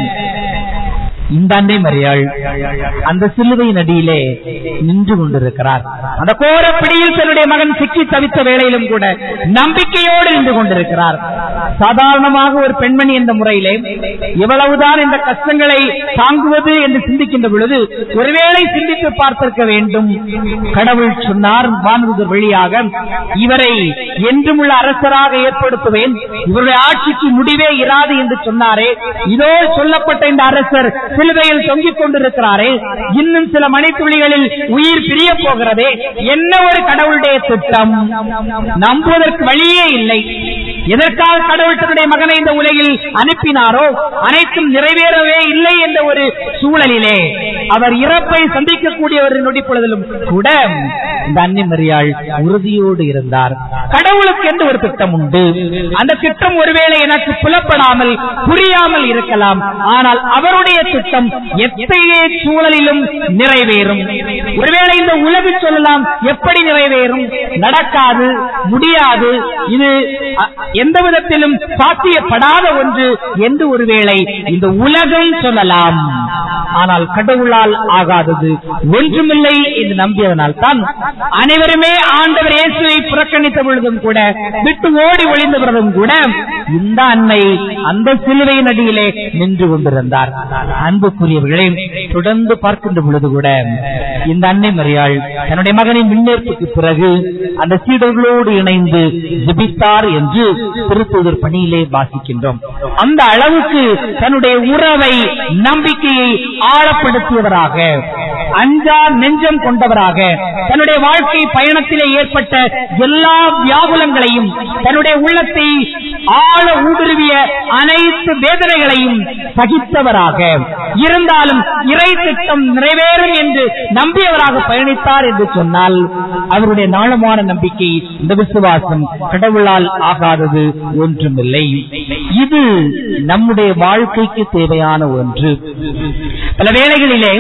இந்த அன்னை மரியாள் அந்த சிலுவையின் அடியிலே நின்று கொண்டிருக்கிறார் அந்த கோர பிடியில் தன்னுடைய மகன் சிக்கி தவித்த வேளையிலும் கூட நம்பிக்கையோடு நின்று கொண்டிருக்கிறார் சாதாரணமாக ஒரு பெண்மணி என்ற முறையிலே எவ்வளவுதான் இந்த கஷ்டங்களை தாங்குவது என்று சிந்திக்கின்ற பொழுது ஒருவேளை சிந்தித்து பார்த்திருக்க வேண்டும் கடவுள் சொன்னார் வானதுதர் வழியாக இவரை என்றும் உள்ள அரசராக ஏற்படுத்துவேன் இவருடைய ஆட்சிக்கு முடிவே இராது என்று சொன்னாரே இதோ சொல்லப்பட்ட இந்த அரசர் சிலுவையில் தொங்கிக் கொண்டிருக்கிறாரே இன்னும் சில மணித்துளிகளில் உயிர் பிரிய போகிறதே என்ன ஒரு கடவுளுடைய திட்டம் நம்புவதற்கு வழியே இல்லை எதற்காக கடவுள் தன்னுடைய மகனை இந்த உலகில் அனுப்பினாரோ அனைத்தும் நிறைவேறவே இல்லை என்ற ஒரு சூழலிலே அவர் இறப்பை சந்திக்கக்கூடிய ஒரு நொடிப்பொழுதிலும் கூட இந்த அன்னை மரியாள் உறுதியோடு இருந்தார் கடவுளுக்கு என்று ஒரு திட்டம் உண்டு அந்த திட்டம் ஒருவேளை எனக்கு புலப்படாமல் புரியாமல் இருக்கலாம் ஆனால் அவருடைய திட்டம் எத்தகைய சூழலிலும் நிறைவேறும் ஒருவேளை இந்த உலகு சொல்லலாம் எப்படி நிறைவேறும் நடக்காது முடியாது இது அ, எந்த விதத்திலும் சாத்தியப்படாத ஒன்று என்று ஒருவேளை இந்த உலகம் சொல்லலாம் ஆனால் கடவுளால் ஆகாதது ஒன்றுமில்லை என்று நம்பியதனால் தான் அனைவருமே ஆண்டவர் இயேசுவை புறக்கணித்த பொழுதும் கூட விட்டு ஓடி ஒளிந்த பொழுதும் கூட இந்த அன்னை அந்த சிலுவையின் அடியிலே நின்று கொண்டிருந்தார் அன்புக்குரியவர்களே தொடர்ந்து பார்க்கின்ற பொழுது கூட இந்த அன்னை மரியாள் தன்னுடைய மகனின் முன்னேற்புக்கு பிறகு அந்த சீடர்களோடு இணைந்து ஜெபித்தார் என்று திருத்தூதர் பணியிலே வாசிக்கின்றோம் அந்த அளவுக்கு தன்னுடைய உறவை நம்பிக்கையை ஆழப்படுத்தியவராக அஞ்சா நெஞ்சம் கொண்டவராக தன்னுடைய வாழ்க்கை பயணத்திலே ஏற்பட்ட எல்லா வியாகுலங்களையும் தன்னுடைய உள்ளத்தை ஆழ ஊடுருவிய அனைத்து வேதனைகளையும் சகித்தவராக இருந்தாலும் இறை திட்டம் நிறைவேறும் என்று நம்பியவராக பயணித்தார் என்று சொன்னால் அவருடைய நாளமான நம்பிக்கை இந்த விசுவாசம் கடவுளால் ஆகாதது ஒன்றுமில்லை இது நம்முடைய வாழ்க்கைக்கு தேவையான ஒன்று பல வேளைகளிலே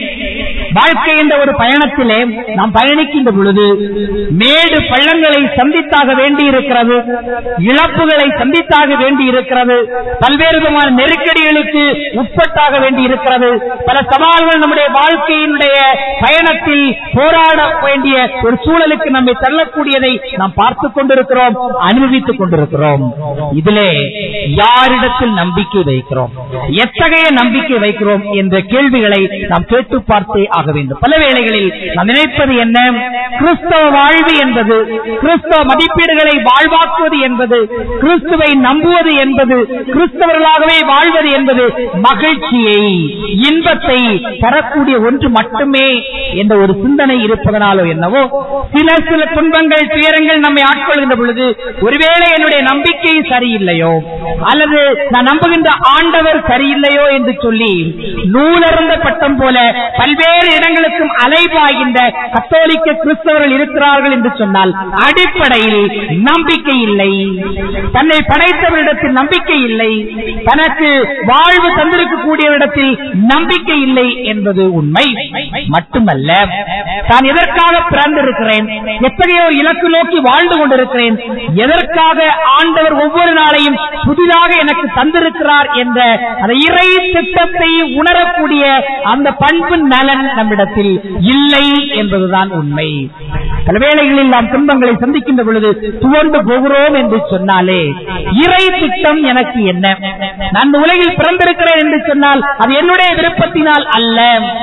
வாழ்க்கை என்ற ஒரு பயணத்திலே நாம் பயணிக்கின்ற பொழுது மேடு பள்ளங்களை சந்தித்தாக வேண்டி இருக்கிறது இழப்புகளை சந்தித்தாக வேண்டி இருக்கிறது பல்வேறு விதமான நெருக்கடிகளுக்கு உட்பட்டாக வேண்டி இருக்கிறது பல சவால்கள் நம்முடைய வாழ்க்கையினுடைய பயணத்தில் போராட வேண்டிய ஒரு சூழலுக்கு நம்மை தள்ளக்கூடியதை நாம் பார்த்துக் கொண்டிருக்கிறோம் அனுபவித்துக் கொண்டிருக்கிறோம் இதிலே யாரிடத்தில் நம்பிக்கை வைக்கிறோம் எத்தகைய நம்பிக்கை வைக்கிறோம் என்ற கேள்விகளை நாம் கேட்டு பார்த்தே ஆக வேண்டும் பல வேளைகளில் நாம் நினைப்பது என்ன கிறிஸ்தவ வாழ்வு என்பது கிறிஸ்தவ மதிப்பீடுகளை வாழ்வாக்குவது என்பது கிறிஸ்துவை நம்புவது என்பது கிறிஸ்தவர்களாகவே வாழ்வது என்பது மகிழ்ச்சியை இன்பத்தை தரக்கூடிய ஒன்று மட்டுமே என்ற ஒரு சிந்தனை இருப்பதனாலோ என்னவோ சில சில துன்பங்கள் துயரங்கள் நம்மை ஆட்கொள்கின்ற பொழுது ஒருவேளை என்னுடைய நம்பிக்கை சரியில்லையோ அல்லது நான் நம்புகின்ற ஆண்டவர் சரியில்லையோ என்று சொல்லி நூலருந்த பட்டம் போல பல்வேறு இடங்களுக்கும் அலைபாய்கின்ற கத்தோலிக்க கிறிஸ்தவர்கள் இருக்கிறார்கள் என்று சொன்னால் அடிப்படையில் நம்பிக்கை இல்லை தன்னை படைத்தவரிடத்தில் நம்பிக்கை இல்லை தனக்கு வாழ்வு தந்திருக்கக்கூடியவரிடத்தில் நம்பிக்கை இல்லை என்பது உண்மை மட்டுமல்ல தான் எதற்காக பிறந்திருக்கிறேன் எத்தகைய ஒரு இலக்கு நோக்கி வாழ்ந்து கொண்டிருக்கிறேன் எதற்காக ஆண்டவர் ஒவ்வொரு நாளையும் புதிதாக எனக்கு தந்திருக்கிறார் என்ற அந்த இறை திட்டத்தை உணரக்கூடிய அந்த பண்பு நலன் நம்மிடத்தில் இல்லை என்பதுதான் உண்மை பல வேளைகளில் நாம் துன்பங்களை சந்திக்கின்ற பொழுது துவண்டு போகிறோம் என்று சொன்னாலே இறை திட்டம் எனக்கு என்ன நான் இந்த உலகில் பிறந்திருக்கிறேன் என்று சொன்னால் அது என்னுடைய விருப்பத்தினால் அல்ல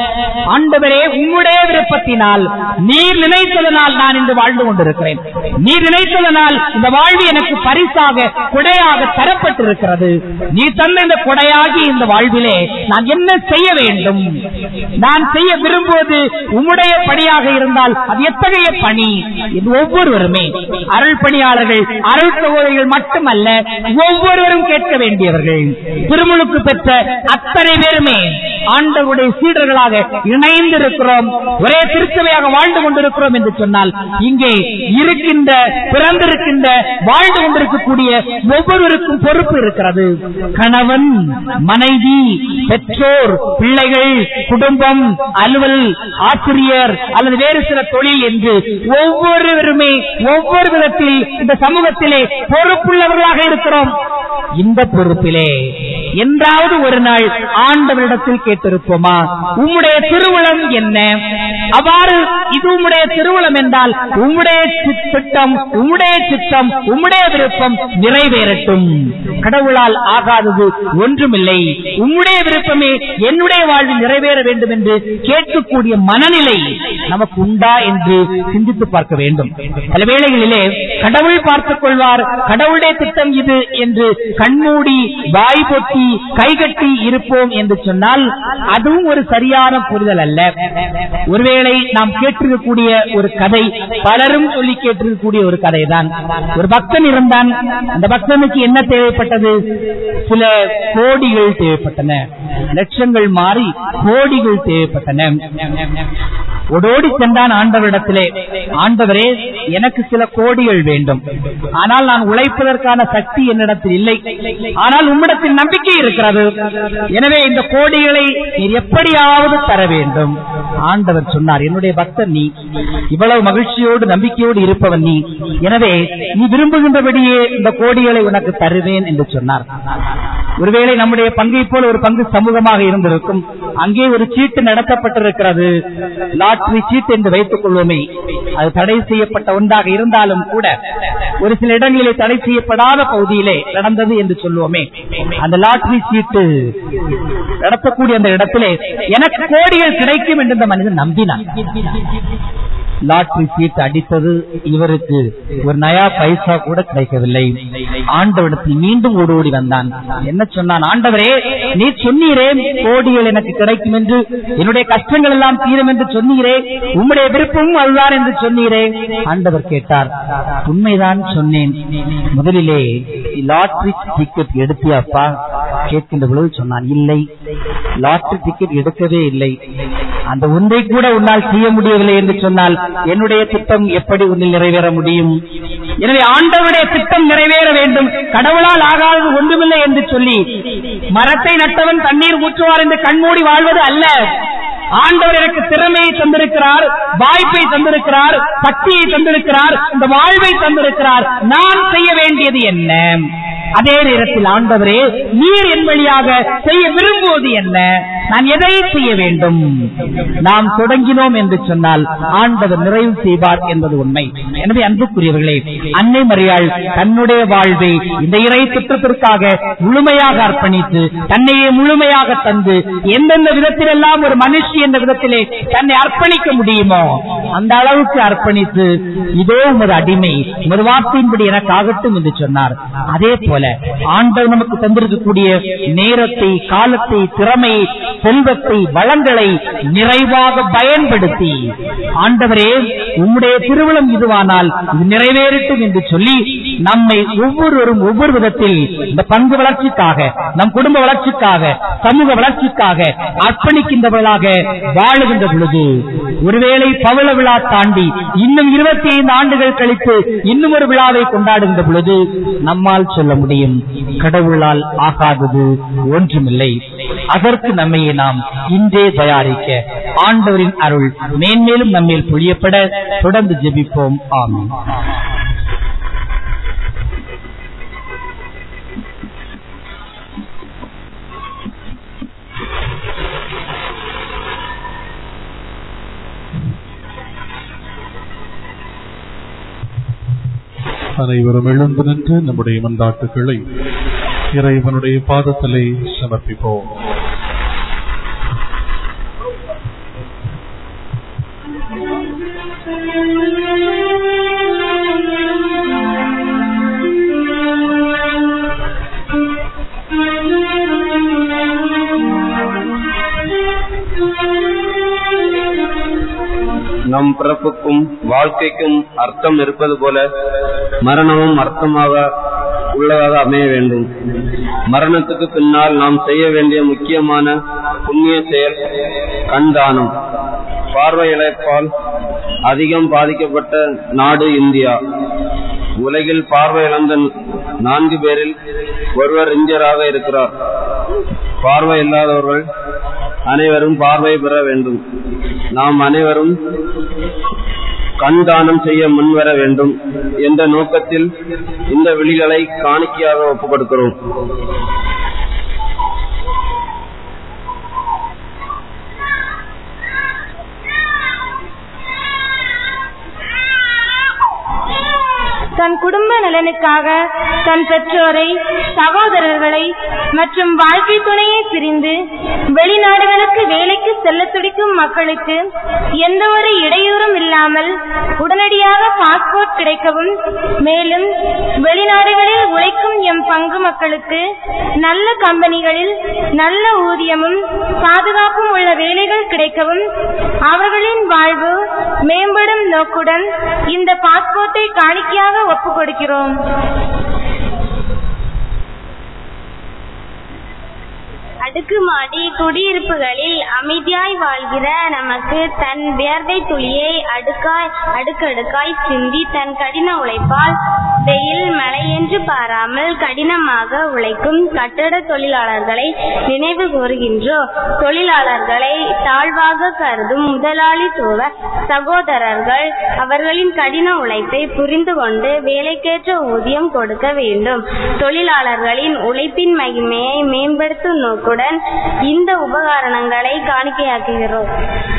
ஆண்டவரே உம்முடைய விருப்பத்தினால் நீர் நினைத்ததனால் நான் இன்று வாழ்ந்து கொண்டிருக்கிறேன் நீர் நினைத்ததனால் இந்த வாழ்வு எனக்கு பரிசாக கொடையாக தரப்பட்டிருக்கிறது நீ தந்த இந்த கொடையாகி இந்த வாழ்விலே நான் என்ன செய்ய வேண்டும் நான் செய்ய விரும்புவது உம்முடைய பணியாக இருந்தால் அது எத்தகைய பணி இது ஒவ்வொருவருமே அருள் பணியாளர்கள் அருள் சகோதரிகள் மட்டுமல்ல ஒவ்வொருவரும் கேட்க வேண்டியவர்கள் திருமுழுக்கு பெற்ற அத்தனை பேருமே ஆண்டவருடைய சீடர்களாக இணைந்திருக்கிறோம் ஒரே திருச்சபையாக வாழ்ந்து கொண்டிருக்கிறோம் என்று சொன்னால் இங்கே இருக்கின்ற பிறந்திருக்கின்ற வாழ்ந்து கொண்டிருக்கக்கூடிய ஒவ்வொருவருக்கும் பொறுப்பு இருக்கிறது கணவன் மனைவி பெற்றோர் பிள்ளைகள் குடும்பம் அலுவல் ஆசிரியர் அல்லது வேறு சில தொழில் என்று ஒவ்வொருவருமே ஒவ்வொரு விதத்தில் இந்த சமூகத்திலே பொறுப்புள்ளவர்களாக இருக்கிறோம் இந்த பொறுப்பிலே என்றாவது ஒரு நாள் ஆண்டவரிடத்தில் கேட்டிருப்போமா உம்முடைய திருவுளம் என்ன அவ்வாறு இது உம்முடைய திருவுளம் என்றால் உம்முடைய சி- திட்டம் உம்முடைய சித்தம் உம்முடைய விருப்பம் நிறைவேறட்டும் கடவுளால் ஆகாதது ஒன்றுமில்லை உம்முடைய விருப்பமே என்னுடைய வாழ்வில் நிறைவேற வேண்டும் என்று கேட்கக்கூடிய மனநிலை நமக்கு உண்டா என்று சிந்தித்து பார்க்க வேண்டும் பல வேளைகளிலே கடவுள் பார்த்துக் கொள்வார் கடவுளுடைய திட்டம் இது என்று கண்மூடி வாய் பொத்தி கைகட்டி இருப்போம் என்று சொன்னால் அதுவும் ஒரு சரியான புரிதல் அல்ல ஒருவேளை நாம் கேட்டிருக்கக்கூடிய ஒரு கதை பலரும் சொல்லி கேட்டிருக்கக்கூடிய ஒரு கதை தான் ஒரு பக்தன் இருந்தான் அந்த பக்தனுக்கு என்ன தேவைப்பட்டது சில கோடிகள் தேவைப்பட்டன லட்சங்கள் மாறி கோடிகள் தேவைப்பட்டன ஓடோடி சென்றான் ஆண்டவரிடத்திலே ஆண்டவரே எனக்கு சில கோடிகள் வேண்டும் ஆனால் நான் உழைப்பதற்கான சக்தி என்னிடத்தில் இல்லை ஆனால் உம்மிடத்தில் நம்பிக்கை இருக்கிறது எனவே இந்த கோடிகளை நீர் எப்படியாவது தர வேண்டும் ஆண்டவர் சொன்னார் என்னுடைய பக்தன் நீ இவ்வளவு மகிழ்ச்சியோடு நம்பிக்கையோடு இருப்பவன் நீ எனவே நீ விரும்புகின்றபடியே இந்த கோடிகளை உனக்கு தருவேன் என்று சொன்னார் ஒருவேளை நம்முடைய பங்கை போல ஒரு பங்கு சமூகமாக இருந்திருக்கும் அங்கே ஒரு சீட்டு நடத்தப்பட்டிருக்கிறது லாட்டரி சீட்டு என்று வைத்துக் கொள்வோமே அது தடை செய்யப்பட்ட ஒன்றாக இருந்தாலும் கூட ஒரு சில இடங்களிலே தடை செய்யப்படாத பகுதியிலே நடந்தது என்று சொல்லுவோமே அந்த லாட்டரி சீட்டு நடத்தக்கூடிய அந்த இடத்திலே எனக்கு கோடிகள் கிடைக்கும் என்று இந்த மனிதன் நம்பினான் லாட்டரி சீட்டு அடித்தது இவருக்கு ஒரு நயா பைசா கூட கிடைக்கவில்லை ஆண்டவரிடத்தில் மீண்டும் ஓடி ஓடி வந்தான் என்ன சொன்னான் ஆண்டவரே நீ சொன்னீரே கோடிகள் எனக்கு கிடைக்கும் என்று என்னுடைய கஷ்டங்கள் எல்லாம் தீரும் என்று சொன்னீரே உம்முடைய விருப்பமும் அதுதான் என்று சொன்னீரே ஆண்டவர் கேட்டார் உண்மைதான் சொன்னேன் முதலிலே லாட்டரி டிக்கெட் எடுத்தியாப்பா கேட்கின்ற பொழுது சொன்னான் இல்லை லாட்டரி டிக்கெட் எடுக்கவே இல்லை அந்த ஒன்றை கூட உன்னால் செய்ய முடியவில்லை என்று சொன்னால் என்னுடைய திட்டம் எப்படி உன்னில் நிறைவேற முடியும் எனவே ஆண்டவருடைய திட்டம் நிறைவேற வேண்டும் கடவுளால் ஆகாதது ஒன்றுமில்லை என்று சொல்லி மரத்தை நட்டவன் தண்ணீர் ஊற்றுவார் என்று கண்மூடி வாழ்வது அல்ல ஆண்டவர் எனக்கு திறமையை தந்திருக்கிறார் வாய்ப்பை தந்திருக்கிறார் சக்தியை தந்திருக்கிறார் இந்த வாழ்வை தந்திருக்கிறார் நான் செய்ய வேண்டியது என்ன அதே நேரத்தில் ஆண்டவரே நீர் என் வழியாக செய்ய விரும்புவது என்ன நான் எதை செய்ய வேண்டும் நாம் தொடங்கினோம் என்று சொன்னால் ஆண்டவர் நிறைவு செய்வார் என்பது உண்மை எனவே அன்புக்குரியவர்களே அன்னை மரியாள் தன்னுடைய வாழ்வை இந்த இறை திட்டத்திற்காக முழுமையாக அர்ப்பணித்து தன்னையே முழுமையாக தந்து எந்தெந்த விதத்திலெல்லாம் ஒரு மனுஷி என்ற விதத்திலே தன்னை அர்ப்பணிக்க முடியுமோ அந்த அளவுக்கு அர்ப்பணித்து இதோ உமது அடிமை உமது வார்த்தையின்படி எனக்கு ஆகட்டும் என்று சொன்னார் அதே போல ஆண்டவர் நமக்கு தந்திருக்கக்கூடிய நேரத்தை காலத்தை திறமை செல்வத்தை வளங்களை நிறைவாக பயன்படுத்தி ஆண்டவரே உம்முடைய திருவிழம் இதுவானால் இது நிறைவேறட்டும் என்று சொல்லி நம்மை ஒவ்வொருவரும் ஒவ்வொரு விதத்தில் இந்த பங்கு வளர்ச்சிக்காக நம் குடும்ப வளர்ச்சிக்காக சமூக வளர்ச்சிக்காக அர்ப்பணிக்கின்றவர்களாக வாழுகின்ற பொழுது ஒருவேளை பவள விழா தாண்டி இன்னும் இருபத்தி ஐந்து ஆண்டுகள் கழித்து இன்னும் ஒரு விழாவை கொண்டாடுகின்ற பொழுது நம்மால் சொல்ல முடியும் கடவுளால் ஆகாதது ஒன்றுமில்லை அதற்கு நம்மையே நாம் இன்றே தயாரிக்க ஆண்டவரின் அருள் மேன்மேலும் நம்மேல் பொழியப்பட தொடர்ந்து ஜெபிப்போம் ஆமென் அனைவரும் எழுந்து நின்று நம்முடைய மன்றாட்டுகளை இறைவனுடைய பாதத்திலே சமர்ப்பிப்போம் நம் பிறப்புக்கும் வாழ்க்கைக்கும் அர்த்தம் இருப்பது போல மரணமும் அர்த்தமாக உள்ளதாக அமைய வேண்டும் மரணத்துக்கு பின்னால் நாம் செய்ய வேண்டிய முக்கியமான புண்ணிய செயல் கண் தானம் பார்வை இழப்பால் அதிகம் பாதிக்கப்பட்ட நாடு இந்தியா உலகில் பார்வை இழந்த நான்கு பேரில் ஒருவர் இஞ்சராக இருக்கிறார் பார்வை இல்லாதவர்கள் அனைவரும் பார்வை பெற வேண்டும் நாம் அனைவரும் கண் தானம் செய்ய முன்வர வேண்டும் என்ற நோக்கத்தில் இந்த விழிகளை காணிக்கையாக ஒப்புக் கொடுக்கிறோம் தன் குடும்ப நலனுக்காக தன் பெற்றோரை சகோதரர்களை மற்றும் வாழ்க்கை துணையை பிரிந்து வெளிநாடுகளுக்கு வேலைக்கு செல்ல துடிக்கும் மக்களுக்கு எந்த ஒரு இடையூறும் இல்லாமல் உடனடியாக பாஸ்போர்ட் கிடைக்கவும் மேலும் வெளிநாடுகளில் உழைக்கும் எம் பங்கு மக்களுக்கு நல்ல கம்பெனிகளில் நல்ல ஊதியமும் பாதுகாப்பும் உள்ள வேலைகள் கிடைக்கவும் அவர்களின் வாழ்வு மேம்படும் நோக்குடன் இந்த பாஸ்போர்ட்டை காணிக்கையாக ஒப்புக் கொடுக்கிறோம் அடுக்குமாடி குடியிருப்புகளில் அமைதியாய் வாழ்கிற நமக்கு தன் வியர்வை துளியை அடுக்காய் அடுக்கடுக்காய் சிந்தி தன் கடின உழைப்பால் வெயில் மழை என்று என்று பாராமல் கடினமாக உழைக்கும் கட்டட தொழிலாளர்களை நினைவு கூறுகின்றோம் தொழிலாளர்களை தாழ்வாக கருதும் முதலாளித்துவ சகோதரர்கள் அவர்களின் கடின உழைப்பை புரிந்து கொண்டு வேலைக்கேற்ற ஊதியம் கொடுக்க வேண்டும் தொழிலாளர்களின் உழைப்பின் மகிமையை மேம்படுத்தும் நோக்குடன் இந்த உபகரணங்களை காணிக்கையாக்குகிறோம்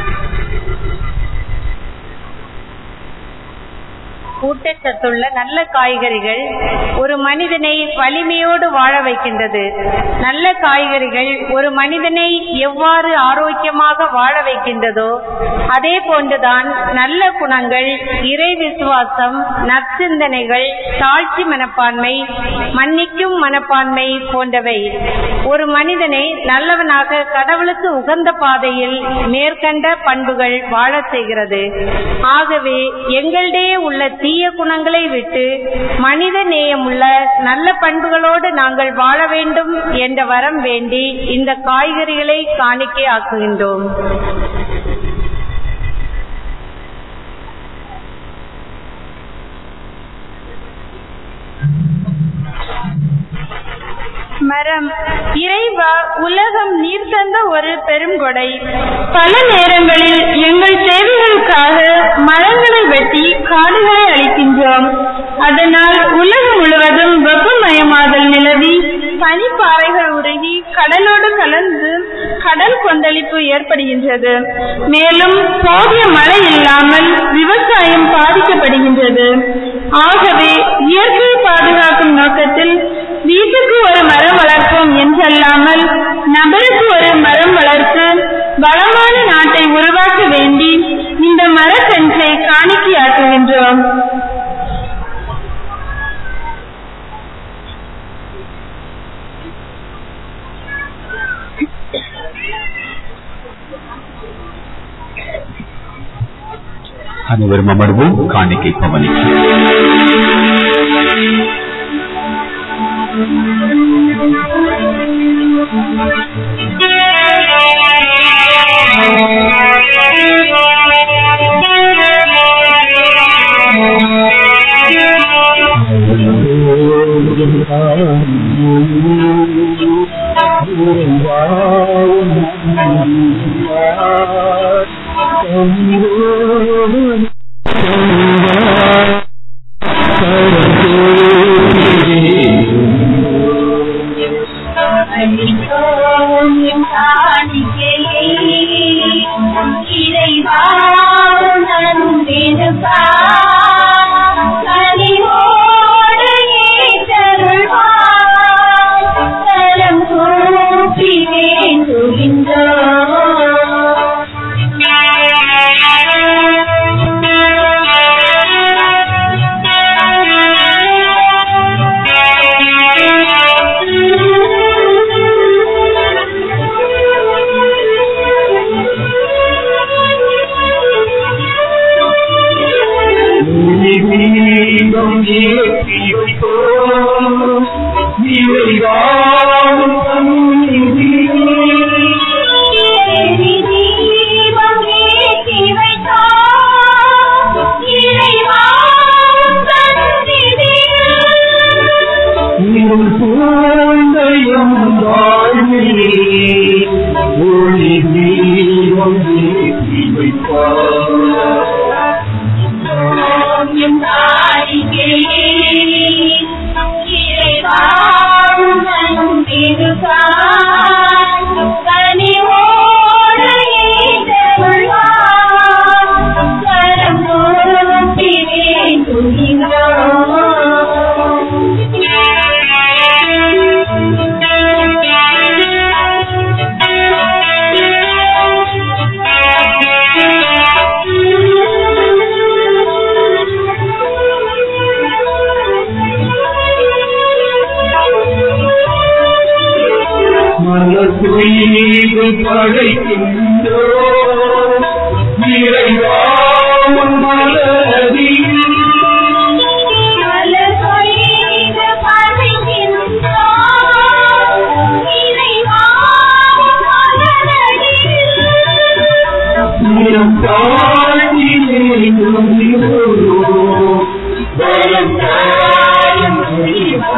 ஊட்டச்சத்துள்ள நல்ல காய்கறிகள் ஒரு மனிதனை வலிமையோடு வாழ வைக்கின்றது நல்ல காய்கறிகள் ஒரு மனிதனை எவ்வாறு ஆரோக்கியமாக வாழ வைக்கின்றதோ அதே போன்றுதான் நல்ல குணங்கள் இறை விசுவாசம் நற்சிந்தனைகள் தாழ்ச்சி மனப்பான்மை மன்னிக்கும் மனப்பான்மை போன்றவை ஒரு மனிதனை நல்லவனாக கடவுளுக்கு உகந்த பாதையில் மேற்கண்ட பண்புகள் வாழச் செய்கிறது ஆகவே எங்களிடையே உள்ள தீய குணங்களை விட்டு மனித நேயமுள்ள நல்ல பண்புகளோடு நாங்கள் வாழ வேண்டும் என்ற வரம் வேண்டி இந்த காய்கறிகளை காணிக்கை ஆக்குகின்றோம் மரம் இறைவா உலகம் நீர் தந்த ஒரு பெருங்கொடை பல நேரங்களில் எங்கள் தேவைகளுக்காக மரங்களை வெட்டி காடுகளை அளிக்கின்றோம் அதனால் உலகம் முழுவதும் வெப்பமயமாதல் நிலவி பனிப்பாறைகள் உருகி கடலோடு கலந்து கடல் கொந்தளிப்பு ஏற்படுகின்றது மேலும் போதிய மழை இல்லாமல் விவசாயம் பாதிக்கப்படுகின்றது ஆகவே இயற்கையை பாதுகாக்கும் நோக்கத்தில் வீட்டுக்கு ஒரு மரம் வளர்ப்போம் என்றல்லாமல் நபருக்கு ஒரு மரம் வளர்த்து வளமான நாட்டை உருவாக்க வேண்டி இந்த மரக்கன்றை காணிக்கையாக்குகின்றோம் அனைவரும் அமர்வோம் காணிக்கை பவனிக்கு Thank you.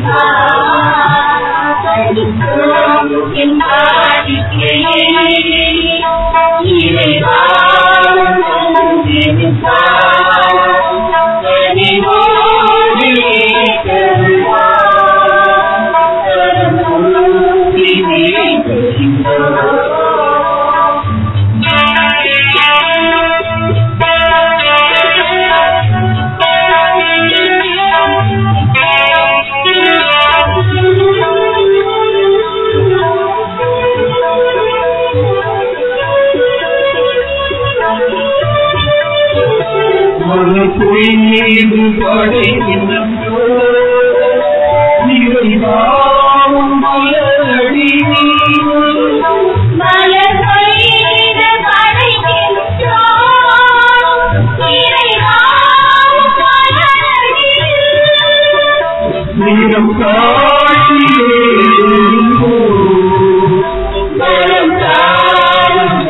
மீது படைக்கின்றோ நிறைவாவும் மலரடி நீரம் காட்சியே வரம் தாரும்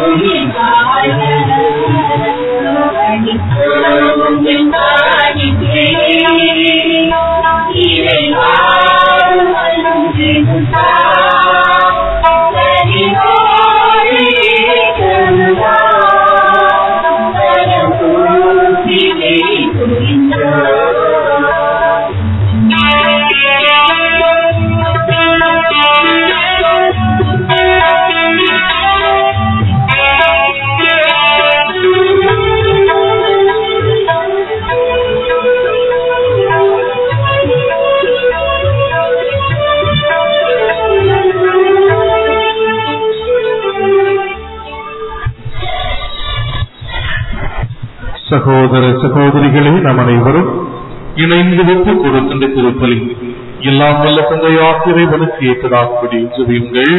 சகோதர சகோதரிகளே நம் அனைவரும் இணைந்து ஒப்பு கொடுக்கின்ற திருப்பலி எல்லாம் வல்ல தந்தை ஆசிரியர்களுக்கு ஏற்றதாகும்படி ஜெபியுங்கள்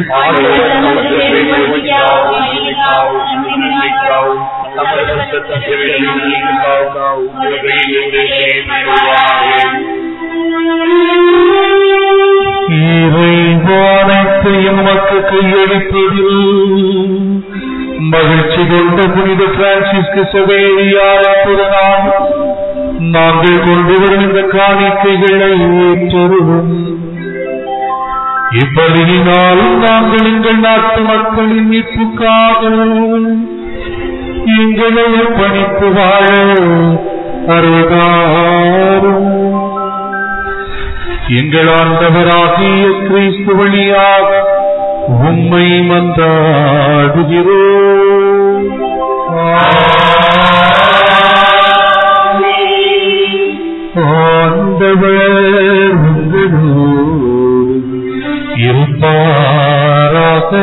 இறைவானத்தையும் உமக்கு கையளிப்பதில் மகிழ்ச்சி கொண்ட புனித பிரான்சிஸ்கு சவேரியாரத்துடனான் நாங்கள் கொண்டு வரும் இந்த காணிக்கைகளை ஏற்றருளும் இப்படியினால் நாங்கள் எங்கள் நாட்டு மக்களின் மீட்புக்காக எங்களை பணித்து வாழ அருகாரும் எங்கள் ஆண்டவராகிய கிறிஸ்து வழியாக உம்மை மன்றாடுகிறோம் ஆண்டவர் உங்களோடு இருப்பாராக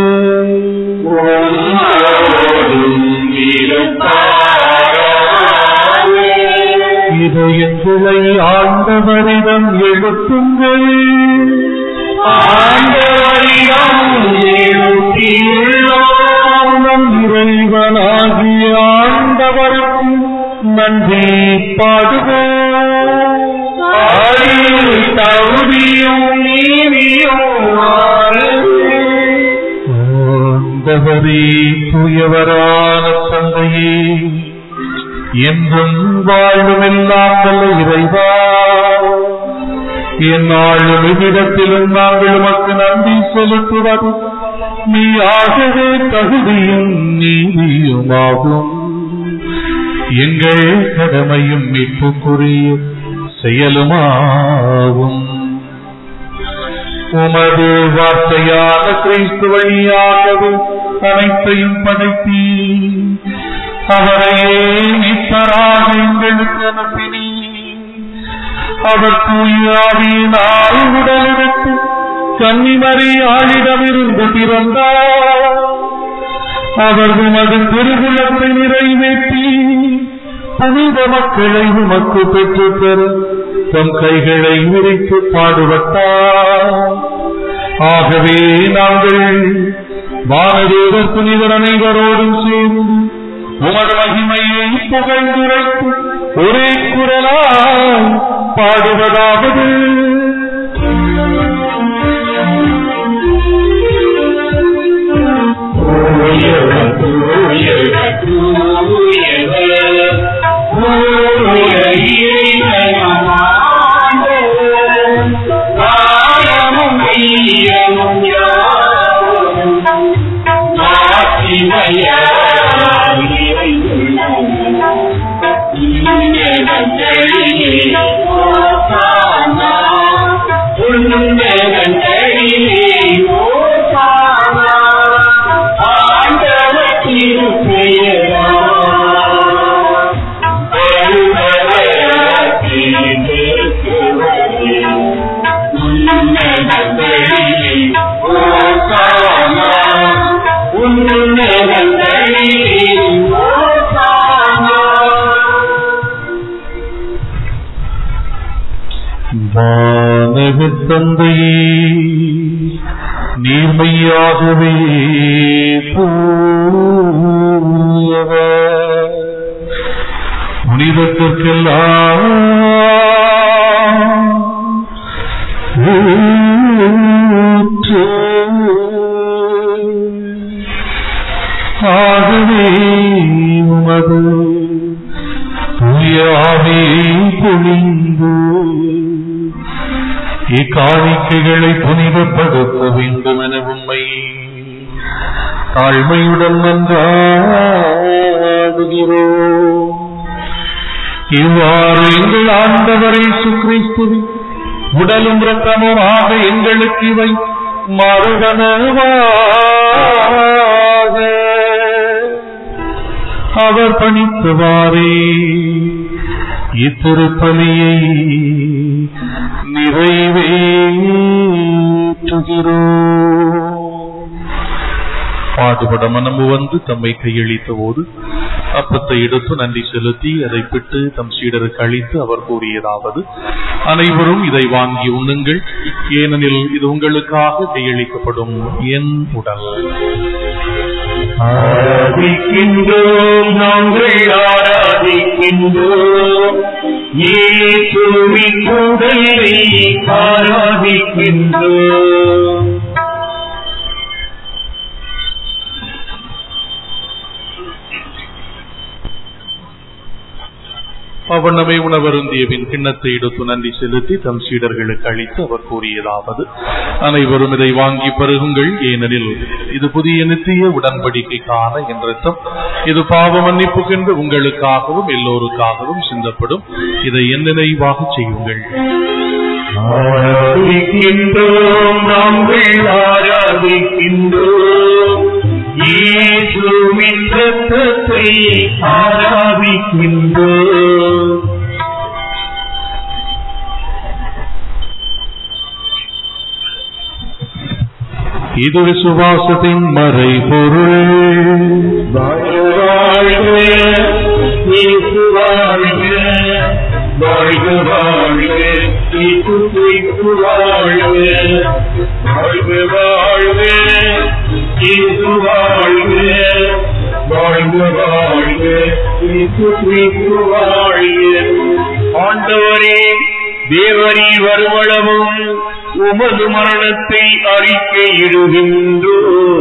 இதயங்களை ஆண்டவரிடம் எழுப்புங்கள் ஆண்டவரிடம் எழுப்பியுள்ளோம் நம் இறைவனாகிய ஆண்டவருக்கு நன்றி பாடுவோம் தகுதியும் நீதியும் ஆண்டவரே தூயவரான தந்தையே என்றும் வாழும் எல்லாம் வல்ல இறைவா எந்நாளும் இவ்விடத்திலும் நாங்கள் உமக்கு நன்றி செலுத்துவது நீ ஆகவே தகுதியும் நீதியுமாகும் எங்கள் கடமையும் மீட்புக்குரிய செயலுமாகும் உமது வார்த்தையான கிறிஸ்து வழியாகவே அனைத்தையும் படைத்தீ அவரையே மீட்பராக எங்களுக்கு அனுப்பினீ அவர் தூயாவினால் உடலெடுத்து கன்னிமறை ஆளிடமிருந்து பிறந்தார் அவர் உமது திருகுலத்தை நிறைவேற்றி புனித மக்களை உமக்கு பெற்று பெற தம் கைகளை விரித்து பாடுபட்டார் ஆகவே நாங்கள் வானதேவர் புனிதர் அனைவரோடும் சேர்ந்து உமது மகிமையை புகழ்ந்துரைத்து ஒரே குரலாய் பாடுவதாவது வானகத் தந்தையே நீர்மையாகவே தூயவர் புனிதத்திற்கெல்லாம் ஊற்று. ஆகவே உமது தூய ஆவி பொழிந்து இக்காணிக்கைகளை புனிதப்படுத்த வேண்டும் என உண்மை தாழ்மையுடன் நன்றாடுகிறோம் இவ்வாறு எங்கள் ஆண்டவரை சுக்ரிஸ்துவின் உடலும் இரத்தமுமாக எங்களுக்கு இவை மறுகனவாக அவர் பணித்தவாறே இத்திருப்பலியை நிறைவேற்றுகிறோம் பாடுபட மனமு வந்து தம்மை கையளித்த போது அப்பத்தை எடுத்து நன்றி செலுத்தி அதை பிட்டு தம் சீடருக்கு அளித்து அவர் கூறியதாவது அனைவரும் இதை வாங்கி உண்ணுங்கள் ஏனெனில் இது உங்களுக்காக கையளிக்கப்படும் என் உடல் ஆராதிக்கின்றோம் நாங்கள் ஆராதிக்கின்றோம் இயேசுவின் உடலை ஆராதிக்கின்றோம் அவர் நம்மை உணவருந்தியவின் கிண்ணத்தை எடுத்து நன்றி செலுத்தி தம் சீடர்களுக்கு அளித்து அவர் கூறியதாவது அனைவரும் இதை வாங்கி பருகுங்கள் ஏனெனில் இது புதிய நித்திய உடன்படிக்கைக்கான என் ரத்தம் இது பாவ மன்னிப்புக்கென்று உங்களுக்காகவும் எல்லோருக்காகவும் சிந்தப்படும் இதை என் நினைவாக செய்யுங்கள் ஆராதிக்கின்றோம் நாங்கள் ஆராதிக்கின்றோம் இயேசுவின் ரத்தத்தை ஆராதிக்கின்றோம் இது விசுவாசத்தின் மறைபொருள் வாழ்க வாழ்க இயேசு வாழ்க வாழ்க வாழ்க இயேசு கிறிஸ்து வாழ்க வாழ்க வாழ்க இயேசு வாழ்க வாழ்க வாழ்க இயேசு கிறிஸ்து வாழ்க ஆண்டவரே தேவரீ வருவளவும் உமது மரணத்தை அறிக்கையிடுகின்றோ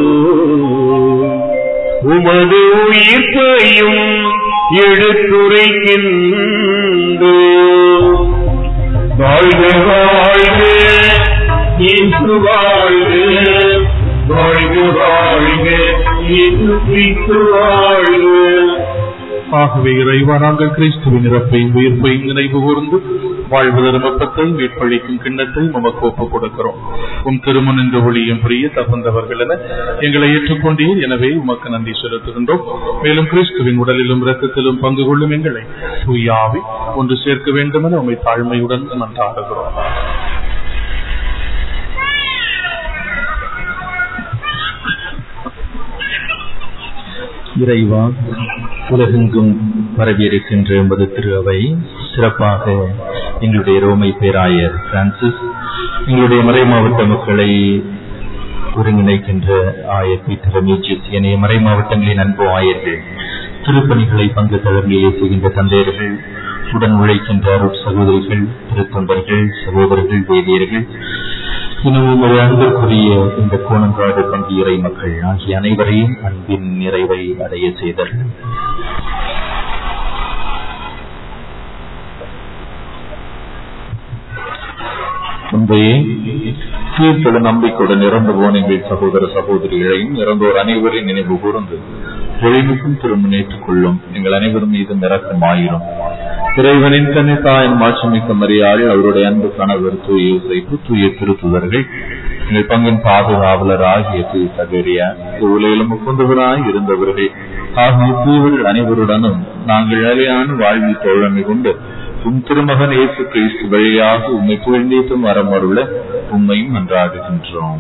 உமது உயிர்ப்பையும் எடுத்துரைக்கின்றோ வாழ்க வாழ்க இயேசு வாழ்க வாழ்க வாழ்க இயேசு கிறிஸ்து வாழ்க ஆகவே இறைவா நாங்கள் கிறிஸ்துவின் இறப்பையும் உயிர்ப்பையும் நினைவு கூர்ந்து வாழ்வு தர்மப்பத்தை மீட்பளிக்கும் கிண்ணத்தை உமக்கு ஒப்புக் கொடுக்கிறோம் உம் திருமண என்ற ஒளியும் புரிய தகுந்தவர்கள் என எங்களை ஏற்றுக்கொண்டீர் எனவே உமக்கு நன்றி செலுத்துகின்றோம் மேலும் கிறிஸ்துவின் உடலிலும் இரத்தத்திலும் பங்கு கொள்ளும் எங்களை தூயாவி ஒன்று சேர்க்க வேண்டும் என உமை தாழ்மையுடன் நன்றாடுகிறோம் இறைவா உலகெங்கும் பரவியிருக்கின்ற எமது திரு அவை சிறப்பாக எங்களுடைய ரோமை பேராயர் பிரான்சிஸ் எங்களுடைய மறை மாவட்ட மக்களை ஒருங்கிணைக்கின்ற ஆயர் பீட்டர் ரமீஜிஸ் என மறை மாவட்டங்களின் அன்பு ஆயர்கள் திருப்பணிகளை பங்கு தளர்நிலையை செய்கின்ற தந்தையர்கள் உடன் உழைக்கின்ற அருட் சகோதரிகள் திருத்தொண்டர்கள் சகோதரர்கள் வேதியர்கள் இன்னும் ஒரு அன்பிற்குரிய இந்த கோணங்காடு பங்கு இறை மக்கள் ஆகிய அனைவரையும் அன்பின் நிறைவை அடைய செய்தல் முந்தையே தீர்த்தல நம்பிக்கையுடன் இறந்து போன எங்கள் சகோதர சகோதரிகளையும் இறந்தோர் அனைவரையும் நினைவு கூர்ந்து ஒளிமிக்கும் திரும்ப ஏற்றுக்கொள்ளும் எங்கள் அனைவரும் மீது இறக்கம் ஆயிரும் இறைவனின் கண்ணை தாயின் மாட்சிமிக்க மரியாள் அவருடைய அன்பு கணவர் தூய யோசைப்பு தூய திருத்துதர்கள் எங்கள் பங்கின் பாதுகாவலர் ஆகிய தூய சகரியா உலகிலும் முக்குந்தவராய் இருந்தவர்கள் ஆகிய தூவர்கள் அனைவருடனும் நாங்கள் நிலையான வாழ்வில் தோழமை கொண்டு உம் திருமகன் இயேசு கிறிஸ்து வழியாக உம்மை புகழ்ந்தேத்தும் வரமருள உம்மையும் நன்றாடுகின்றோம்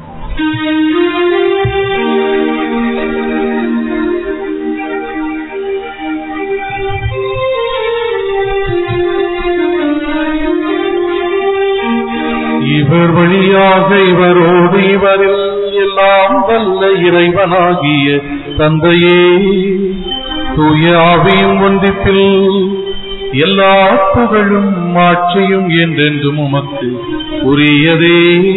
இவர் வழியாக இவரோடு இவரில் எல்லாம் வல்ல இறைவனாகிய தந்தையே தூய ஆவியும் ஒன்றிப்பில் எல்லா புகழும் ஆட்சியும் என்றென்றும் உமக்கு உரியதே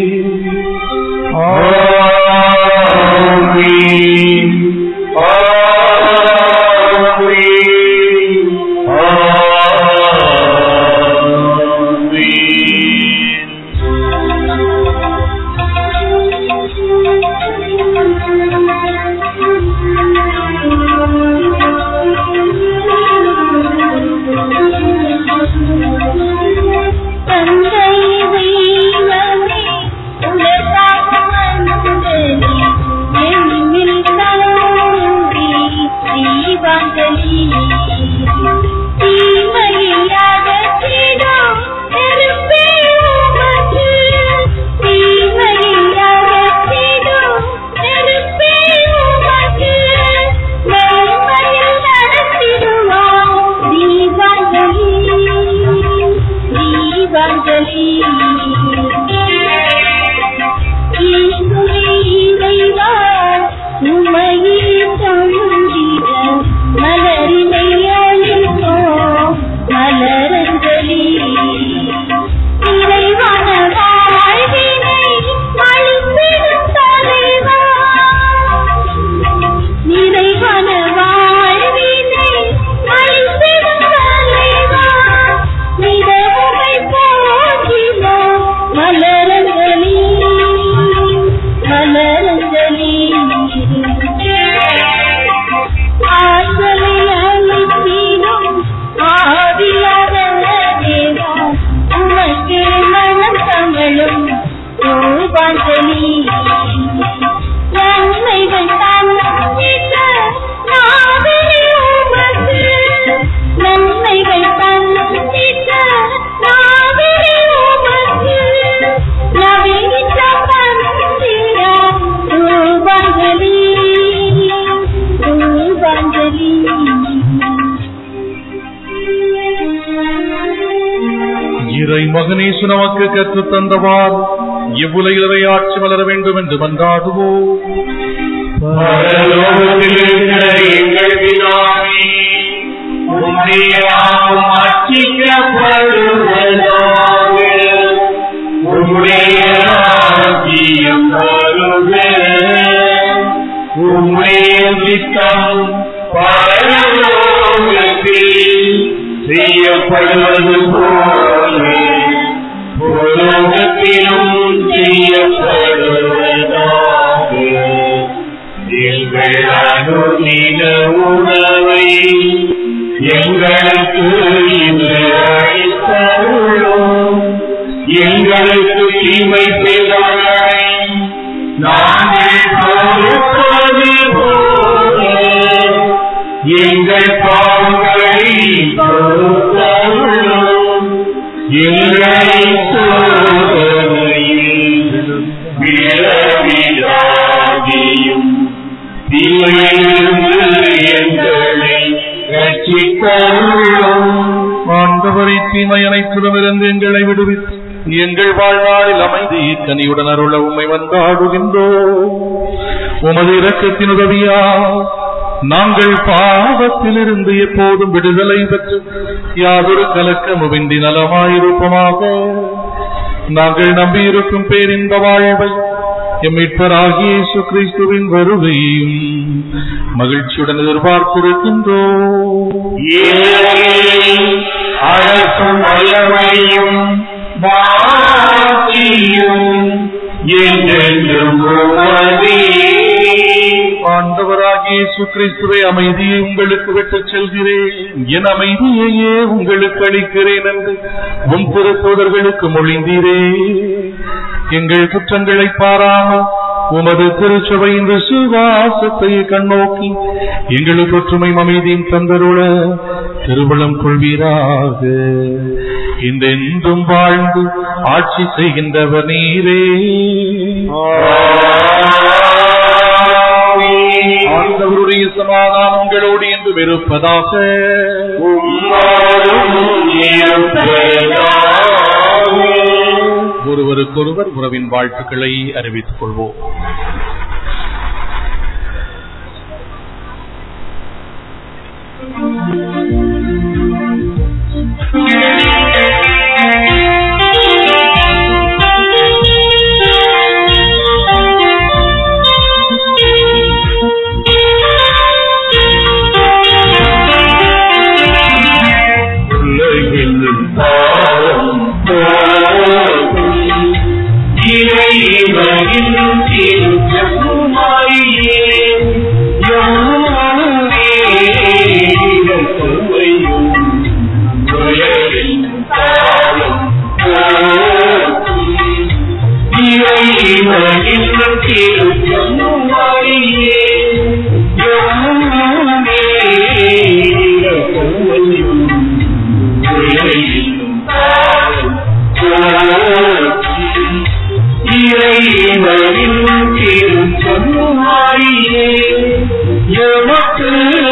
ஆமீன். ஆமீன். ஆமீன். தந்தை தெய்வமே உலகாக வந்தனே என்னில் தோன்றி தீபாஞ்சலி தீமையாக தீடும் நெருப்பே உமக்கு தீமையாக தீடும் நெருப்பே உமக்கு நேர்மையில் நடத்திடுவோம் தீபாஞ்சலி தீபாஞ்சலி இறைவா உமையை தொழுகிற மலரினை அளிப்போம் மலரஞ்சலி இறைவன வாழ்வினை அளித்திடும் தலைவா நிறைவன வாழ்வினை அளித்திடும் தலைவா நிலவுமை போகினோம் மலரஞ்சலி மலரஞ்சலி ஆசலை அளித்திடும் ஆதியார தேவா உமக்கே மனம் தமிழும் ரூபாஞ்சலி நன்மைகள் தந்திட்ட நாவிலே உமக்கு நன்மைகள் தந்திட்ட நாவிலே உமக்கு நவீன பந்திர ரூபாஞ்சலி ரூபாஞ்சலி இறை மகனேசு நமக்கு கற்றுத் தந்தவார் இவ்வுலகிலவை ஆட்சி வளர வேண்டும் என்று மன்றாடுவோம் பரலோகத்தில் இருக்கிற எங்கள் பிதாவே, உம்முடைய நாமம் அர்ச்சிக்கப்படுவதாக. உம்முடைய ராஜ்யம் வருக. உம்முடைய சித்தம் பரலோகத்தில் செய்யப்படுவது போல பூலோகத்திலும் செய்யப்படுவதாக எங்கள் அனுதின உணவை எங்களுக்கு இன்று அளித்தருளும் எங்களுக்கு தீமை செய்தவர்களை நாங்கள் பொறுப்பது போல எங்கள் பாவங்களை பொறுத்தருளும் எங்களை சோதனையில் விளவிடாதியும் தீமையிலிருந்து எங்களை ரட்சித்தருளும் ஆண்டவரை தீமை அனைத்திடமிருந்து எங்களை விடுவித்து எங்கள் வாழ்நாளில் அமைதி கனியுடன் அருள உம்மை வந்தாடுகின்றோம் உமது இரக்கத்தின் உதவியா நாங்கள் பாவத்திலிருந்து எப்போதும் விடுதலை பெற்று யாதொரு கலக்கமுவின்றி நலமாயிருப்போமாக நாங்கள் நம்பியிருக்கும் பேரின்ப வாழ்வை எம் மீட்பராகிய இயேசு கிறிஸ்துவின் வருகையும் மகிழ்ச்சியுடன் எதிர்பார்த்திருக்கின்றோம் ஏழைகளில் அரசும் வல்லமையும் மாற்றியும் என்றென்றும் உமதே. ஆண்டவராகிய இயேசு கிறிஸ்துவை அமைதியை உங்களுக்கு விட்டுச் செல்கிறேன் என் அமைதியையே உங்களுக்கு அளிக்கிறேன் என்று உன் திருத்தோதர்களுக்கு மொழிந்தீரே எங்கள் குற்றங்களை பாராமல் உமது திருச்சபையின் விசுவாசத்தை கண்ணோக்கி எங்களுக்கு ஒற்றுமை அமைதியும் தந்தருள திருவளம் கொள்வீராக இந்த என்றும் வாழ்ந்து ஆட்சி செய்கின்றவர் நீரே ஆண்டவருடைய சமாதானம் உங்களோடு என்று வெறுப்பதாக உம்மோடும் இருப்பதாக. ஒருவருக்கொருவர் உறவின் வாழ்த்துக்களை அறிவித்துக் கொள்வோம் உலகில் பாவம் போகும் இறைவனின் திருச்செம்மாயே யாரே இறக்குமையும் உலகில் பாவம் போகும் இறைவனின் திருச்செம்மாயே யாரே இறக்குமையும் இறைவனின் திருச்சொன்னாயே எமக்கு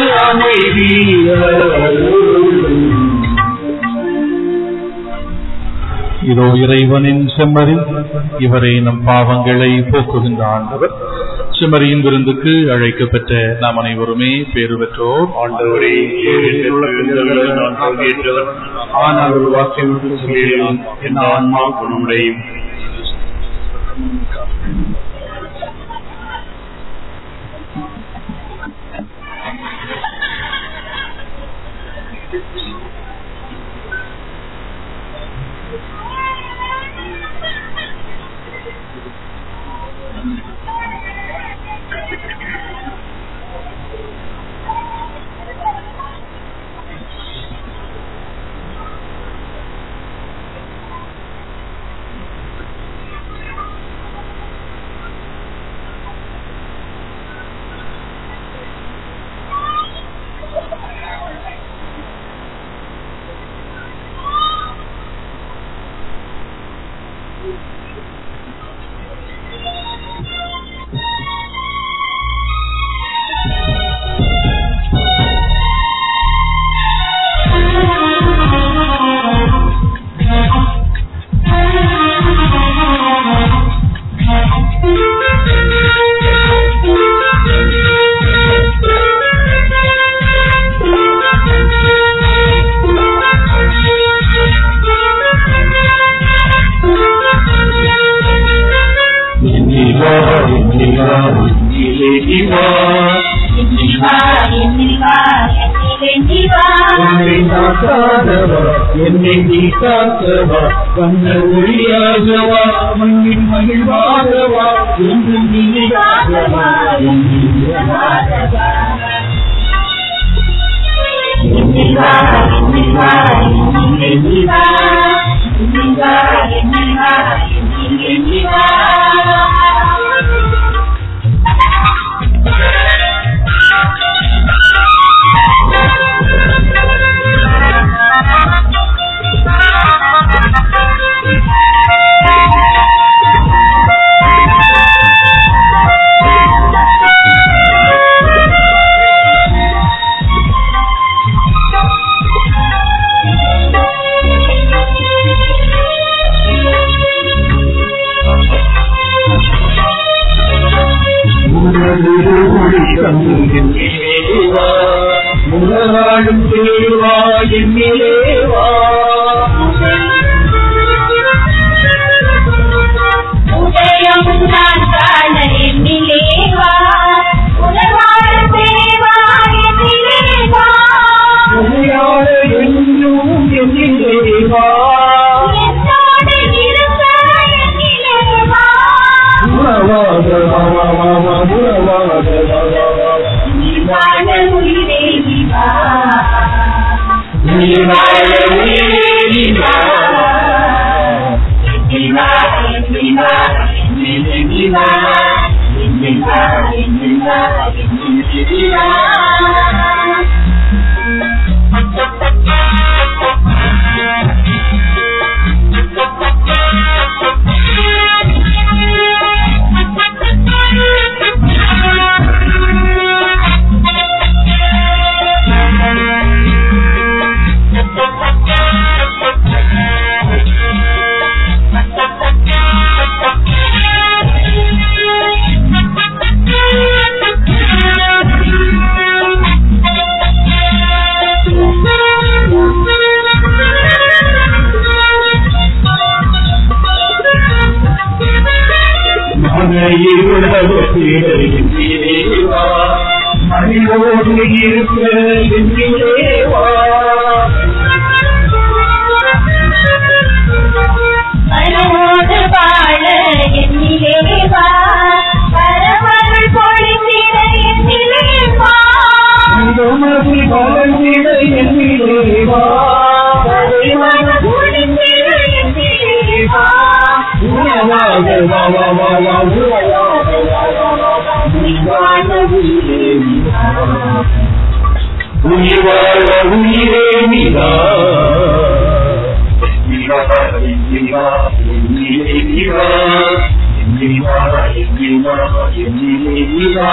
இதோ இறைவனின் செம்மறி இவரை நம் பாவங்களை போக்குகின்ற ஆண்டவர் செம்மறியின் விருந்துக்கு அழைக்கப்பட்ட நாம் அனைவருமே பேறு பெற்றோர் ஆண்டவரே நான் பங்கேற்றவர் ஆனால் ஒரு வாக்கியம் சொல்லிடலாம் என் ஆன்மா குணமுடையும் என்னை நீ காக்கவா வண்ண ஒளியாகவா மண்ணின் மகிழ்வாகவா என்று நீயாகவா முனராடும் தேவா என்னிலேவா உதயம் நான் காண என்னிலேவா உலகாடு தேவா என்னிலேவா உமையாட என்றும் என்னிலேவா என்னோடு இருக்க என்னிலேவா உறவாக உறவாக நீ வாழ உயிரே நீ வா நீ வாழ உயிரே நீ வா. நீ வா நீ வா நீ வா நீ வா நீ வா நீ வா Thank you. மனிதோடு இருக்க என்னிலேவா மனமோடு வாழ என்னிலே வா பரவருள் பொழிந்திட என்னிலே வா மனமதி வளர்ந்திட என்னிலேவா பரிமள பொழிந்திட என்னிலே வா உறவாக வா வா வா வா உறவாக வா வா வா வா உயிர்வாழ உயிரே நீவா உயிர்வாழ உயிரே நீவா நீவா நீவா நீவா நீவா நீவா நீவா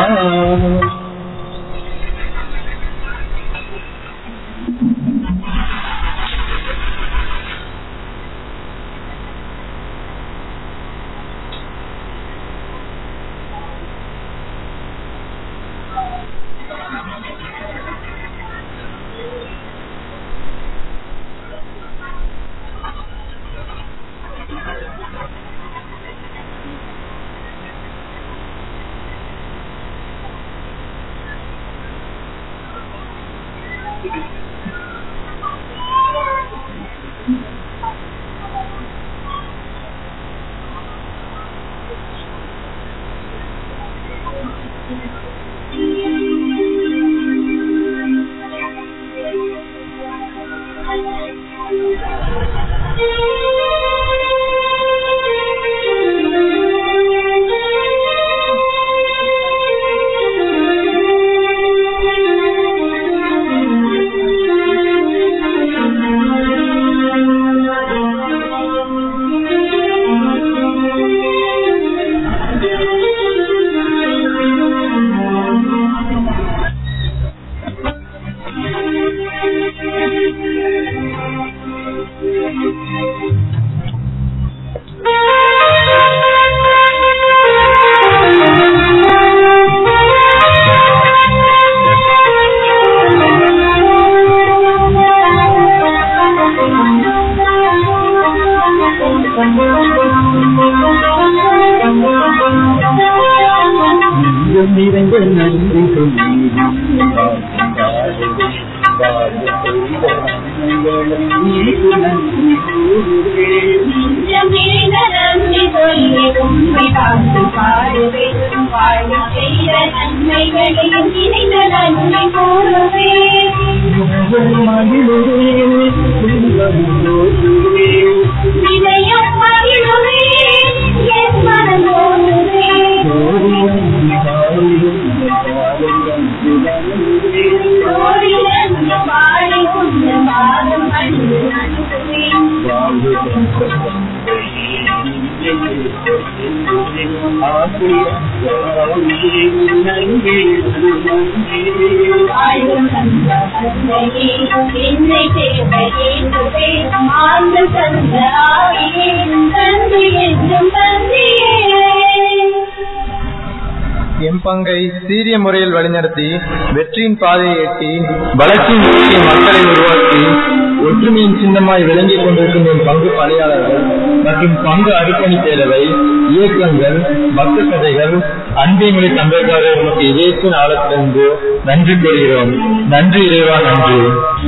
நெஞ்சம் நிறைந்த நன்றி சொல்லி நன்றி கூறுவேன் நெஞ்சமேன நன்றி சொல்லி உண்மை பார்த்து பாடுவேன் வாழ செய்த நன்மைகளையும் இணைந்த நன்மை கூறுவேன் வினயம் மகிழுவேன் என் மனம் ஓடுவேன் கோடி நன்றி பாடி உந்த பாதம் அன்று அனுப்புவேன் ஆயுள் தந்த தந்தையே, என்னை தேட ஏற்றுவேன். ஆண்டு தந்த ஆவியே, தந்தை என்றும் தந்தையே எம் பங்கை சீரிய முறையில் வழிநடத்தி வெற்றியின் பாதையை எட்டி வளர்ச்சியின் முக்கிய மக்களை உருவாக்கி ஒற்றுமையின் சின்னமாய் விளங்கிக் கொண்டிருக்கும் என் பங்கு பணியாளர்கள் மற்றும் பங்கு அடிப்பணி தேவை இயக்கங்கள் பக்த கதைகள் அன்பியங்களை தந்தைக்காக உமக்கு இதயத்தின் ஆழத்திலிருந்து நன்றி கூறுகிறோம் நன்றி இறைவா நன்றி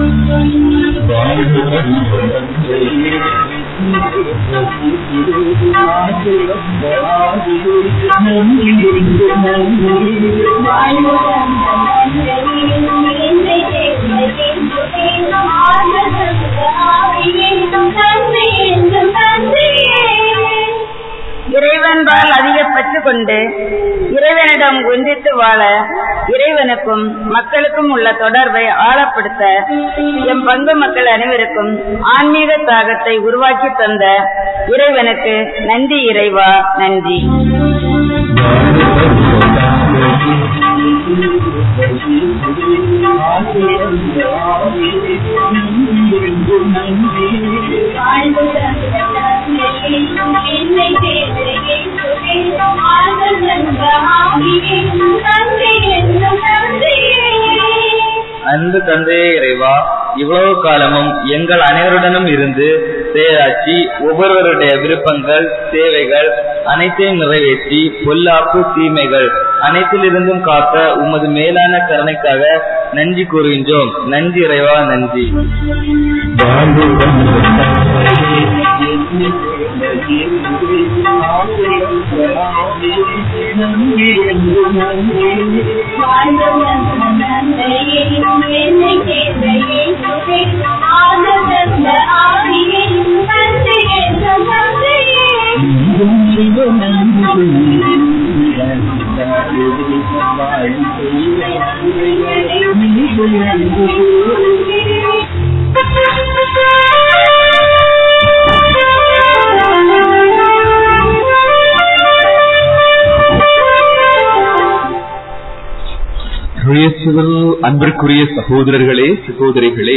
என்னை தேட ஏற்றுவேன். ஆண்டு தந்த ஆவியே, தந்தை என்றும் தந்தையே இறைவன்பால் அதிக பற்று கொண்டு இறைவனிடம் ஒன்றித்து வாழ இறைவனுக்கும் மக்களுக்கும் உள்ள தொடர்பை ஆழப்படுத்த எம் பங்கு மக்கள் அனைவருக்கும் ஆன்மீக தாகத்தை உருவாக்கி தந்த இறைவனுக்கு நன்றி இறைவா நன்றி வாழ்வு தந்த தந்தையே, என்னை தேட ஏற்றுவேன். ஆண்டு தந்த ஆவியே, தந்தை என்றும் தந்தையே அன்பு தந்தையே இறைவா இவ்வளவு காலமும் எங்கள் அனைவருடனும் இருந்து செயலாற்றி ஒவ்வொருவருடைய விருப்பங்கள் தேவைகள் அனைத்தையும் நிறைவேற்றி பொல்லாப்பு தீமைகள் அனைத்திலிருந்தும் காக்க உமது மேலான கருணைக்காக நன்றி கூறுகின்றோம் நன்றி இறைவா நன்றி இயேசுவில் அன்பிற்குரிய சகோதரர்களே சகோதரிகளே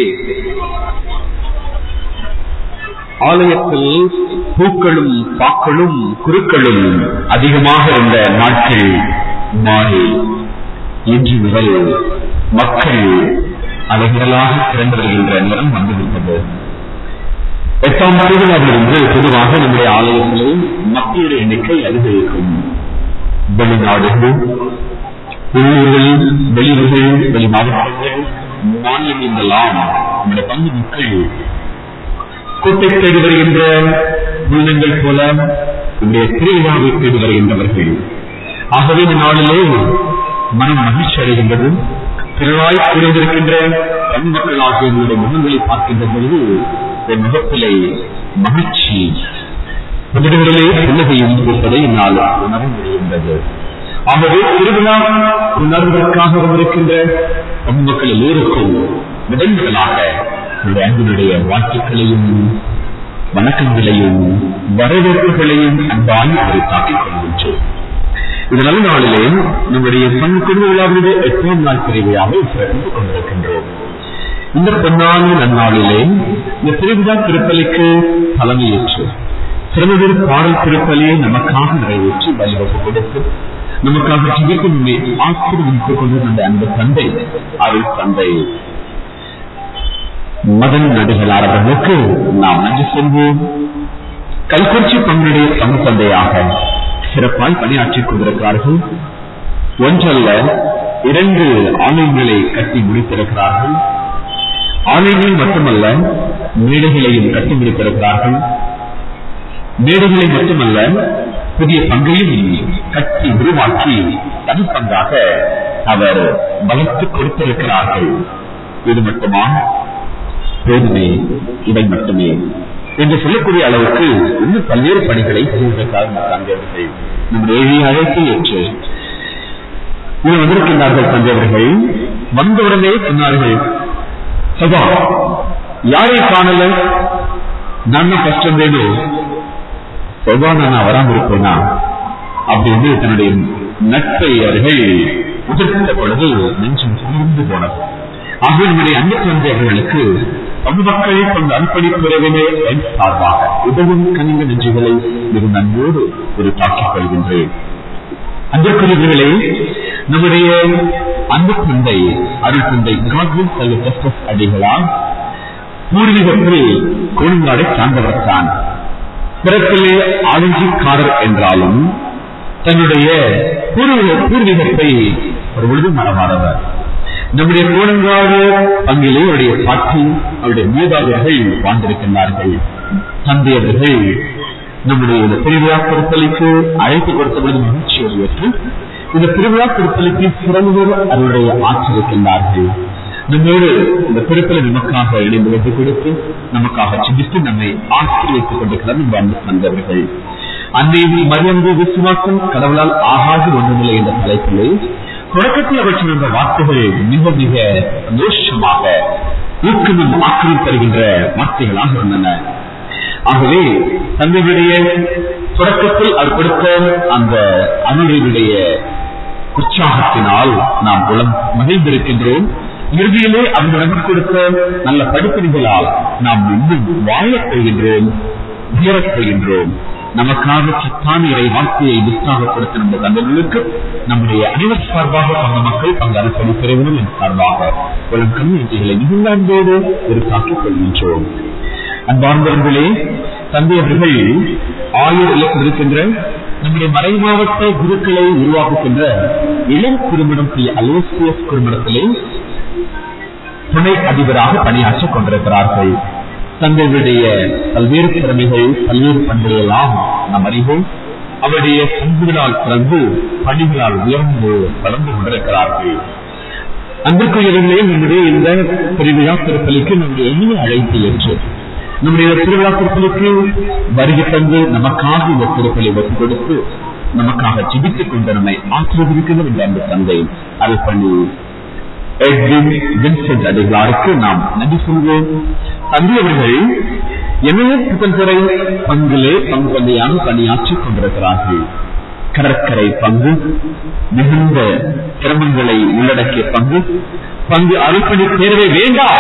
ஆலயத்தில் பூக்களும் பாக்களும் குருக்களும் அதிகமாக இருந்த நாட்கள் மாறி இன்று முதல் மக்கள் அலைகிறலாக திரண்டு வருகின்ற நேரம் வந்துவிட்டது எட்டாம் திருவிழாவிலிருந்து பொதுவாக நம்முடைய ஆலயங்களில் மக்களுடைய எண்ணிக்கை அதிகரிக்கும் வெளிநாடுகள் உள்ளூர்கள் வெளியூர்கள் வெளி மாவட்டங்கள் மாநிலங்களெல்லாம் நம்முடைய பங்கு மக்கள் கூட்டை தேடி வருகின்ற உள்ளங்கள் போல நம்முடைய திருவிழாவை தேடி வருகின்றவர்கள் ஆகவே இந்த நாளிலே மனம் மகிழ்ச்சி அடைகின்றது திருவாய் கூறியிருக்கின்ற பண் மக்கள் ஆகிய உங்களுடைய முகங்களை பார்க்கின்ற பொழுது என் முகத்திலே மகிழ்ச்ி உதடுகளிலே புன்னகையும் இருப்பதை என்னால் உணர முடிகின்றது ஆகவே திருவிழா கொண்டாடுவதற்காக வந்திருக்கின்ற பொதுமக்கள் எல்லோருக்கும் முதன் முதலாக இந்த அன்பினுடைய வாழ்த்துக்களையும் வணக்கங்களையும் வரவேற்புகளையும் அன்பாய் உரைத்தாக்கிக் கொள்கின்றோம் இந்த நல்ல நாளிலே நம்முடைய பண் குடும்ப விழாவினுடைய எட்டாம் நாள் திருவிழாவை சிறப்பித்துக் கொண்டிருக்கின்றோம் இந்த பொன்னான நன்னாளிலே இந்த திருவிழா திருப்பலிக்கு தலைமையேற்று சிறந்த பாடல் திருப்பலியை நமக்காக நிறைவேற்றி வழிவகு கொடுத்து நமக்காக ஜிபிக்கும் ஆசீர்வதித்துக் கொண்டு அந்த அன்பு தந்தை அருள் தந்தை மதன் நடிகளார் அவர்களுக்கு நாம் நன்றி சொல்வோம் கல்குறிச்சி பங்குடைய தமிழ் தந்தையாக சிறப்பாய் பணியாற்றிக் கொண்டிருக்கிறார்கள் ஒன்றல்ல இரண்டு ஆலயங்களை கட்டி முடித்திருக்கிறார்கள் ஆலயங்கள் மட்டுமல்ல மேடைகளையும் கட்டி முடித்திருக்கிறார்கள் மேடைகளை மட்டுமல்ல புதிய பங்கையும் கட்டி உருவாக்கி தனிப்பங்காக அவர் வளர்த்து கொடுத்திருக்கிறார்கள் இது மட்டுமா போதுமே இவை மட்டுமே என்று சொல்லக்கூடிய அளவுக்கு இன்னும் பல்வேறு பணிகளை செய்வதற்காக தந்தையவர்கள் நம்முடைய எளிய அழைப்பை ஏற்று இங்கு வந்திருக்கின்றார்கள் தந்தையவர்கள் வந்தவுடனே சொன்னார்கள் சபா யாரை காணல நான் ஃபர்ஸ்ட் வந்தேனோ செவ்வா நான் வராம இருப்பேனா அப்படின்னு தன்னுடைய நட்பை அவர்கள் உதிர்த்த பொழுது நெஞ்சம் குளிர்ந்து போனது ஆக நம்முடைய அன்பு தந்தை அவர்களுக்கு பொதுமக்கள் கொண்ட அர்ப்பணிப்புறவினை என் சார்பாக உதவும் கனிந்த நெஞ்சுகளை மிகுந்த அன்போடு ஒரு தாக்கிக் கொள்கின்றேன் அன்பிற்குரியவர்களே நம்முடைய அன்பு தந்தை அருள் தந்தை காட்வின் செல்வ ஜஸ்டஸ் அடிகளால் பூர்வீகத்தில் கொழுங்காடை சார்ந்தவர் தான் பிறப்பிலே ஆளுஞ்சிக்காரர் என்றாலும் தன்னுடைய பூர்வீக பூர்வீகத்தை ஒரு பொழுது மறவாதவர் நம்முடைய கோடங்காடு பங்கிலே அவருடைய பாட்டி அவருடைய மூதாதையர்கள் வாழ்ந்திருக்கின்றார்கள் தந்தையவர்கள் நம்முடைய இந்த திருவிழா பொருத்தலுக்கு அழைப்பு கொடுத்த பொழுது மகிழ்ச்சியோடு ஏற்று இந்த திருவிழா பொருத்தலுக்கு சிறந்தவர் அவருடைய ஆற்றிருக்கின்றார்கள் நம்மோடு இந்த திருப்பலை நமக்காக இணைந்து வைத்து கொடுத்து நமக்காக சிந்தித்து நம்மை ஆசீர்வதித்துக் கொண்டிருக்கிறார் நம்ம அன்பு தந்தவர்கள் அன்னையின் மரியந்து விசுவாசம் கடவுளால் ஆகாது ஒன்றுமில்லை என்ற தலைப்பிலே தொடக்கத்தில் அவர் சொன்ன வார்த்தைகள் மிக மிக சந்தோஷமாக ஊக்கமும் ஆக்கிரம் தருகின்ற வார்த்தைகளாக இருந்தன ஆகவே தங்களுடைய தொடக்கத்தில் அவர் கொடுத்த அந்த அணுகளுடைய உற்சாகத்தினால் நாம் உளம் மகிழ்ந்திருக்கின்றோம் இறுதியிலே அவர்களிடம் கொடுத்த நல்ல படிப்பினைகளால் நாம் இன்னும் வாழப் போகின்றோம் உயரப் போகின்றோம் நமக்காக சத்தான இறை வார்த்தையை உற்சாகப்படுத்த நம்ம தந்தவர்களுக்கு நம்முடைய அனைவர் சார்பாக பங்க மக்கள் பங்கு அரசு பிரிவினர் சார்பாக ஒரு கம்யூனிட்டிகளை மிகுந்த அன்போடு உருவாக்கிக் கொள்கின்றோம் அன்பார்ந்தவர்களே தந்தை அவர்கள் ஆயுர் இருக்கின்ற நம்முடைய மறைமாவட்ட குருக்களை உருவாக்குகின்ற இளம் திருமணம் செய்ய அலோசியஸ் குடும்பத்திலே துணை அதிபராக பணியாற்றிக் கொண்டிருக்கிறார்கள் தங்களுடைய பல்வேறு திறமைகள் பல்வேறு பண்புகள் எல்லாம் நாம் அறிவோம் அவருடைய பண்புகளால் பிறந்து பணிகளால் உயர்ந்து வளர்ந்து கொண்டிருக்கிறார்கள் அன்பிற்குரியவர்களே நம்முடைய இந்த திருவிழா திருப்பலிக்கு நம்முடைய எளிய அழைப்பு ஏற்று நம்முடைய திருவிழா திருப்பலிக்கு வருகை தந்து நமக்காக இந்த திருப்பலி ஒப்புக் கொடுத்து நமக்காக ஜிபித்துக் கொண்டு நம்மை ஆசிரியர் என்ற அந்த தந்தை அதை பண்ணி எட்வின் வின்சென்ட் அடிகளாருக்கு நாம் நன்றி சொல்வோம் தந்தை அவர்கள் எண்ணெய புத்தன்துறை பங்கிலே பங்கு பங்கையாக பணியாற்றிக் கொண்டிருக்கிறார்கள் கடற்கரை பங்கு மிகுந்த சிரமங்களை உள்ளடக்கிய பங்கு பங்கு அறுப்பணி தேர்வை வேண்டாம்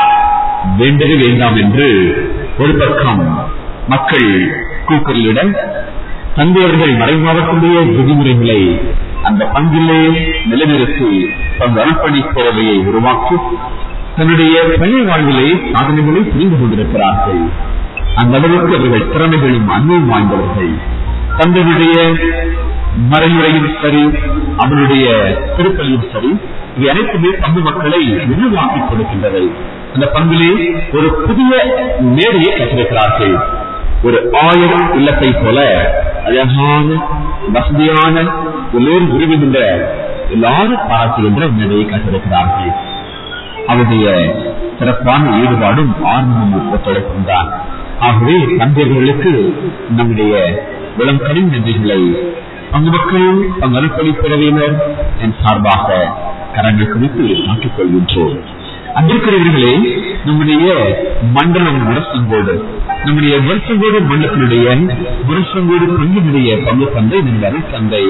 வேண்டவே வேண்டாம் என்று ஒரு பக்கம் மக்கள் கூக்குரலிட தந்தையர்கள் மறைமாவட்டத்துடைய விதிமுறைகளை அந்த பங்கிலே நிலைநிறுத்தி பங்கு அனுப்பணி சேவையை உருவாக்கி தன்னுடைய பணி வாழ்விலே சாதனைகளை புரிந்து கொண்டிருக்கிறார்கள் அந்த அளவுக்கு அவர்கள் திறமைகளும் அன்பும் வாய்ந்தவர்கள் தங்களுடைய மறைமுறையும் சரி அவருடைய திருப்பலியும் சரி இவை அனைத்துமே பங்கு மக்களை உருவாக்கி கொடுக்கின்றவை அந்த பங்கிலே ஒரு புதிய மேடையை கட்டிருக்கிறார்கள் ஒரு ஆயிரம் இல்லத்தை போல அழகான வசதியான எல்லோரும் விரும்புகின்ற எல்லாரும் பாராட்டுகின்ற மேடையை கட்டிருக்கிறார்கள் அவருடைய சிறப்பான ஈடுபாடும் ஆர்வமும் ஒத்துழைப்பும் தான் ஆகவே தந்தையர்களுக்கு நம்முடைய விளம் கடும் நன்றிகளை பங்கு மக்கள் பங்கு அனுப்பலி பிறவியினர் என் சார்பாக கரங்கள் குறித்து மாற்றிக் கொள்கின்றோம் அன்பிற்கிறவர்களே நம்முடைய மண்டலம் முரசங்கோடு நம்முடைய முரசங்கோடு மண்டலத்தினுடைய முரசங்கோடு பங்கினுடைய பங்கு தந்தை நம்முடைய அருள் தந்தை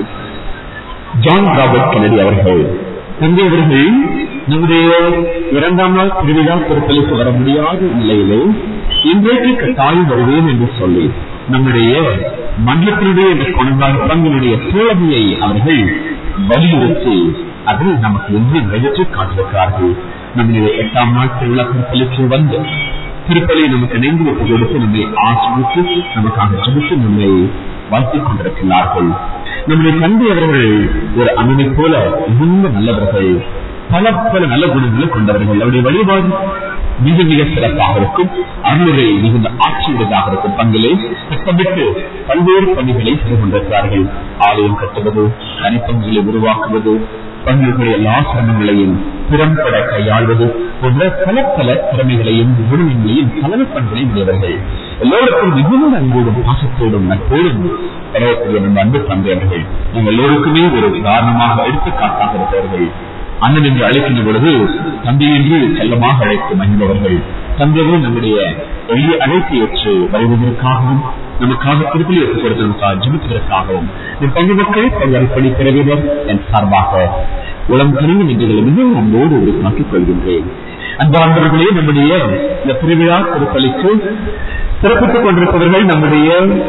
ஜான் ராபர்ட் கெனடி அவர்கள் தந்தை அவர்கள் நம்முடைய இரண்டாம் நாள் திருவிழா பொருட்களுக்கு வர முடியாத நிலையிலே இன்றைக்கு கட்டாயம் வருவேன் என்று சொல்லி நம்முடைய மண்டலத்தினுடைய இந்த கொண்டாடு பங்கினுடைய தோழமையை அவர்கள் வலியுறுத்தி அதில் நமக்கு இன்று நிறைவேற்றி காட்டிருக்கிறார்கள் நம்முடைய எட்டாம் நாள் திருவிழா பொருட்களுக்கு வந்து திருப்பலை நமக்கு இணைந்து ஒப்பு கொடுத்து நம்மை ஆசிரித்து நமக்காக ஜெபித்து நம்மை வாழ்த்திக் கொண்டிருக்கிறார்கள் நம்முடைய தந்தை அவர்கள் ஒரு அண்ணனை போல மிகுந்த நல்லவர்கள் பல பல நல்ல குணங்களை கொண்டவர்கள் அவருடைய வழிபாடு மிக மிக சிறப்பாக இருக்கும் அருளுரை மிகுந்த ஆட்சியுடையதாக இருக்கும் பங்கிலே திட்டமிட்டு பல்வேறு பணிகளை செய்து கொண்டிருக்கிறார்கள் ஆலயம் கட்டுவது தனிப்பங்குகளை உருவாக்குவது பங்குகளுடைய எல்லா சிரமங்களையும் திறம்பட கையாள்வது போன்ற பல பல திறமைகளையும் குணங்களையும் கலவை பண்புகளையும் உடையவர்கள் எல்லோருக்கும் மிகுந்த அன்போடும் பாசத்தோடும் நட்போடும் பரவக்கூடிய நம்ம அன்பு தந்தையவர்கள் நம்ம எல்லோருக்குமே ஒரு உதாரணமாக எடுத்துக்காட்டாக இருப்பவர்கள் அண்ணன் என்று அழைக்கின்ற பொழுது தந்தை என்று செல்லமாக அழைத்து மகிழ்ந்தவர்கள் தந்தையர்கள் நம்முடைய எளிய அழைப்பு ஏற்று வருவதற்காகவும் நமக்காக திருப்பலி எடுத்துக் கொடுத்து நமக்காக ஜிமிப்பதற்காகவும் என் பங்கு மக்கள் பங்கு அர்ப்பணி பிறவினர் என் சார்பாக உளம் கணிவு நின்றுகளை மிகவும் அன்போடு உறுதியாக்கிக் கொள்கின்றேன் அன்பார்ந்தவர்களே நம்முடைய இந்த திருவிழா திருப்பலிக்கு சிறப்பித்துக் கொண்டிருப்பவர்கள் நம்முடைய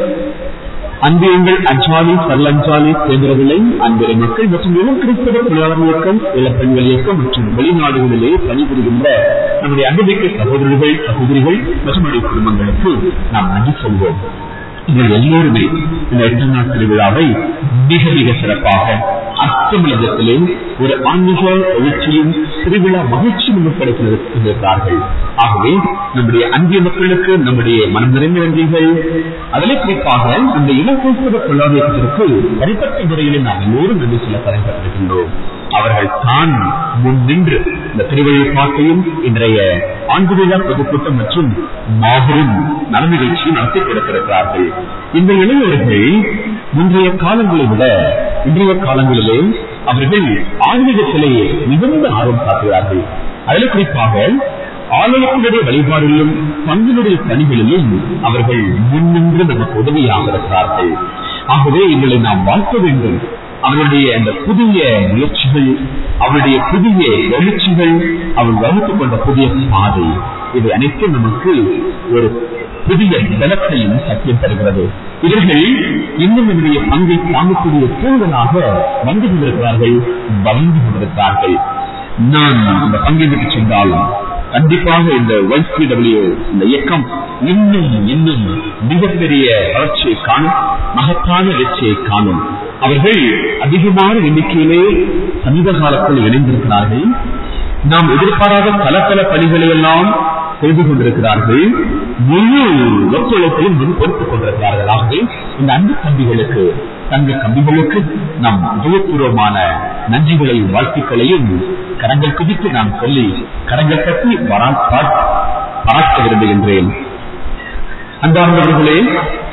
அன்பியங்கள் அஞ்சாலி சரலஞ்சாலி சேர்ந்தவர்களை அன்பிறை மக்கள் மற்றும் இளம் கிறிஸ்தவ தொழிலாளர் இயக்கம் இளப்பெண்கள் இயக்கம் மற்றும் வெளிநாடுகளிலே பணிபுரிகின்ற நம்முடைய அன்புமிக்க சகோதரர்கள் சகோதரிகள் மற்றும் நம்முடைய குடும்பங்களுக்கு நாம் நன்றி சொல்வோம் நீங்கள் எல்லோருமே இந்த எட்டாம் நாள் திருவிழாவை மிக மிக சிறப்பாக அர்த்தமிழகத்திலே ஒரு ஆன்மீக எழுச்சியும் திருவிழா மகிழ்ச்சியும் கிடைக்கிறார்கள் ஆகவே நம்முடைய அந்திய மக்களுக்கு நம்முடைய மனம் நிறைந்த நன்றிகள் அதிலே குறிப்பாக இந்த இளங்கோஸ்தவ கொள்ளாதியத்திற்கு தனிப்பட்ட முறையிலே நாம் எல்லோரும் நன்றி சொல்ல தலைப்பட்டிருக்கின்றோம் அவர்கள் தான் முன் நின்று இந்த திருவழிப்பாட்டையும் இன்றைய ஆண்டு விழா பொதுக்கூட்டம் மற்றும் மாபெரும் நல நிகழ்ச்சியும் நடத்தி கொடுத்திருக்கிறார்கள் இந்த இளைஞர்கள் முந்தைய காலங்களை விட இன்றைய காலங்களிலே அவர்கள் ஆன்மீகத்திலே மிகுந்த ஆர்வம் காட்டுகிறார்கள் அதில் குறிப்பாக ஆலயத்தினுடைய வழிபாடுகளிலும் பங்கினுடைய பணிகளிலும் அவர்கள் முன்னின்று நமக்கு உதவியாக இருக்கிறார்கள் ஆகவே எங்களை நாம் வாழ்த்த வேண்டும் அவருடைய அந்த புதிய முயற்சிகள் அவருடைய புதிய எழுச்சிகள் அவர் வகுத்துக் கொண்ட புதிய பாதை இது அனைத்தும் நமக்கு ஒரு புதிய பலத்தையும் சத்தியம் தருகிறது இவர்கள் இன்னும் என்னுடைய பங்கை தாங்கக்கூடிய தூண்களாக வந்து கொண்டிருக்கிறார்கள் வளர்ந்து கொண்டிருக்கிறார்கள் நான் இந்த பங்கை விட்டு சென்றாலும் கண்டிப்பாக இந்த YCW இந்த இயக்கம் இன்னும் இன்னும் மிகப்பெரிய வளர்ச்சியை காணும் மகத்தான வெற்றியை காணும் அவர்கள் அதிகமான எண்ணிக்கையிலே சமீப காலத்தில் இணைந்திருக்கிறார்கள் நாம் எதிர்பாராத பல பல பணிகளை எல்லாம் செய்து கொண்டிருக்கிறார்கள் முழு ஒத்துழைப்பையும் முன் கொடுத்துக் கொண்டிருக்கிறார்கள் ஆகவே இந்த அன்பு கம்பிகளுக்கு தங்க கம்பிகளுக்கு நாம் இதயபூர்வமான நன்றிகளையும் வாழ்த்துக்களையும் கரங்கள் குதித்து நான் சொல்லி கரங்கள் கட்டி வரா- பாட்- பாராட்ட விரும்புகின்றேன் அன்பார்ந்தவர்களே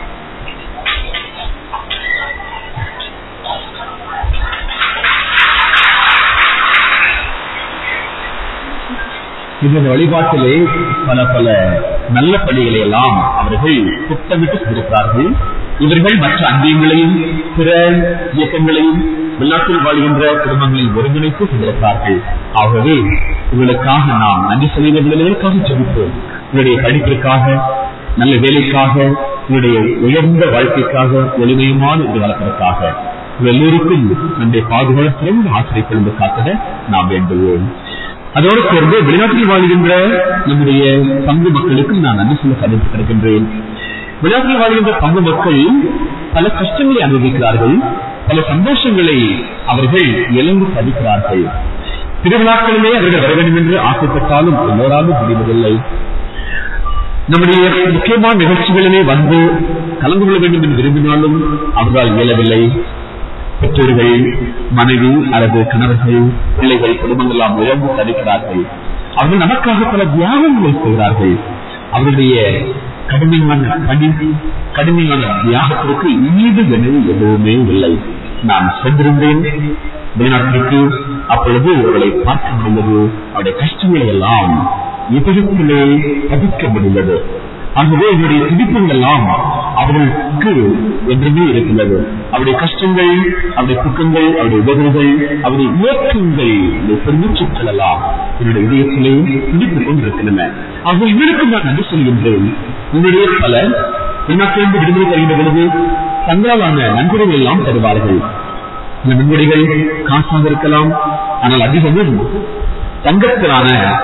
இந்த வழிபாட்டிலே பல பல நல்ல பணிகளை எல்லாம் அவர்கள் திட்டமிட்டு செய்திருக்கிறார்கள் இவர்கள் மற்ற அந்தியங்களையும் பிற இயக்கங்களையும் வெளிநாட்டில் வாழ்கின்ற குடும்பங்களில் ஒருங்கிணைத்து செய்திருக்கிறார்கள் ஆகவே இவர்களுக்காக நாம் நன்றி செலுத்துவதற்காக ஜெபிப்போம் இவருடைய படிப்பிற்காக நல்ல வேலைக்காக இவருடைய உயர்ந்த வாழ்க்கைக்காக ஒளிமயமான எதிர்காலத்திற்காக இவர்கள் எல்லோருக்கும் நம்முடைய பாதுகாப்பிலும் ஆசிரியர்களும் காத்திட நாம் வேண்டுவோம் அதோடு சேர்ந்து வெளிநாட்டில் வாழ்கின்ற நம்முடைய பங்கு மக்களுக்கும் நான் நன்றி சொல்ல கடமைப்பட்டிருக்கின்றேன் வெளிநாட்டில் வாழ்கின்ற பங்கு மக்கள் பல கஷ்டங்களை அனுபவிக்கிறார்கள் பல சந்தோஷங்களை அவர்கள் இழந்து தவிக்கிறார்கள் திருவிழாக்களிலே அவர்கள் வர வேண்டும் என்று ஆசைப்பட்டாலும் எல்லோராலும் முடிவதில்லை நம்முடைய முக்கியமான நிகழ்ச்சிகளிலே வந்து கலந்து கொள்ள வேண்டும் என்று விரும்பினாலும் அவர்களால் இயலவில்லை பெற்றோர்கள் மனைவி அல்லது கணவர்கள் பிள்ளைகள் குடும்பங்கள் எல்லாம் இழந்து தடுக்கிறார்கள் அவர்கள் நமக்காக பல தியாகங்களை செய்கிறார்கள் அவருடைய கடுமையான பணி கடுமையான தியாகத்திற்கு ஈடு இணை எதுவுமே இல்லை நான் சென்றிருந்தேன் வெளிநாட்டிற்கு அப்பொழுது அவர்களை பார்க்க முடிந்தது அவருடைய கஷ்டங்களை எல்லாம் இதயத்திலே பதிக்க முடிந்தது ஆகவே என்னுடைய துடிப்புகள் எல்லாம் அவர்களுக்கு என்றுமே இருக்கின்றது அவருடைய கஷ்டங்கள் அவருடைய துக்கங்கள் அவருடைய உதவிகள் அவருடைய இயக்கங்கள் இந்த பெருமூச்சுக்கள் எல்லாம் என்னுடைய இதயத்திலே துடித்துக் கொண்டிருக்கின்றன ஆகவே இவருக்கு நான் நன்றி சொல்கின்றேன் உங்களுடைய பலர் வெளிநாட்டிலிருந்து விடுதலை தருகின்ற பொழுது தங்களாலான நன்கொடைகள் எல்லாம் தருவார்கள் இந்த நன்கொடைகள் காசாக இருக்கலாம் ஆனால் அதிகமும் தங்கத்திலான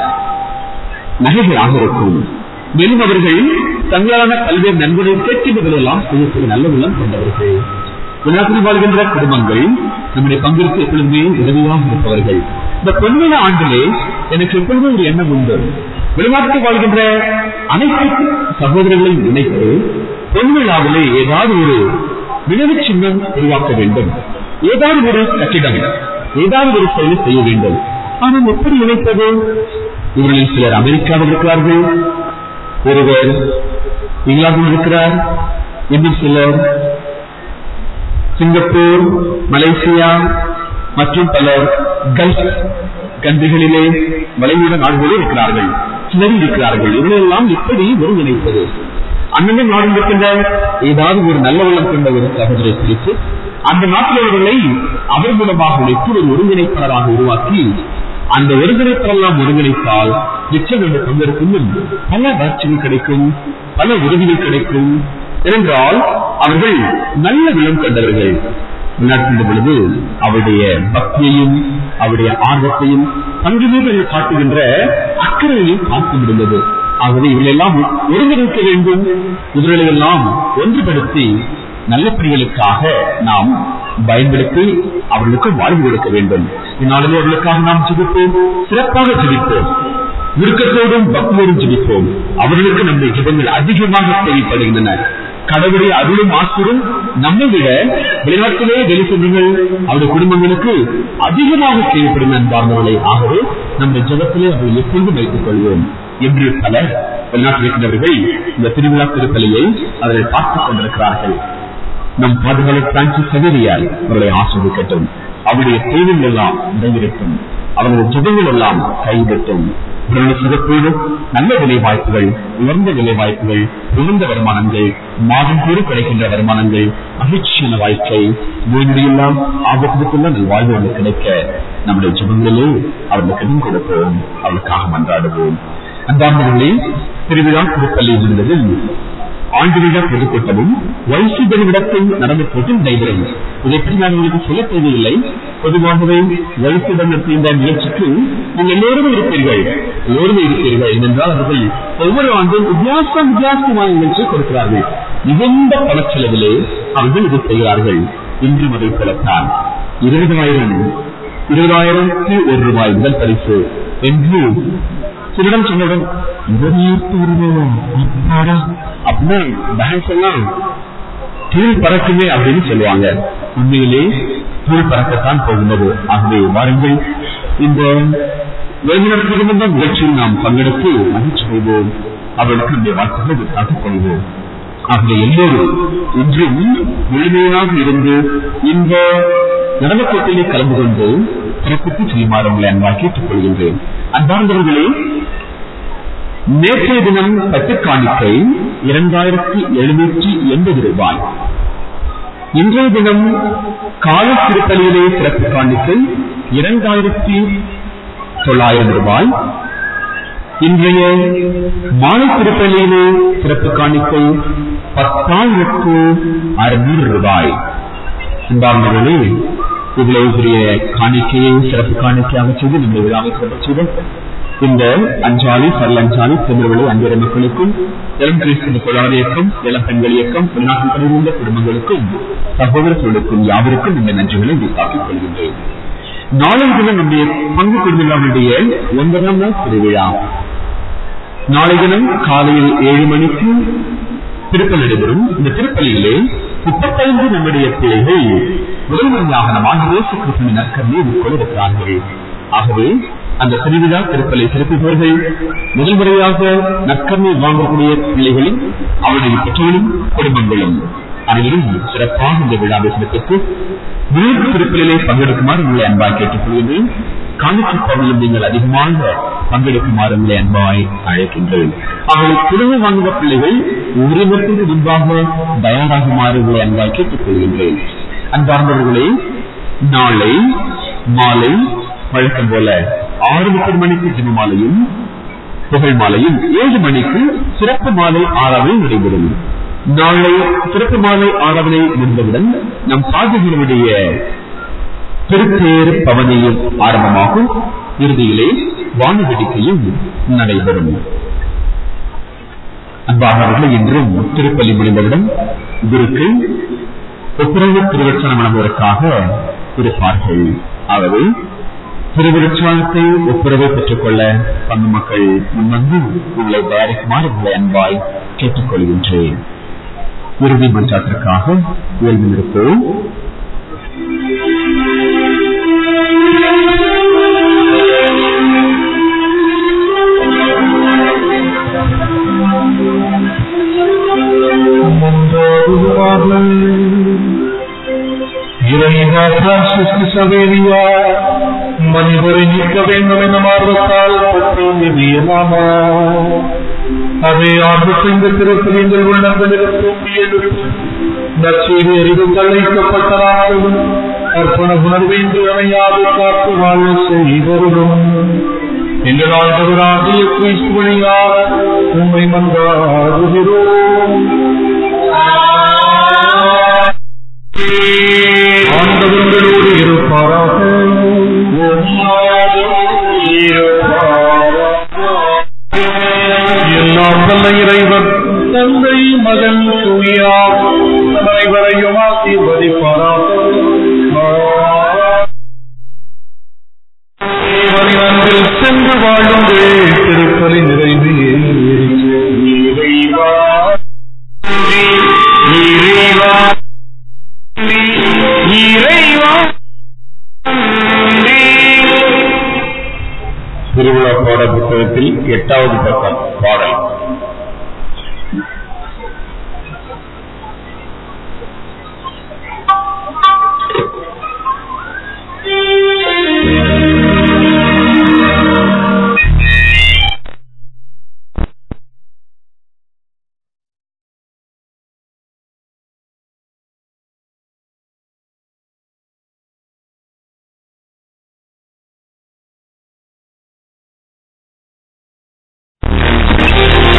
நகைகளாக இருக்கும் மேலும் அவர்கள் தங்களான பல்வேறு நன்கொடை கேட்கின்றவர்கள் எல்லாம் செய்யக்கூடிய நல்ல உள்ளம் கொண்டவர்கள் வெளிநாட்டில் வாழ்கின்ற குடும்பங்கள் நம்முடைய பங்கிற்கு எப்பொழுதுமே உதவியாக இருப்பவர்கள் இந்த பொன்விழ ஆண்டிலே எனக்கு எப்பொழுதும் ஒரு எண்ணம் உண்டு வெளிநாட்டில் வாழ்கின்ற அனைத்து சகோதரர்களையும் இணைத்து பொன்விழாவிலே ஏதாவது ஒரு நினைவு சின்னம் உருவாக்க வேண்டும் ஏதாவது ஒரு கட்டிடம் ஏதாவது ஒரு செயலை செய்ய வேண்டும் ஆனால் எப்படி இணைப்பது இவர்களில் சிலர் அமெரிக்காவில் இருக்கிறார்கள் ஒருவர் இங்கிலாந்தில் இருக்கிறார் இன்னும் சிலர் சிங்கப்பூர் மலேசியா மற்றும் பலர் கல்ஃப் கண்ட்ரிகளிலே வளைகுடா நாடுகளில் இருக்கிறார்கள் சிலர் இருக்கிறார்கள் இவர்களெல்லாம் எப்படி ஒருங்கிணைப்பது அண்ணன் நாடு இருக்கின்ற ஏதாவது ஒரு நல்ல உள்ளம் கொண்ட ஒரு சகோதரை பிரித்து அந்த நாட்டிலவர்களை அவர் மூலமாக உழைத்து ஒரு ஒருங்கிணைப்பாளராக உருவாக்கி அந்த ஒருங்கிணைப்பெல்லாம் ஒருங்கிணைத்தால் நிச்சயம் என்ற பங்கெடுக்கும் பல வளர்ச்சிகள் கிடைக்கும் பல உதவிகள் கிடைக்கும் ஏனென்றால் அவர்கள் நல்ல விளம் கண்டவர்கள் விளையாடுகின்ற பொழுது அவருடைய பக்தியையும் அவருடைய ஆர்வத்தையும் பங்கு மீது காட்டுகின்ற அக்கறையையும் பார்க்க முடிந்தது ஆகவே இவர்களெல்லாம் ஒருங்கிணைக்க வேண்டும் இவர்களை எல்லாம் ஒன்றுபடுத்தி நல்ல பணிகளுக்காக நாம் பயன்படுத்தி அவர்களுக்கு வாழ்வு கொடுக்க வேண்டும் இந்நாளில் அவர்களுக்காக நாம் ஜிபிப்போம் சிறப்பாக ஜிபிப்போம் விருக்கத்தோடும் பக்தியோடும் ஜிபிப்போம் அவர்களுக்கு நம்முடைய ஜிபங்கள் அதிகமாக தேவைப்படுகின்றன கடவுளுடைய அருளும் ஆசிரும் நம்மை விட வெளிநாட்டிலே வெளி சென்றவர்கள் அவருடைய குடும்பங்களுக்கு அதிகமாக தேவைப்படும் அன்பார்ந்தவர்களை ஆகவே நம்முடைய ஜபத்திலே அவர்கள் எப்பொழுதும் வைத்துக் கொள்வோம் என்று பலர் வெளிநாட்டில் இருக்கின்றவர்கள் இந்த திருவிழா திருப்பலியை அவர்கள் பார்த்துக் கொண்டிருக்கிறார்கள் நம் பாதுகாவலர் பிரான்சிஸ் சவேரியால் அவர்களை ஆஸ்வதிக்கட்டும் அவருடைய தேவைகள் எல்லாம் நிறைவேறட்டும் அவருடைய ஜபங்கள் எல்லாம் கைவிடட்டும் இவருடைய சிறப்போடு நல்ல விலை வாய்ப்புகள் உயர்ந்த விலை வாய்ப்புகள் உயர்ந்த வருமானங்கள் மாதம் கூட கிடைக்கின்ற வருமானங்கள் மகிழ்ச்சியான வாழ்க்கை நோய்நொடியெல்லாம் ஆபத்துக்குள்ள நல் வாழ்வு கிடைக்க நம்முடைய ஜபங்களிலே அவர்களுக்கு இடம் கொடுப்போம் அவளுக்காக மன்றாடுவோம் அன்பார்ந்தவர்களே திருவிழா திருப்பள்ளி என்பதில் ஆண்டு விழா பொதுக்கூட்டமும் வைசுதனிடத்தில் நடந்த பொது நடைபெறும் இதை பற்றி நான் உங்களுக்கு சொல்ல தேவையில்லை பொதுவாகவே வைசுடன் நடத்திய இந்த நிகழ்ச்சிக்கு நீங்கள் எல்லோரும் இருப்பீர்கள் எல்லோரும் இருப்பீர்கள் ஏனென்றால் அவர்கள் ஒவ்வொரு ஆண்டும் வித்தியாசம் வித்தியாசமான நிகழ்ச்சி கொடுக்கிறார்கள் மிகுந்த பணச்செலவிலே அவர்கள் இது செய்கிறார்கள் இன்று அதை போலத்தான் இருபதாயிரம் இருபதாயிரத்தி ஒரு ரூபாய் முதல் பரிசு என்று சிலரிடம் சொன்னவுடன் இருபதாயிரத்தி ஒரு ரூபாய் அப்பாடா அப்படின்னா பேங்க்ஸ் எல்லாம் கீழ் பறக்குமே அப்படின்னு சொல்லுவாங்க உண்மையிலே கீழ் பறக்கத்தான் போகின்றது ஆகவே வாருங்கள் இந்த வேலைநடத்துகின்ற நிகழ்ச்சியில் நாம் பங்கெடுத்து மகிழ்ச்சி செய்வோம் அவர்களுக்கு இந்த வார்த்தைகளை விட்டாக கொள்வோம் ஆகவே எல்லோரும் இன்றும் முழுமையாக இருந்து இந்த நடனக்கூட்டிலே கலந்து கொண்டு பிறப்புக்கு செய்யுமாறு உங்களை அன்பாக கேட்டுக் கொள்கின்றேன் அன்பார்ந்தவர்களே நேற்றைய தினம் பட்டு காணிக்கை இரண்டாயிரத்தி எழுநூற்றி எண்பது ரூபாய் இன்றைய தினம் கால திருப்பலியிலே சிறப்பு காணிக்கை இரண்டாயிரத்தி தொள்ளாயிரம் ரூபாய் இன்றைய மாலை திருப்பலியிலே சிறப்பு காணிக்கை பத்தாயிரத்து அறுநூறு ரூபாய் அன்பார்ந்தவர்களே இவ்வளவு பெரிய காணிக்கையை சிறப்பு காணிக்கையாக செய்து நம்முடைய விழாவை சிறப்பு செய்தோம் இந்த அஞ்சாலி சரல் அஞ்சாலி தமிழ்வழி அஞ்சரை மக்களுக்கும் இளம் கிறிஸ்தவ தொழிலாளர் இயக்கம் இளம் பெண்கள் இயக்கம் வெளிநாட்டில் பணிபுரிந்த குடும்பங்களுக்கும் சகோதரர்களுக்கும் யாவருக்கும் இந்த நன்றிகளை உரித்தாக்கிக் கொள்கின்றேன் நாளை தினம் நம்முடைய பங்கு குழுவினருடைய ஒன்பதாம் நாள் திருவிழா நாளை தினம் காலையில் ஏழு மணிக்கு திருப்பல் நடைபெறும் இந்த திருப்பலியிலே முப்பத்தைந்து நம்முடைய பிள்ளைகள் முதல் முறையாக நம் ஆண்டு இயேசு கிறிஸ்துவின் நற்கர்மை கொண்டிருக்கிறார்கள் ஆகவே அந்த திருவிழா திருப்பலை சிறப்பிப்பவர்கள் முதல் முறையாக நற்கர்மை வாங்கக்கூடிய பிள்ளைகளும் அவருடைய பெற்றோரும் குடும்பங்களும் அனைவரும் சிறப்பாக இந்த விழாவை சிறப்பித்து விழுப்பு திருப்பலிலே பங்கெடுக்குமாறு உங்களை அன்பாய் கேட்டுக் கொள்கின்றேன் காணிக்கை பகுதியில் நீங்கள் அதிகமாக பங்கெடுக்குமாறு உங்களை அன்பாய் அழைக்கின்றேன் அவர்கள் திரும்ப வாங்குகிற பிள்ளைகள் உரிமத்திற்கு முன்பாக தயாராகுமாறு உங்களை அன்பாய் கேட்டுக் கொள்கின்றேன் அன்பார்ந்தவர்களே நாளை மாலை வழக்கம் போல ஆறு முப்பது மணிக்கு ஜிம மாலையும் புகழ் மாலையும் ஏழு மணிக்கு சிறப்பு மாலை ஆறாவை நடைபெறும் நாளை சிறப்பு மாலை ஆராதனை முடிந்தவுடன் நம் சாதிகளுடைய திருத்தேர் பவனியும் ஆரம்பமாகும் இறுதியிலே வானவேடிக்கையும் நடைபெறும் அன்பானவர்கள் இன்றும் திருப்பள்ளி முடிந்தவுடன் குருக்கள் ஒப்புரவு திருவச்சனம் வழங்குவதற்காக இருப்பார்கள் ஆகவே திருவிருச்சாலத்தை ஒப்புரவை பெற்றுக்கொள்ள பங்கு மக்கள் முன்வந்து உங்களை தயாரிக்குமாறு உங்களை அன்பாய் கேட்டுக்கொள்கின்றேன் இறுதி மன்றாட்டிற்காக வேள்வி நிறுத்தோம் இறைவா பிரான்சிஸ்கு சவேரியா மனிதரை நீக்க வேண்டும் என மார்வத்தால் பற்றியலாமா அதை ஆண்டு செய்த திருப்பிரியங்கள் உள்ளங்களில் தூக்கி எடுத்து நற்செய்தி அறிவு கலைக்கப்பட்ட நாட்களும் அர்ப்பண உணர்வேந்து அமையாது காத்து வாழ செய்தருளும் எங்கள் ஆண்டவராகிய கிறிஸ்து வழியாக உண்மை மன்றாடுகிறோம் ஆண்டவர்களோடு இருப்பாராக எல்லாம் வல்ல இறைவன் தந்தை மகன் தூயா அனைவரையும் ஆசீர்வதிப்பாராக அன்பில் சென்று வாழுங்கள் திருப்பலி நிறைவு இறைவா இறைவா இறைவா திருவிழா பாட புத்தகத்தில் எட்டாவது பக்கம் பாடல் Thank you.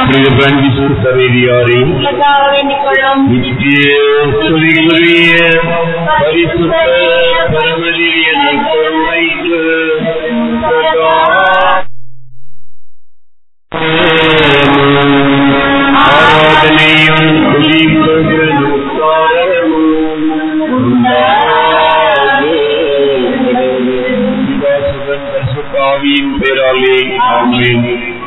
புனித பிரான்சிஸ்கு சவேரியாரே உங்களுக்காக வேண்டிக் கொள்ளும் நித்திய ஸ்துதிக்குரிய பரிசுத்த பரமதிரிய நற்கருணைக்கு சதா ஆராதனையும் துதிப்பதனும் காரணமும் உண்டாகுக. பிதாசுதன் பரிசுத்த ஆவியின் பேராலே ஆமென்